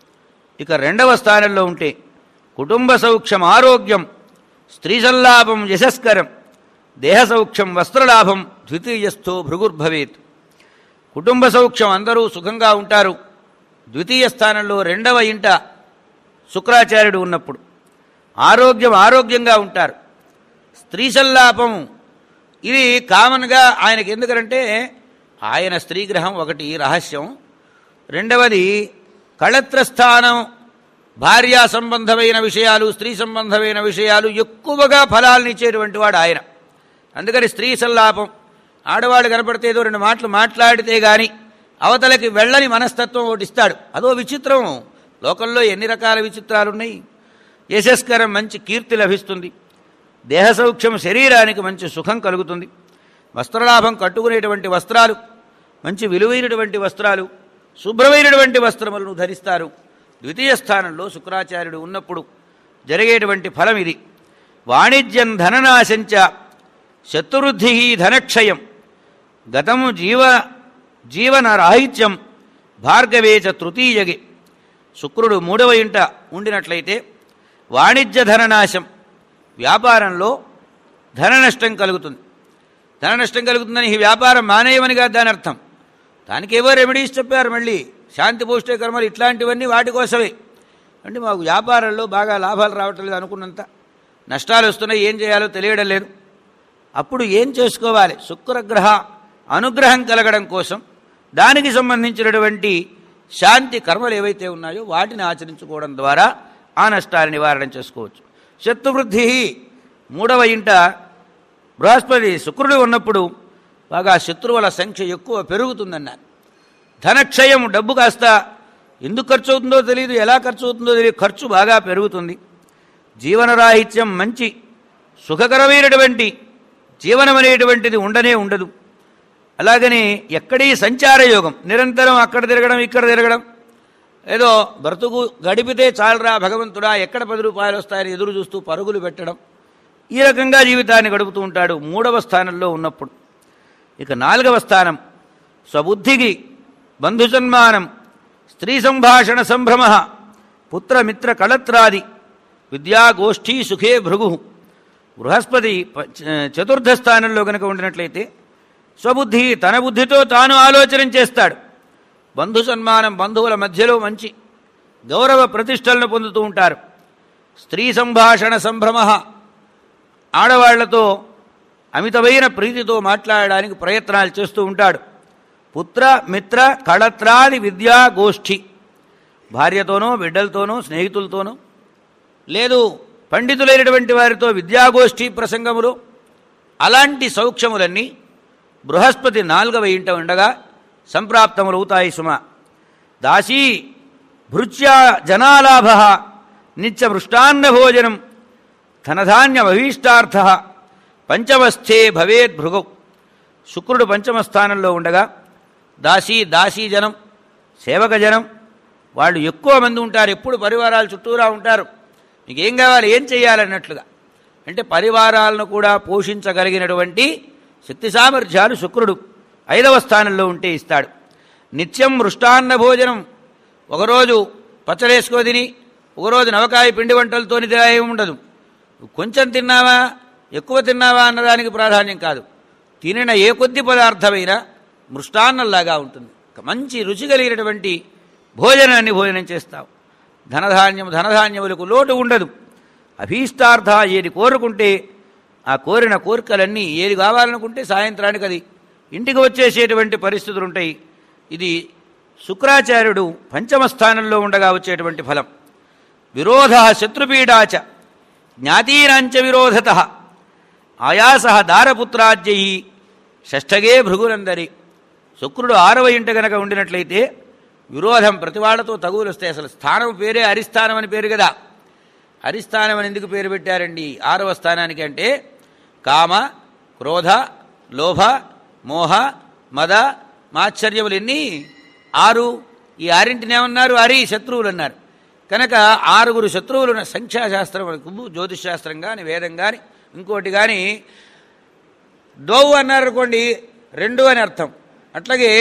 ఇక రెండవ స్థానంలో ఉంటే కుటుంబ సౌఖ్యం ఆరోగ్యం స్త్రీ సల్లాభం యశస్కరం దేహ సౌఖ్యం వస్త్రలాభం ద్వితీయస్థో భృగుర్భవేత్ కుటుంబ సౌఖ్యం అందరూ సుఖంగా ఉంటారు ద్వితీయ స్థానంలో రెండవ ఇంట శుక్రాచార్యుడు ఉన్నప్పుడు ఆరోగ్యం ఆరోగ్యంగా ఉంటారు స్త్రీ సల్లాపం ఇది కామన్గా ఆయనకి ఎందుకంటే ఆయన స్త్రీగ్రహం ఒకటి రహస్యం రెండవది కళత్రస్థానం భార్యా సంబంధమైన విషయాలు స్త్రీ సంబంధమైన విషయాలు ఎక్కువగా ఫలాలను ఇచ్చేటువంటి వాడు ఆయన అందుకని స్త్రీ సల్లాపం ఆడవాళ్ళు కనపడితే ఏదో రెండు మాటలు మాట్లాడితే గాని అవతలకి వెళ్ళని మనస్తత్వం ఒకటి ఇస్తాడు అదో విచిత్రం లోకంలో ఎన్ని రకాల విచిత్రాలున్నాయి యశస్కరం మంచి కీర్తి లభిస్తుంది దేహ సౌఖ్యం శరీరానికి మంచి సుఖం కలుగుతుంది వస్త్రలాభం కట్టుకునేటువంటి వస్త్రాలు మంచి విలువైనటువంటి వస్త్రాలు శుభ్రమైనటువంటి వస్త్రములను ధరిస్తారు ద్వితీయ స్థానంలో శుక్రాచార్యుడు ఉన్నప్పుడు జరిగేటువంటి ఫలం ఇది వాణిజ్యం ధననాశంచ శత్రువృద్ధి ధనక్షయం గతము జీవ జీవన రాహిత్యం భార్గవే చ తృతీయగి శుక్రుడు మూడవ ఇంట ఉండినట్లయితే వాణిజ్య ధననాశం వ్యాపారంలో ధన నష్టం కలుగుతుంది ధన నష్టం కలుగుతుందని ఈ వ్యాపారం మానేయమని కాదు దాని అర్థం దానికేవో రెమెడీస్ చెప్పారు మళ్ళీ శాంతి పోష్టే కర్మలు ఇట్లాంటివన్నీ వాటి కోసమే అంటే మాకు వ్యాపారంలో బాగా లాభాలు రావటం లేదు అనుకున్నంత నష్టాలు వస్తున్నాయి ఏం చేయాలో తెలియడం లేదు అప్పుడు ఏం చేసుకోవాలి శుక్రగ్రహ అనుగ్రహం కలగడం కోసం దానికి సంబంధించినటువంటి శాంతి కర్మలు ఏవైతే ఉన్నాయో వాటిని ఆచరించుకోవడం ద్వారా ఆ నష్టాన్ని నివారణ చేసుకోవచ్చు శత్రువృద్ధి మూడవ ఇంట బృహస్పతి శుక్రుడు ఉన్నప్పుడు బాగా శత్రువుల సంఖ్య ఎక్కువ పెరుగుతుందన్నారు ధనక్షయం డబ్బు కాస్త ఎందుకు ఖర్చు అవుతుందో తెలియదు ఎలా ఖర్చు అవుతుందో తెలియదు ఖర్చు బాగా పెరుగుతుంది జీవనరాహిత్యం మంచి సుఖకరమైనటువంటి జీవనం అనేటువంటిది ఉండనే ఉండదు అలాగని ఎక్కడీ సంచార యోగం నిరంతరం అక్కడ తిరగడం ఇక్కడ తిరగడం ఏదో బ్రతుకు గడిపితే చాలరా భగవంతుడా ఎక్కడ పది రూపాయలు వస్తాయని ఎదురు చూస్తూ పరుగులు పెట్టడం ఈ రకంగా జీవితాన్ని గడుపుతూ ఉంటాడు మూడవ స్థానంలో ఉన్నప్పుడు ఇక నాలుగవ స్థానం స్వబుద్ధికి బంధుసన్మానం స్త్రీ సంభాషణ సంభ్రమ పుత్రమిత్ర కళత్రాది విద్యాగోష్ఠీ సుఖే భృగు బృహస్పతి ప- చ- చతుర్థ స్థానంలో కనుక ఉండినట్లయితే స్వబుద్ధి తన బుద్ధితో తాను ఆలోచన చేస్తాడు బంధు సన్మానం బంధువుల మధ్యలో మంచి గౌరవ ప్రతిష్టలను పొందుతూ ఉంటారు స్త్రీ సంభాషణ సంభ్రమ ఆడవాళ్లతో అమితమైన ప్రీతితో మాట్లాడడానికి ప్రయత్నాలు చేస్తూ ఉంటాడు పుత్ర మిత్ర కళత్రాది విద్యా గోష్ఠి భార్యతోనో బిడ్డలతోనో స్నేహితులతోనో లేదు పండితులైనటువంటి వారితో విద్యాగోష్ఠి ప్రసంగములు అలాంటి సౌఖ్యములన్నీ బృహస్పతి నాలుగవ ఇంట ఉండగా సంప్రాప్తములవుతాయి సుమ దాసీ భృత్యా జనాలాభ నిత్యమృష్టాన్న భోజనం ధనధాన్యమభీష్టార్థ పంచమస్థే భవేద్ భృగౌ శుక్రుడు పంచమ స్థానంలో ఉండగా దాసీ దాసీ జనం సేవక జనం వాళ్ళు ఎక్కువ మంది ఉంటారు ఎప్పుడు పరివారాలు చుట్టూరా ఉంటారు మీకు ఏం కావాలి ఏం చేయాలన్నట్లుగా అంటే పరివారాలను కూడా పోషించగలిగినటువంటి శక్తి సామర్థ్యాలు శుక్రుడు ఐదవ స్థానంలో ఉంటే ఇస్తాడు నిత్యం మృష్టాన్న భోజనం ఒకరోజు పచ్చడేసుకో తిని ఒకరోజు నవకాయ పిండి వంటలతో ఏమి ఉండదు కొంచెం తిన్నావా ఎక్కువ తిన్నావా అన్నదానికి ప్రాధాన్యం కాదు తినిన ఏ కొద్ది పదార్థమైనా మృష్టాన్నంలాగా ఉంటుంది ఒక మంచి రుచి కలిగినటువంటి భోజనాన్ని భోజనం చేస్తావు ధనధాన్యం ధనధాన్యములకు లోటు ఉండదు అభీష్టార్థ ఏది కోరుకుంటే ఆ కోరిన కోరికలన్నీ ఏది కావాలనుకుంటే సాయంత్రానికి అది ఇంటికి వచ్చేసేటువంటి పరిస్థితులు ఉంటాయి ఇది శుక్రాచార్యుడు పంచమ స్థానంలో ఉండగా వచ్చేటువంటి ఫలం విరోధ శత్రుపీడాచ జ్ఞాతీనాంచ విరోధత ఆయాస దారపుత్రాజ్యై షష్ఠగే భృగునందరి శుక్రుడు ఆరవ ఇంట గనక ఉండినట్లయితే విరోధం ప్రతి వాళ్ళతో తగువులు వస్తాయి అసలు స్థానం పేరే అరిస్థానం అని పేరు కదా అరిస్థానం అని ఎందుకు పేరు పెట్టారండి ఆరవ స్థానానికి అంటే కామ క్రోధ లోభ మోహ మద మాశ్చర్యములు ఎన్ని ఆరు ఈ ఆరింటిని ఏమన్నారు అరి శత్రువులు అన్నారు కనుక ఆరుగురు శత్రువులు ఉన్న సంఖ్యాశాస్త్రం మనకు జ్యోతిష్ శాస్త్రం కానీ వేదం కానీ ఇంకోటి కానీ దోవు అన్నారనుకోండి రెండు అని అర్థం అట్లాగే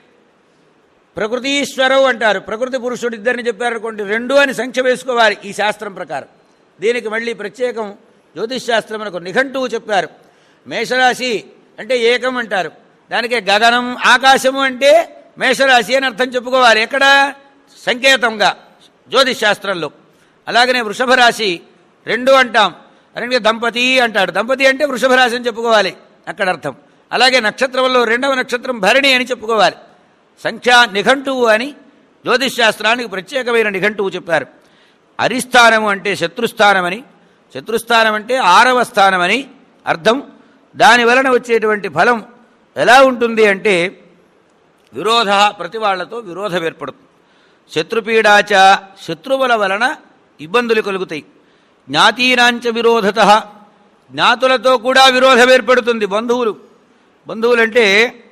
ప్రకృతీశ్వరవు అంటారు ప్రకృతి పురుషుడు ఇద్దరిని చెప్పారనుకోండి రెండు అని సంఖ్య వేసుకోవాలి ఈ శాస్త్రం ప్రకారం దీనికి మళ్ళీ ప్రత్యేకం జ్యోతిష్ శాస్త్రం మనకు నిఘంటువు చెప్పారు మేషరాశి అంటే ఏకం అంటారు దానికే గగనం ఆకాశము అంటే మేషరాశి అని అర్థం చెప్పుకోవాలి ఎక్కడ సంకేతంగా జ్యోతిష్ శాస్త్రంలో అలాగనే వృషభ రాశి రెండు అంటాం అలాగే దంపతి అంటాడు దంపతి అంటే వృషభ రాశి అని చెప్పుకోవాలి అక్కడ అర్థం అలాగే నక్షత్రంలో రెండవ నక్షత్రం భరణి అని చెప్పుకోవాలి సంఖ్యా నిఘంటువు అని జ్యోతిష్ శాస్త్రానికి ప్రత్యేకమైన నిఘంటువు చెప్పారు అరిస్థానము అంటే శత్రుస్థానమని శత్రుస్థానం అంటే ఆరవ స్థానమని అర్థం దాని వలన వచ్చేటువంటి ఫలం ఎలా ఉంటుంది అంటే విరోధ ప్రతి వాళ్లతో విరోధం ఏర్పడుతుంది శత్రుపీడాచ శత్రువుల వలన ఇబ్బందులు కలుగుతాయి జ్ఞాతీనాంచ విరోధత జ్ఞాతులతో కూడా విరోధం ఏర్పడుతుంది బంధువులు బంధువులంటే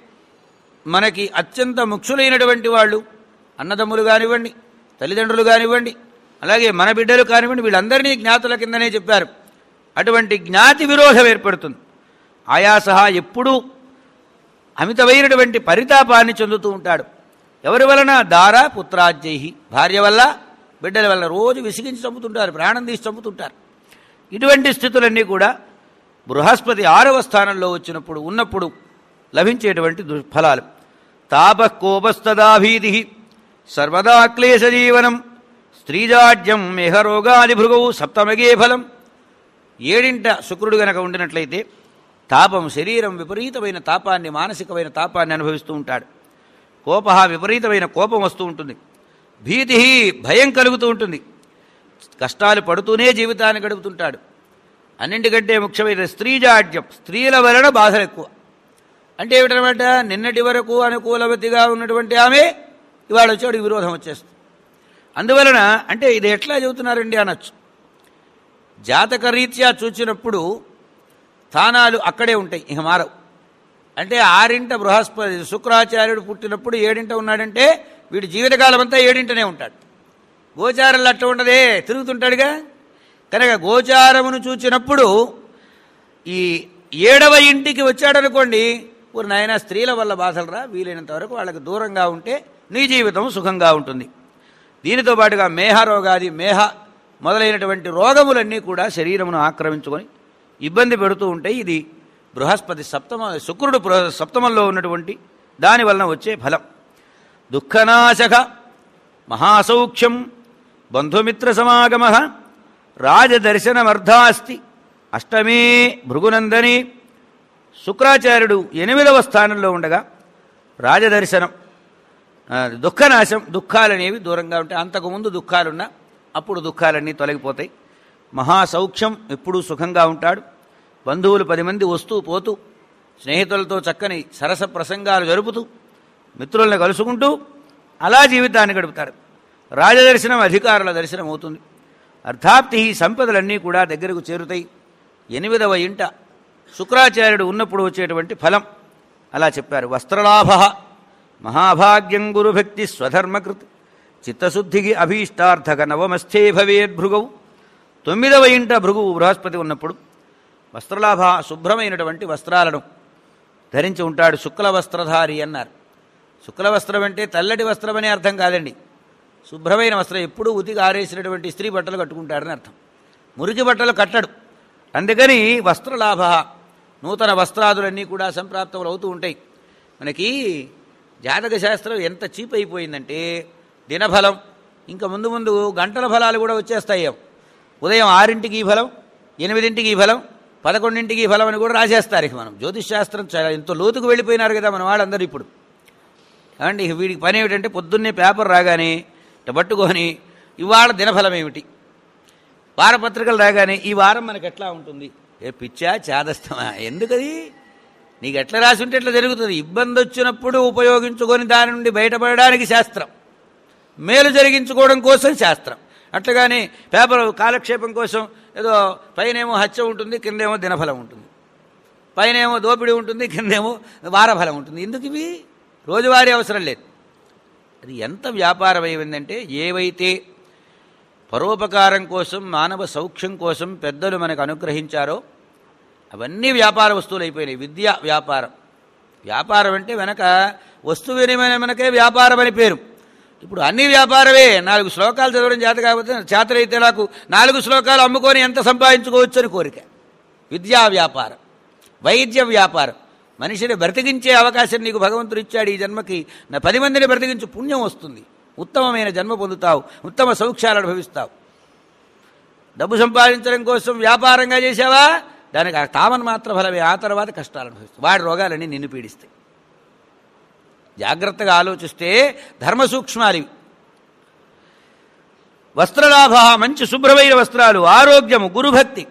మనకి అత్యంత ముఖ్యులైనటువంటి వాళ్ళు అన్నదమ్ములు కానివ్వండి తల్లిదండ్రులు కానివ్వండి అలాగే మన బిడ్డలు కానివ్వండి వీళ్ళందరినీ జ్ఞాతుల కిందనే చెప్పారు అటువంటి జ్ఞాతి విరోధం ఏర్పడుతుంది ఆయాస ఎప్పుడూ అమితమైనటువంటి పరితాపాన్ని చెందుతూ ఉంటాడు ఎవరి వలన దార పుత్రాజ్యై భార్య వల్ల బిడ్డల వల్ల రోజు విసిగించి చంపుతుంటారు ప్రాణం తీసి చంపుతుంటారు ఇటువంటి స్థితులన్నీ కూడా బృహస్పతి ఆరవ స్థానంలో వచ్చినప్పుడు ఉన్నప్పుడు లభించేటువంటి దుష్ఫలాలు తాప కోపస్తదాభీతి సర్వదా క్లేశజీవనం స్త్రీజాడ్యం మేహరోగాది భృగవు సప్తమగే ఫలం ఏడింట శుక్రుడు గనక ఉండినట్లయితే తాపం శరీరం విపరీతమైన తాపాన్ని మానసికమైన తాపాన్ని అనుభవిస్తూ ఉంటాడు కోప విపరీతమైన కోపం వస్తూ ఉంటుంది భీతి భయం కలుగుతూ ఉంటుంది కష్టాలు పడుతూనే జీవితాన్ని గడుపుతుంటాడు అన్నింటికంటే ముఖ్యమైన స్త్రీజాడ్యం స్త్రీల వలన బాధలు ఎక్కువ అంటే ఏమిటనమాట నిన్నటి వరకు అనుకూలవతిగా ఉన్నటువంటి ఆమె ఇవాళ వచ్చాడు విరోధం వచ్చేస్తుంది అందువలన అంటే ఇది ఎట్లా చెబుతున్నారండి అనొచ్చు జాతకరీత్యా చూచినప్పుడు స్థానాలు అక్కడే ఉంటాయి ఇక మారవు అంటే ఆరింట బృహస్పతి శుక్రాచార్యుడు పుట్టినప్పుడు ఏడింట ఉన్నాడంటే వీడి జీవితకాలం అంతా ఏడింటనే ఉంటాడు గోచారంలో అట్లా ఉండదే తిరుగుతుంటాడుగా కనుక గోచారమును చూచినప్పుడు ఈ ఏడవ ఇంటికి వచ్చాడనుకోండి ఊరు నాయన స్త్రీల వల్ల బాధలరా వీలైనంత వరకు వాళ్ళకి దూరంగా ఉంటే నీ జీవితం సుఖంగా ఉంటుంది దీనితో పాటుగా మేహ రోగాది మేహ మొదలైనటువంటి రోగములన్నీ కూడా శరీరమును ఆక్రమించుకొని ఇబ్బంది పెడుతూ ఉంటాయి ఇది బృహస్పతి సప్తమ శుక్రుడు బృహ- సప్తమంలో ఉన్నటువంటి దాని వలన వచ్చే ఫలం దుఃఖనాశక మహాసౌఖ్యం బంధుమిత్ర సమాగమ రాజదర్శనమర్ధాస్తి అష్టమే భృగునందని శుక్రాచార్యుడు ఎనిమిదవ స్థానంలో ఉండగా రాజదర్శనం ఆ, దుఃఖనాశం దుఃఖాలనేవి దూరంగా ఉంటాయి అంతకుముందు దుఃఖాలున్నా అప్పుడు దుఃఖాలన్నీ తొలగిపోతాయి మహాసౌఖ్యం ఎప్పుడూ సుఖంగా ఉంటాడు బంధువులు పది మంది వస్తూ పోతూ స్నేహితులతో చక్కని సరస ప్రసంగాలు జరుపుతూ మిత్రులను కలుసుకుంటూ అలా జీవితాన్ని గడుపుతారు రాజదర్శనం అధికారుల దర్శనం అవుతుంది అర్థాప్తి సంపదలన్నీ కూడా దగ్గరకు చేరుతాయి ఎనిమిదవ ఇంట శుక్రాచార్యుడు ఉన్నప్పుడు వచ్చేటువంటి ఫలం అలా చెప్పారు వస్త్రలాభ మహాభాగ్యం గురుభక్తి స్వధర్మకృత్ చిత్తశుద్ధికి అభీష్టార్థక నవమస్థే భవేద్ భృగవు తొమ్మిదవ ఇంట భృగువు బృహస్పతి ఉన్నప్పుడు వస్త్రలాభ శుభ్రమైనటువంటి వస్త్రాలను ధరించి ఉంటాడు శుక్ల వస్త్రధారి అన్నారు శుక్ల వస్త్రం అంటే తెల్లటి వస్త్రం అనే అర్థం కాదండి శుభ్రమైన వస్త్రం ఎప్పుడూ ఉతికి ఆరేసినటువంటి స్త్రీ బట్టలు కట్టుకుంటాడని అర్థం మురికి బట్టలు కట్టడు అందుకని వస్త్రలాభ నూతన వస్త్రాదులన్నీ కూడా సంప్రాప్తములు అవుతూ ఉంటాయి మనకి జాతక శాస్త్రం ఎంత చీప్ అయిపోయిందంటే దినఫలం ఇంకా ముందు ముందు గంటల ఫలాలు కూడా వచ్చేస్తాయి ఉదయం ఆరింటికి ఈ ఫలం ఎనిమిదింటికి ఈ ఫలం పదకొండింటికి ఈ ఫలం అని కూడా రాసేస్తారు ఇక మనం జ్యోతిష్ శాస్త్రం చాలా ఎంతో లోతుకు వెళ్ళిపోయినారు కదా మన వాళ్ళందరూ ఇప్పుడు ఏమండి ఇక వీడికి పని ఏమిటంటే పొద్దున్నే పేపర్ రాగానే ఇట్ట పట్టుకొని ఇవాళ దినఫలం ఏమిటి వారపత్రికలు రాగానే ఈ వారం మనకి ఎట్లా ఉంటుంది ఏ పిచ్చా చాదస్తమా ఎందుకది నీకు ఎట్లా రాసి ఉంటే ఎట్లా జరుగుతుంది ఇబ్బంది వచ్చినప్పుడు ఉపయోగించుకొని దాని నుండి బయటపడడానికి శాస్త్రం మేలు జరిగించుకోవడం కోసం శాస్త్రం అట్లాగాని పేపర్ కాలక్షేపం కోసం ఏదో పైనేమో హత్య ఉంటుంది కిందేమో దినఫలం ఉంటుంది పైనేమో దోపిడీ ఉంటుంది కిందేమో వారఫలం ఉంటుంది ఎందుకు ఇవి రోజువారీ అవసరం లేదు అది ఎంత వ్యాపారం అయిందంటే ఏవైతే పరోపకారం కోసం మానవ సౌఖ్యం కోసం పెద్దలు మనకు అనుగ్రహించారో అవన్నీ వ్యాపార వస్తువులు అయిపోయినాయి విద్య వ్యాపారం వ్యాపారం అంటే వెనక వస్తు వినిమయమనకే వ్యాపారం అని పేరు ఇప్పుడు అన్ని వ్యాపారమే నాలుగు శ్లోకాలు చదవడం చేత కాకపోతే చేతనైతే నాకు నాలుగు శ్లోకాలు అమ్ముకొని ఎంత సంపాదించుకోవచ్చు అని కోరిక విద్యా వ్యాపారం వైద్య వ్యాపారం మనిషిని బ్రతికించే అవకాశం నీకు భగవంతుడు ఇచ్చాడు ఈ జన్మకి నా పది మందిని బ్రతికించు పుణ్యం వస్తుంది ఉత్తమమైన జన్మ పొందుతావు ఉత్తమ సౌఖ్యాలు అనుభవిస్తావు డబ్బు సంపాదించడం కోసం వ్యాపారంగా చేసావా దానికి ఆ తామన్ మాత్ర ఫలమే ఆ తర్వాత కష్టాలు అనుభవిస్తావు వాడి రోగాలన్నీ నిన్ను పీడిస్తాయి జాగ్రత్తగా ఆలోచిస్తే ధర్మ సూక్ష్మాలు ఇవి వస్త్రలాభ మంచి శుభ్రమైన వస్త్రాలు ఆరోగ్యము గురుభక్తి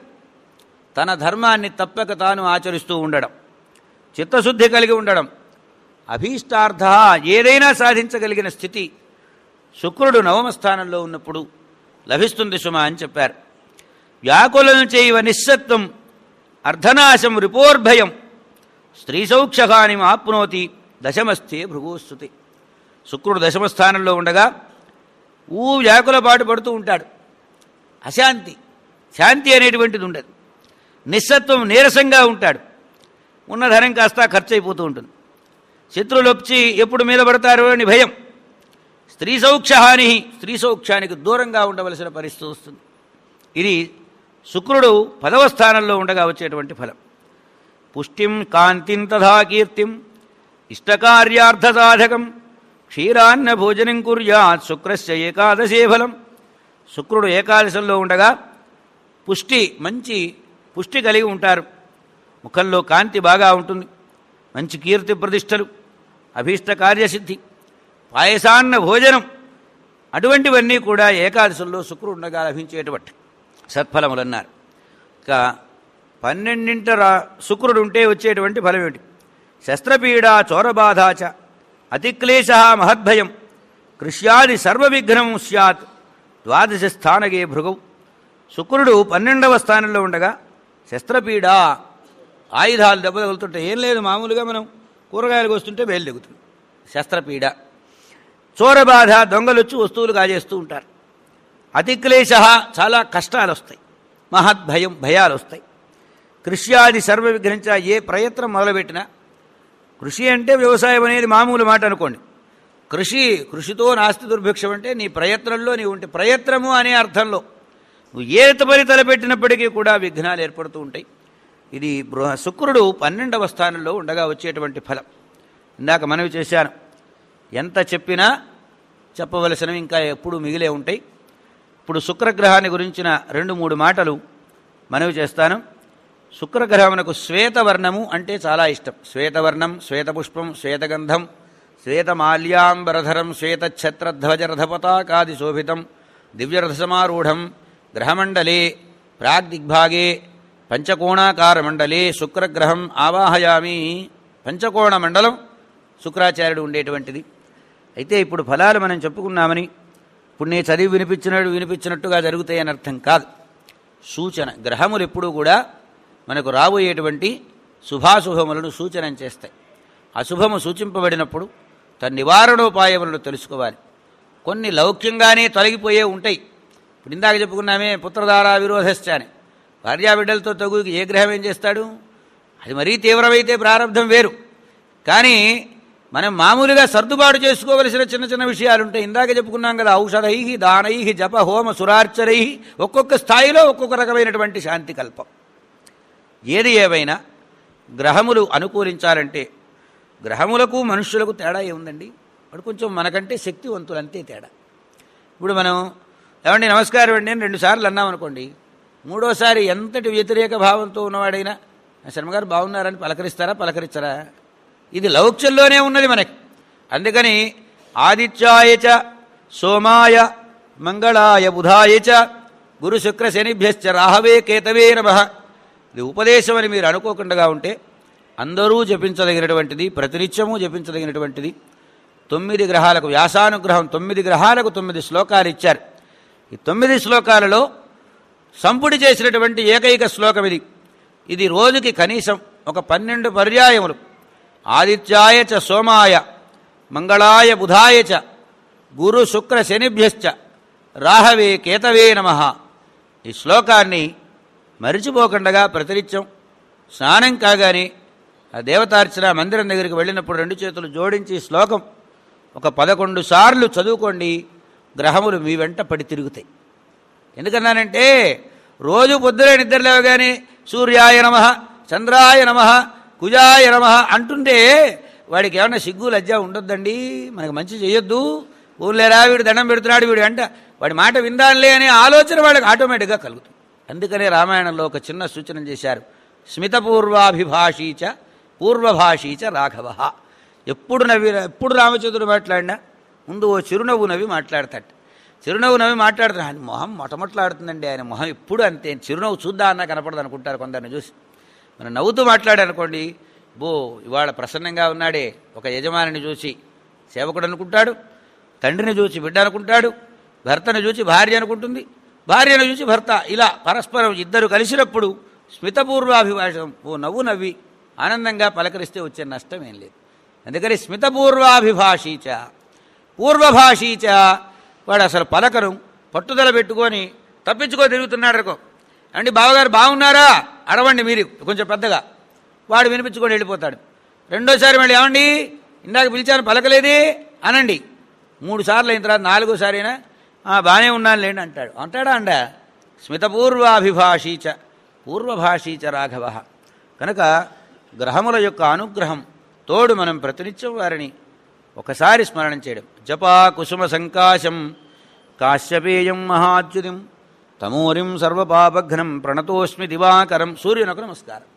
తన ధర్మాన్ని తప్పక తాను ఆచరిస్తూ ఉండడం చిత్తశుద్ధి కలిగి ఉండడం అభీష్టార్థ ఏదైనా సాధించగలిగిన స్థితి శుక్రుడు నవమ స్థానంలో ఉన్నప్పుడు లభిస్తుంది సుమ అని చెప్పారు వ్యాకులను చేయవ నిస్సత్వం అర్ధనాశం రిపోర్భయం స్త్రీ సౌఖ్యహాని ఆప్నోతి దశమస్థే భృగోస్తుతి శుక్రుడు దశమ స్థానంలో ఉండగా ఊ వ్యాకుల పాటు పడుతూ ఉంటాడు అశాంతి శాంతి అనేటువంటిది ఉండదు నిస్సత్వం నీరసంగా ఉంటాడు ఉన్న ధనం కాస్త ఖర్చు అయిపోతూ ఉంటుంది శత్రువులు వచ్చి ఎప్పుడు మీద పడతారో అని భయం స్త్రీ సౌఖ్యహాని స్త్రీ సౌఖ్యానికి దూరంగా ఉండవలసిన పరిస్థితి వస్తుంది ఇది శుక్రుడు పదవ స్థానంలో ఉండగా వచ్చేటువంటి ఫలం పుష్టిం కాంతిం తథా కీర్తిం ఇష్టకార్యార్థ సాధకం క్షీరాన్న భోజనం కుర్యాత్ శుక్రస్య ఏకాదశే ఫలం శుక్రుడు ఏకాదశంలో ఉండగా పుష్టి మంచి పుష్టి కలిగి ఉంటారు ముఖంలో కాంతి బాగా ఉంటుంది మంచి కీర్తి ప్రతిష్టలు అభీష్ట కార్యసిద్ధి పాయసాన్న భోజనం అటువంటివన్నీ కూడా ఏకాదశంలో శుక్రుడు ఉండగా లభించేటువంటి సత్ఫలములు అన్నారు ఇక పన్నెండింట రా శుక్రుడు ఉంటే వచ్చేటువంటి ఫలం ఏమిటి శస్త్రపీడ చోరబాధాచ అతిక్లేశ మహద్భయం కృష్యాది సర్వవిఘ్నం స్యాత్ ద్వాదశ స్థానగే భృగౌ శుక్రుడు పన్నెండవ స్థానంలో ఉండగా శస్త్రపీడ ఆయుధాలు దెబ్బ తగులుతుంటే ఏం లేదు మామూలుగా మనం కూరగాయలు వస్తుంటే వేలు దిగుతుంది శస్త్రపీడ చోరబాధ దొంగలు వచ్చి వస్తువులు కాజేస్తూ ఉంటారు అతిక్లేశ చాలా కష్టాలు వస్తాయి మహద్భయం భయాలు వస్తాయి కృష్యాది సర్వ విగ్రహించ ఏ ప్రయత్నం మొదలుపెట్టినా కృషి అంటే వ్యవసాయం అనేది మామూలు మాట అనుకోండి కృషి కృషితో నాస్తి దుర్భిక్షం అంటే నీ ప్రయత్నంలో నీ ఉంటే ప్రయత్నము అనే అర్థంలో నువ్వు ఏ పని తలపెట్టినప్పటికీ కూడా విఘ్నాలు ఏర్పడుతూ ఉంటాయి ఇది బృహ శుక్రుడు పన్నెండవ స్థానంలో ఉండగా వచ్చేటువంటి ఫలం ఇందాక మనవి చేశాను ఎంత చెప్పినా చెప్పవలసినవి ఇంకా ఎప్పుడు మిగిలే ఉంటాయి ఇప్పుడు శుక్రగ్రహాన్ని గురించిన రెండు మూడు మాటలు మనవి చేస్తాను శుక్రగ్రహమునకు శ్వేతవర్ణము అంటే చాలా ఇష్టం శ్వేతవర్ణం శ్వేతపుష్పం శ్వేతగంధం శ్వేతమాల్యాంబరధరం శ్వేతఛత్రధ్వజరథపతాకాది శోభితం దివ్యరథసమారూఢం గ్రహమండలే ప్రాగ్దిగ్భాగే పంచకోణాకారమండలే శుక్రగ్రహం ఆవాహయామి పంచకోణ మండలం శుక్రాచార్యుడు ఉండేటువంటిది అయితే ఇప్పుడు ఫలాలు మనం చెప్పుకున్నామని ఇప్పుడు నేను చదివి వినిపించినట్టు వినిపించినట్టుగా జరుగుతాయని అర్థం కాదు సూచన గ్రహములు ఎప్పుడూ కూడా మనకు రాబోయేటువంటి శుభాశుభములను సూచన చేస్తాయి అశుభము సూచింపబడినప్పుడు తన నివారణోపాయములను తెలుసుకోవాలి కొన్ని లౌక్యంగానే తొలగిపోయే ఉంటాయి ఇప్పుడు ఇందాక చెప్పుకున్నామే పుత్రధారా విరోధశ్చ అని భార్యాబిడ్డలతో తగు ఏ గ్రహం ఏం చేస్తాడు అది మరీ తీవ్రమైతే ప్రారంధం వేరు కానీ మనం మామూలుగా సర్దుబాటు చేసుకోవలసిన చిన్న చిన్న విషయాలు ఉంటాయి ఇందాక చెప్పుకున్నాం కదా ఔషధై దానై జప హోమ సురార్చరై ఒక్కొక్క స్థాయిలో ఒక్కొక్క రకమైనటువంటి శాంతి కల్పం ఏది ఏవైనా గ్రహములు అనుకూలించాలంటే గ్రహములకు మనుష్యులకు తేడా ఏముందండి వాడు కొంచెం మనకంటే శక్తివంతులు అంతే తేడా ఇప్పుడు మనం ఏమండి నమస్కారం అండి అని రెండుసార్లు అన్నాం అనుకోండి మూడోసారి ఎంతటి వ్యతిరేక భావంతో ఉన్నవాడైనా శర్మగారు బాగున్నారని పలకరిస్తారా పలకరించరా ఇది లౌక్యంలోనే ఉన్నది మనకి అందుకని ఆదిత్యాయ చ సోమాయ మంగళాయ బుధాయ చ గురు శుక్ర శనిభ్యశ్చ రాహవే కేతవే నమ ఇది ఉపదేశం అని మీరు అనుకోకుండా ఉంటే అందరూ జపించదగినటువంటిది ప్రతినిత్యము జపించదగినటువంటిది తొమ్మిది గ్రహాలకు వ్యాసానుగ్రహం తొమ్మిది గ్రహాలకు తొమ్మిది శ్లోకాలు ఇచ్చారు ఈ తొమ్మిది శ్లోకాలలో సంపుటి చేసినటువంటి ఏకైక శ్లోకం ఇది ఇది రోజుకి కనీసం ఒక పన్నెండు పర్యాయములు ఆదిత్యాయ చ సోమాయ మంగళాయ బుధాయ చ గురు శుక్ర శనిభ్యశ్చ రాహవే కేతవే నమ ఈ శ్లోకాన్ని మరిచిపోకుండా ప్రతినిత్యం స్నానం కాగానే ఆ దేవతార్చన మందిరం దగ్గరికి వెళ్ళినప్పుడు రెండు చేతులు జోడించి ఈ శ్లోకం ఒక పదకొండు సార్లు చదువుకోండి గ్రహములు మీ వెంట పడి తిరుగుతాయి ఎందుకన్నానంటే రోజు పొద్దునే నిద్ర లేవగానే సూర్యాయ నమ చంద్రాయ నమ కుజాయ నమ అంటుంటే వాడికి ఏమన్నా సిగ్గు లజ్జ ఉండొద్దండి మనకి మంచి చేయొద్దు ఊళ్ళేరా వీడు దండం పెడుతున్నాడు వీడు అంట వాడి మాట విందాంలే అనే ఆలోచన వాళ్ళకి ఆటోమేటిక్గా కలుగుతుంది అందుకనే రామాయణంలో ఒక చిన్న సూచన చేశారు స్మితపూర్వాభిభాషీచ పూర్వభాషీచ రాఘవ ఎప్పుడు నవ్వి ఎప్పుడు రామచంద్రుడు మాట్లాడినా ముందు ఓ చిరునవ్వు నవ్వి మాట్లాడతాడు చిరునవ్వు నవ్వి మాట్లాడుతున్నా ఆయన మొహం మొట్టమొట్లాడుతుందండి ఆయన మొహం ఎప్పుడు అంతే చిరునవ్వు చూద్దా అన్నా కనపడదు అనుకుంటారు కొందరిని చూసి మనం నవ్వుతూ మాట్లాడారనుకోండి బో ఇవాళ ప్రసన్నంగా ఉన్నాడే ఒక యజమానిని చూసి సేవకుడు అనుకుంటాడు తండ్రిని చూసి బిడ్డ అనుకుంటాడు భర్తను చూసి భార్య అనుకుంటుంది భార్యను చూసి భర్త ఇలా పరస్పరం ఇద్దరు కలిసినప్పుడు స్మితపూర్వాభిభాషం ఓ నవ్వు నవ్వి ఆనందంగా పలకరిస్తే వచ్చే నష్టం ఏం లేదు అందుకని స్మితపూర్వాభిభాషీచ పూర్వభాషీచ వాడు అసలు పలకరు పట్టుదల పెట్టుకొని తప్పించుకో తిరుగుతున్నాడు అనుకో అండి బావగారు బాగున్నారా అడవండి మీరు కొంచెం పెద్దగా వాడు వినిపించుకొని వెళ్ళిపోతాడు రెండోసారి మళ్ళీ ఏమండి ఇందాక పిలిచాను పలకలేదే అనండి మూడు సార్లు అయిన తర్వాత నాలుగోసారి అయినా "ఆ, బాగానే ఉన్నాను లేండి అంటాడు అంటాడా అండ స్మితపూర్వాభిభాషీచ పూర్వభాషీచ రాఘవ కనుక గ్రహముల యొక్క అనుగ్రహం తోడు మనం ప్రతినిత్యం వారిని ఒకసారి స్మరణం చేయడం జపా కుసుమ సంకాశం కాశ్యపేయం మహాచ్యుతిం తమూరిం సర్వపాపఘ్నం ప్రణతోస్మి దివాకరం సూర్యునకు నమస్కారం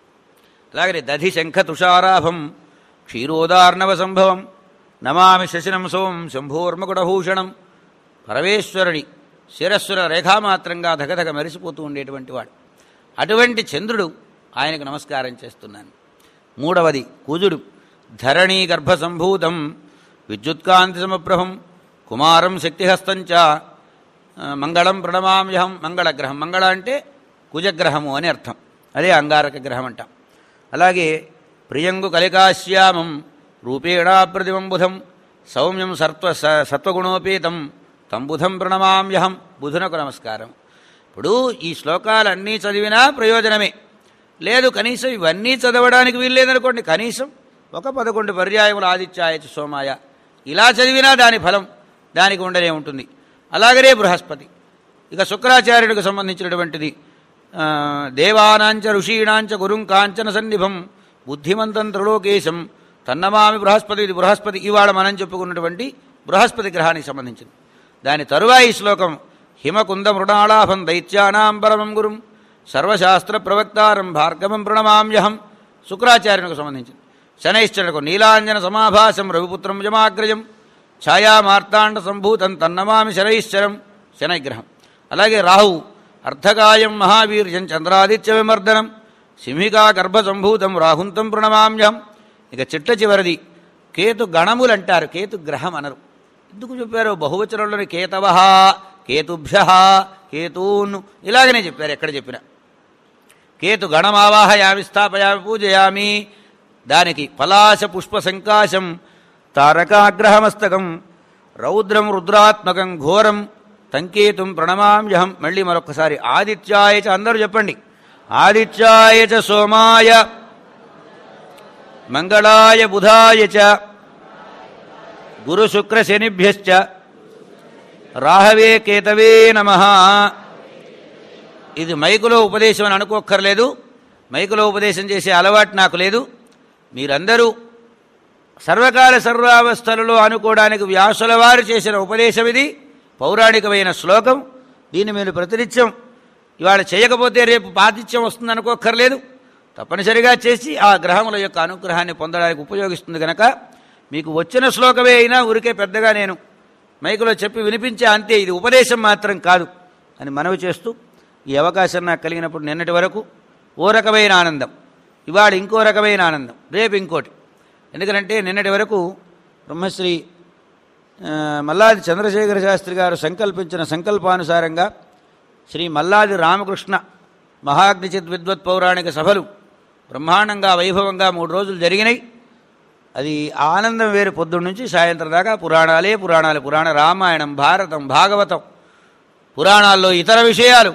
అలాగనే దధి శంఖ తుషారాభం క్షీరోదార్ణవ సంభవం నమామి శశినం సోం శంభోర్మకుటభూషణం పరమేశ్వరుని శిరస్సుల రేఖామాత్రంగా ధగధగ మెరిసిపోతూ ఉండేటువంటి వాడు అటువంటి చంద్రుడు ఆయనకు నమస్కారం చేస్తున్నాను మూడవది కుజుడు ధరణీ గర్భసంభూతం విద్యుత్కాంతి సమప్రభం కుమారం శక్తిహస్తంచ ఆ, మంగళం ప్రణమామ్యహం మంగళగ్రహం మంగళ అంటే కుజగ్రహము అని అర్థం అదే అంగారక గ్రహం అంటాం అలాగే ప్రియంగు కలికాశ్యామం రూపేణా ప్రతిమం బుధం సౌమ్యం సత్వ స- సత్వగుణోపేతం తం బుధం ప్రణమామ్యహం బుధునకు నమస్కారం ఇప్పుడు ఈ శ్లోకాలన్నీ చదివినా ప్రయోజనమే లేదు కనీసం ఇవన్నీ చదవడానికి వీల్లేదనుకోండి కనీసం ఒక పదకొండు పర్యాయములు ఆదిత్యాయచ సోమాయ ఇలా చదివినా దాని ఫలం దానికి ఉండనే ఉంటుంది అలాగనే బృహస్పతి ఇక శుక్రాచార్యుడికి సంబంధించినటువంటిది ఆ, దేవానాంచ ఋషీణాంచ గురుం కాంచన సన్నిభం బుద్ధిమంతం త్రిలోకేశం తన్నమామి బృహస్పతి ఇది బృహస్పతి ఇవాళ మనం చెప్పుకున్నటువంటి బృహస్పతి గ్రహానికి సంబంధించింది దాని తరువాయి శ్లోకం హిమకుంద మృణాళాభం దైత్యానాం పరమం గురుం సర్వశాస్త్ర ప్రవక్తారం భార్గవం ప్రణమామ్యహం శుక్రాచార్యునికి సంబంధించింది శనైశ్చరులకు నీలాంజన సమాభాసం రవిపుత్రం యమాగ్రజం ఛాయామార్తాండ సంభూతం తన్నమామి శనైశ్చరం శనైగ్రహం అలాగే రాహు అర్ధకాయం మహావీర్యం చంద్రాదిత్య విమర్దనం సింహికా గర్భసంభూతం రాహుంతం ప్రణమామ్యం ఇక చిట్ట చివరిది కేతు గణములు అంటారు కేతు గ్రహం అనరు ఎందుకు చెప్పారు బహువచనంలోని కేతవ కేతుభ్య కేతూన్ ఇలాగనే చెప్పారు ఎక్కడ చెప్పినా కేతు గణమావాహయామి స్థాపయామి పూజయామి దానికి పలాశ పుష్ప సంకాశం తారకాగ్రహమస్తకం రౌద్రం రుద్రాత్మకం ఘోరం తంకేతుం ప్రణమామ్యహం మళ్ళీ మరొకసారి ఆదిత్యాయ చ అందరూ చెప్పండి ఆదిత్యాయ చ సోమాయ మంగళాయ బుధాయ చ గురుశుక్ర శనిభ్యశ్చ రాహవే కేతవే నమ ఇది మైకులో ఉపదేశం అని అనుకోక్కర్లేదు మైకులో ఉపదేశం చేసే అలవాటు నాకు లేదు మీరందరూ సర్వకాల సర్వావస్థలలో అనుకోవడానికి వ్యాసుల వారు చేసిన ఉపదేశం ఇది పౌరాణికమైన శ్లోకం దీన్ని మీరు ప్రతినిత్యం ఇవాళ చేయకపోతే రేపు పాతిత్యం వస్తుంది అనుకోక్కర్లేదు తప్పనిసరిగా చేసి ఆ గ్రహముల యొక్క అనుగ్రహాన్ని పొందడానికి ఉపయోగిస్తుంది కనుక మీకు వచ్చిన శ్లోకమే అయినా ఊరికే పెద్దగా నేను మైకులో చెప్పి వినిపించే అంతే ఇది ఉపదేశం మాత్రం కాదు అని మనవి చేస్తూ ఈ అవకాశం నాకు కలిగినప్పుడు నిన్నటి వరకు ఓ రకమైన ఆనందం ఇవాళ ఇంకో రకమైన ఆనందం రేపు ఇంకోటి ఎందుకంటే నిన్నటి వరకు బ్రహ్మశ్రీ ఆ, మల్లాది చంద్రశేఖర శాస్త్రి గారు సంకల్పించిన సంకల్పానుసారంగా శ్రీ మల్లాది రామకృష్ణ మహాగ్నిచిత్ విద్వత్ పౌరాణిక సభలు బ్రహ్మాండంగా వైభవంగా మూడు రోజులు జరిగినాయి అది ఆనందం వేరు పొద్దున్న నుంచి సాయంత్రం దాకా పురాణాలే పురాణాలు పురాణ రామాయణం భారతం భాగవతం పురాణాల్లో ఇతర విషయాలు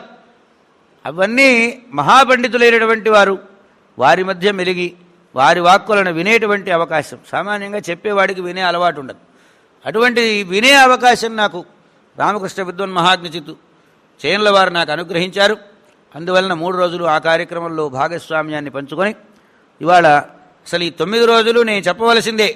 అవన్నీ మహాపండితులైనటువంటి వారు వారి మధ్య మెలిగి వారి వాక్కులను వినేటువంటి అవకాశం సామాన్యంగా చెప్పేవాడికి వినే అలవాటు ఉండదు అటువంటి వినే అవకాశం నాకు రామకృష్ణ విద్వన్ మహాగ్నిచిత్తు చేన్ల వారు నాకు అనుగ్రహించారు అందువలన మూడు రోజులు ఆ కార్యక్రమంలో భాగస్వామ్యాన్ని పంచుకొని ఇవాళ అసలు ఈ తొమ్మిది రోజులు నేను చెప్పవలసిందే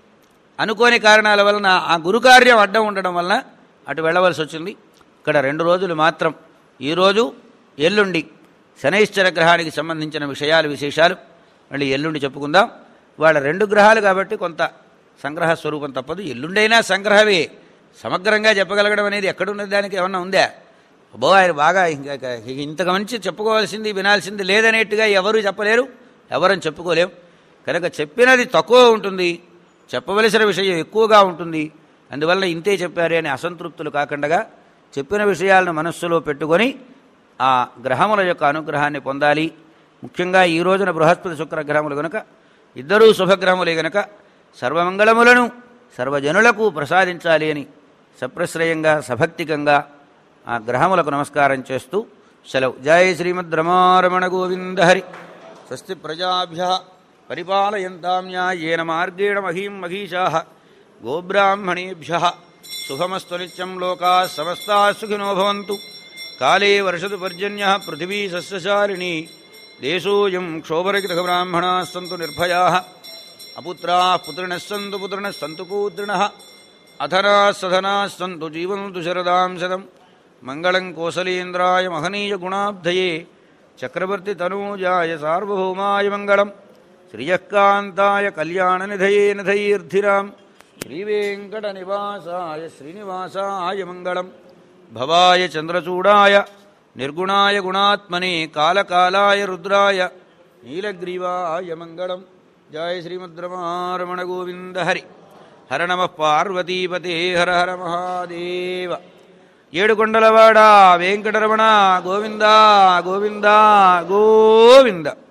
అనుకోని కారణాల వలన ఆ గురుకార్యం అడ్డం ఉండడం వలన అటు వెళ్ళవలసి వచ్చింది ఇక్కడ రెండు రోజులు మాత్రం ఈరోజు ఎల్లుండి శనైశ్చర గ్రహానికి సంబంధించిన విషయాలు విశేషాలు మళ్ళీ ఎల్లుండి చెప్పుకుందాం వాళ్ళ రెండు గ్రహాలు కాబట్టి కొంత సంగ్రహ స్వరూపం తప్పదు ఎల్లుండైనా సంగ్రహమే సమగ్రంగా చెప్పగలగడం అనేది ఎక్కడున్నది దానికి ఏమన్నా ఉందా అబ్బో ఆయన బాగా ఇంకా ఇంకా ఇంతకు మంచి చెప్పుకోవాల్సింది వినాల్సింది లేదనేట్టుగా ఎవరు చెప్పలేరు ఎవరని చెప్పుకోలేం కనుక చెప్పినది తక్కువ ఉంటుంది చెప్పవలసిన విషయం ఎక్కువగా ఉంటుంది అందువల్ల ఇంతే చెప్పారే అని అసంతృప్తులు కాకుండా చెప్పిన విషయాలను మనస్సులో పెట్టుకొని ఆ గ్రహముల యొక్క అనుగ్రహాన్ని పొందాలి ముఖ్యంగా ఈ రోజున బృహస్పతి శుక్ర గ్రహములు గనుక ఇద్దరూ శుభగ్రహములే గనుక సర్వమంగళములను సర్వజనులకు ప్రసాదించాలి అని సప్రశ్రయంగా సభక్తికంగా ఆ గ్రహములకు నమస్కారం చేస్తూ సెలవు జయ శ్రీమద్ రమారమణ గోవింద హరి స్వస్తి ప్రజాభ్య పరిపాలయంతాం న్యాయేన మార్గేణ మహీం మహీషా గోబ్రాహ్మణేభ్య శుభమస్తు నిత్యం లోకా సమస్తా సుఖినో భవంతు కాళే వర్షతు పర్జన్య పృథివీ సస్యశాలిని దేశోయం క్షోభరహిత బ్రాహ్మణా సంతు నిర్భయా అపుత్రా పుత్రిణः సంతు పుత్రిణः సంతు పూత్రిణः అధనా సధనా సంతు జీవంతు శరదాం శతం మంగళం కోసలేంద్రాయ మహనీయ గుణాబ్ధయే చక్రవర్తి తనూజాయ సార్వభౌమాయ మంగళం శ్రియకాంతాయ కళ్యాణనిధయే నిధైర్ధిరాం శ్రీవేంకట నివాసాయ శ్రీనివాసాయ మంగళం భవాయ చంద్రచూడాయ నిర్గుణాయ గుణాత్మనే కాలకాలాయ రుద్రాయ నీలగ్రీవాయ మంగళం జయ శ్రీమద్రమారమణ గోవింద హరి హర నమ పార్వతీపతే హర హర మహాదేవ ఏడుకొండలవాడ వెంకటరమణ గోవింద గోవింద గోవింద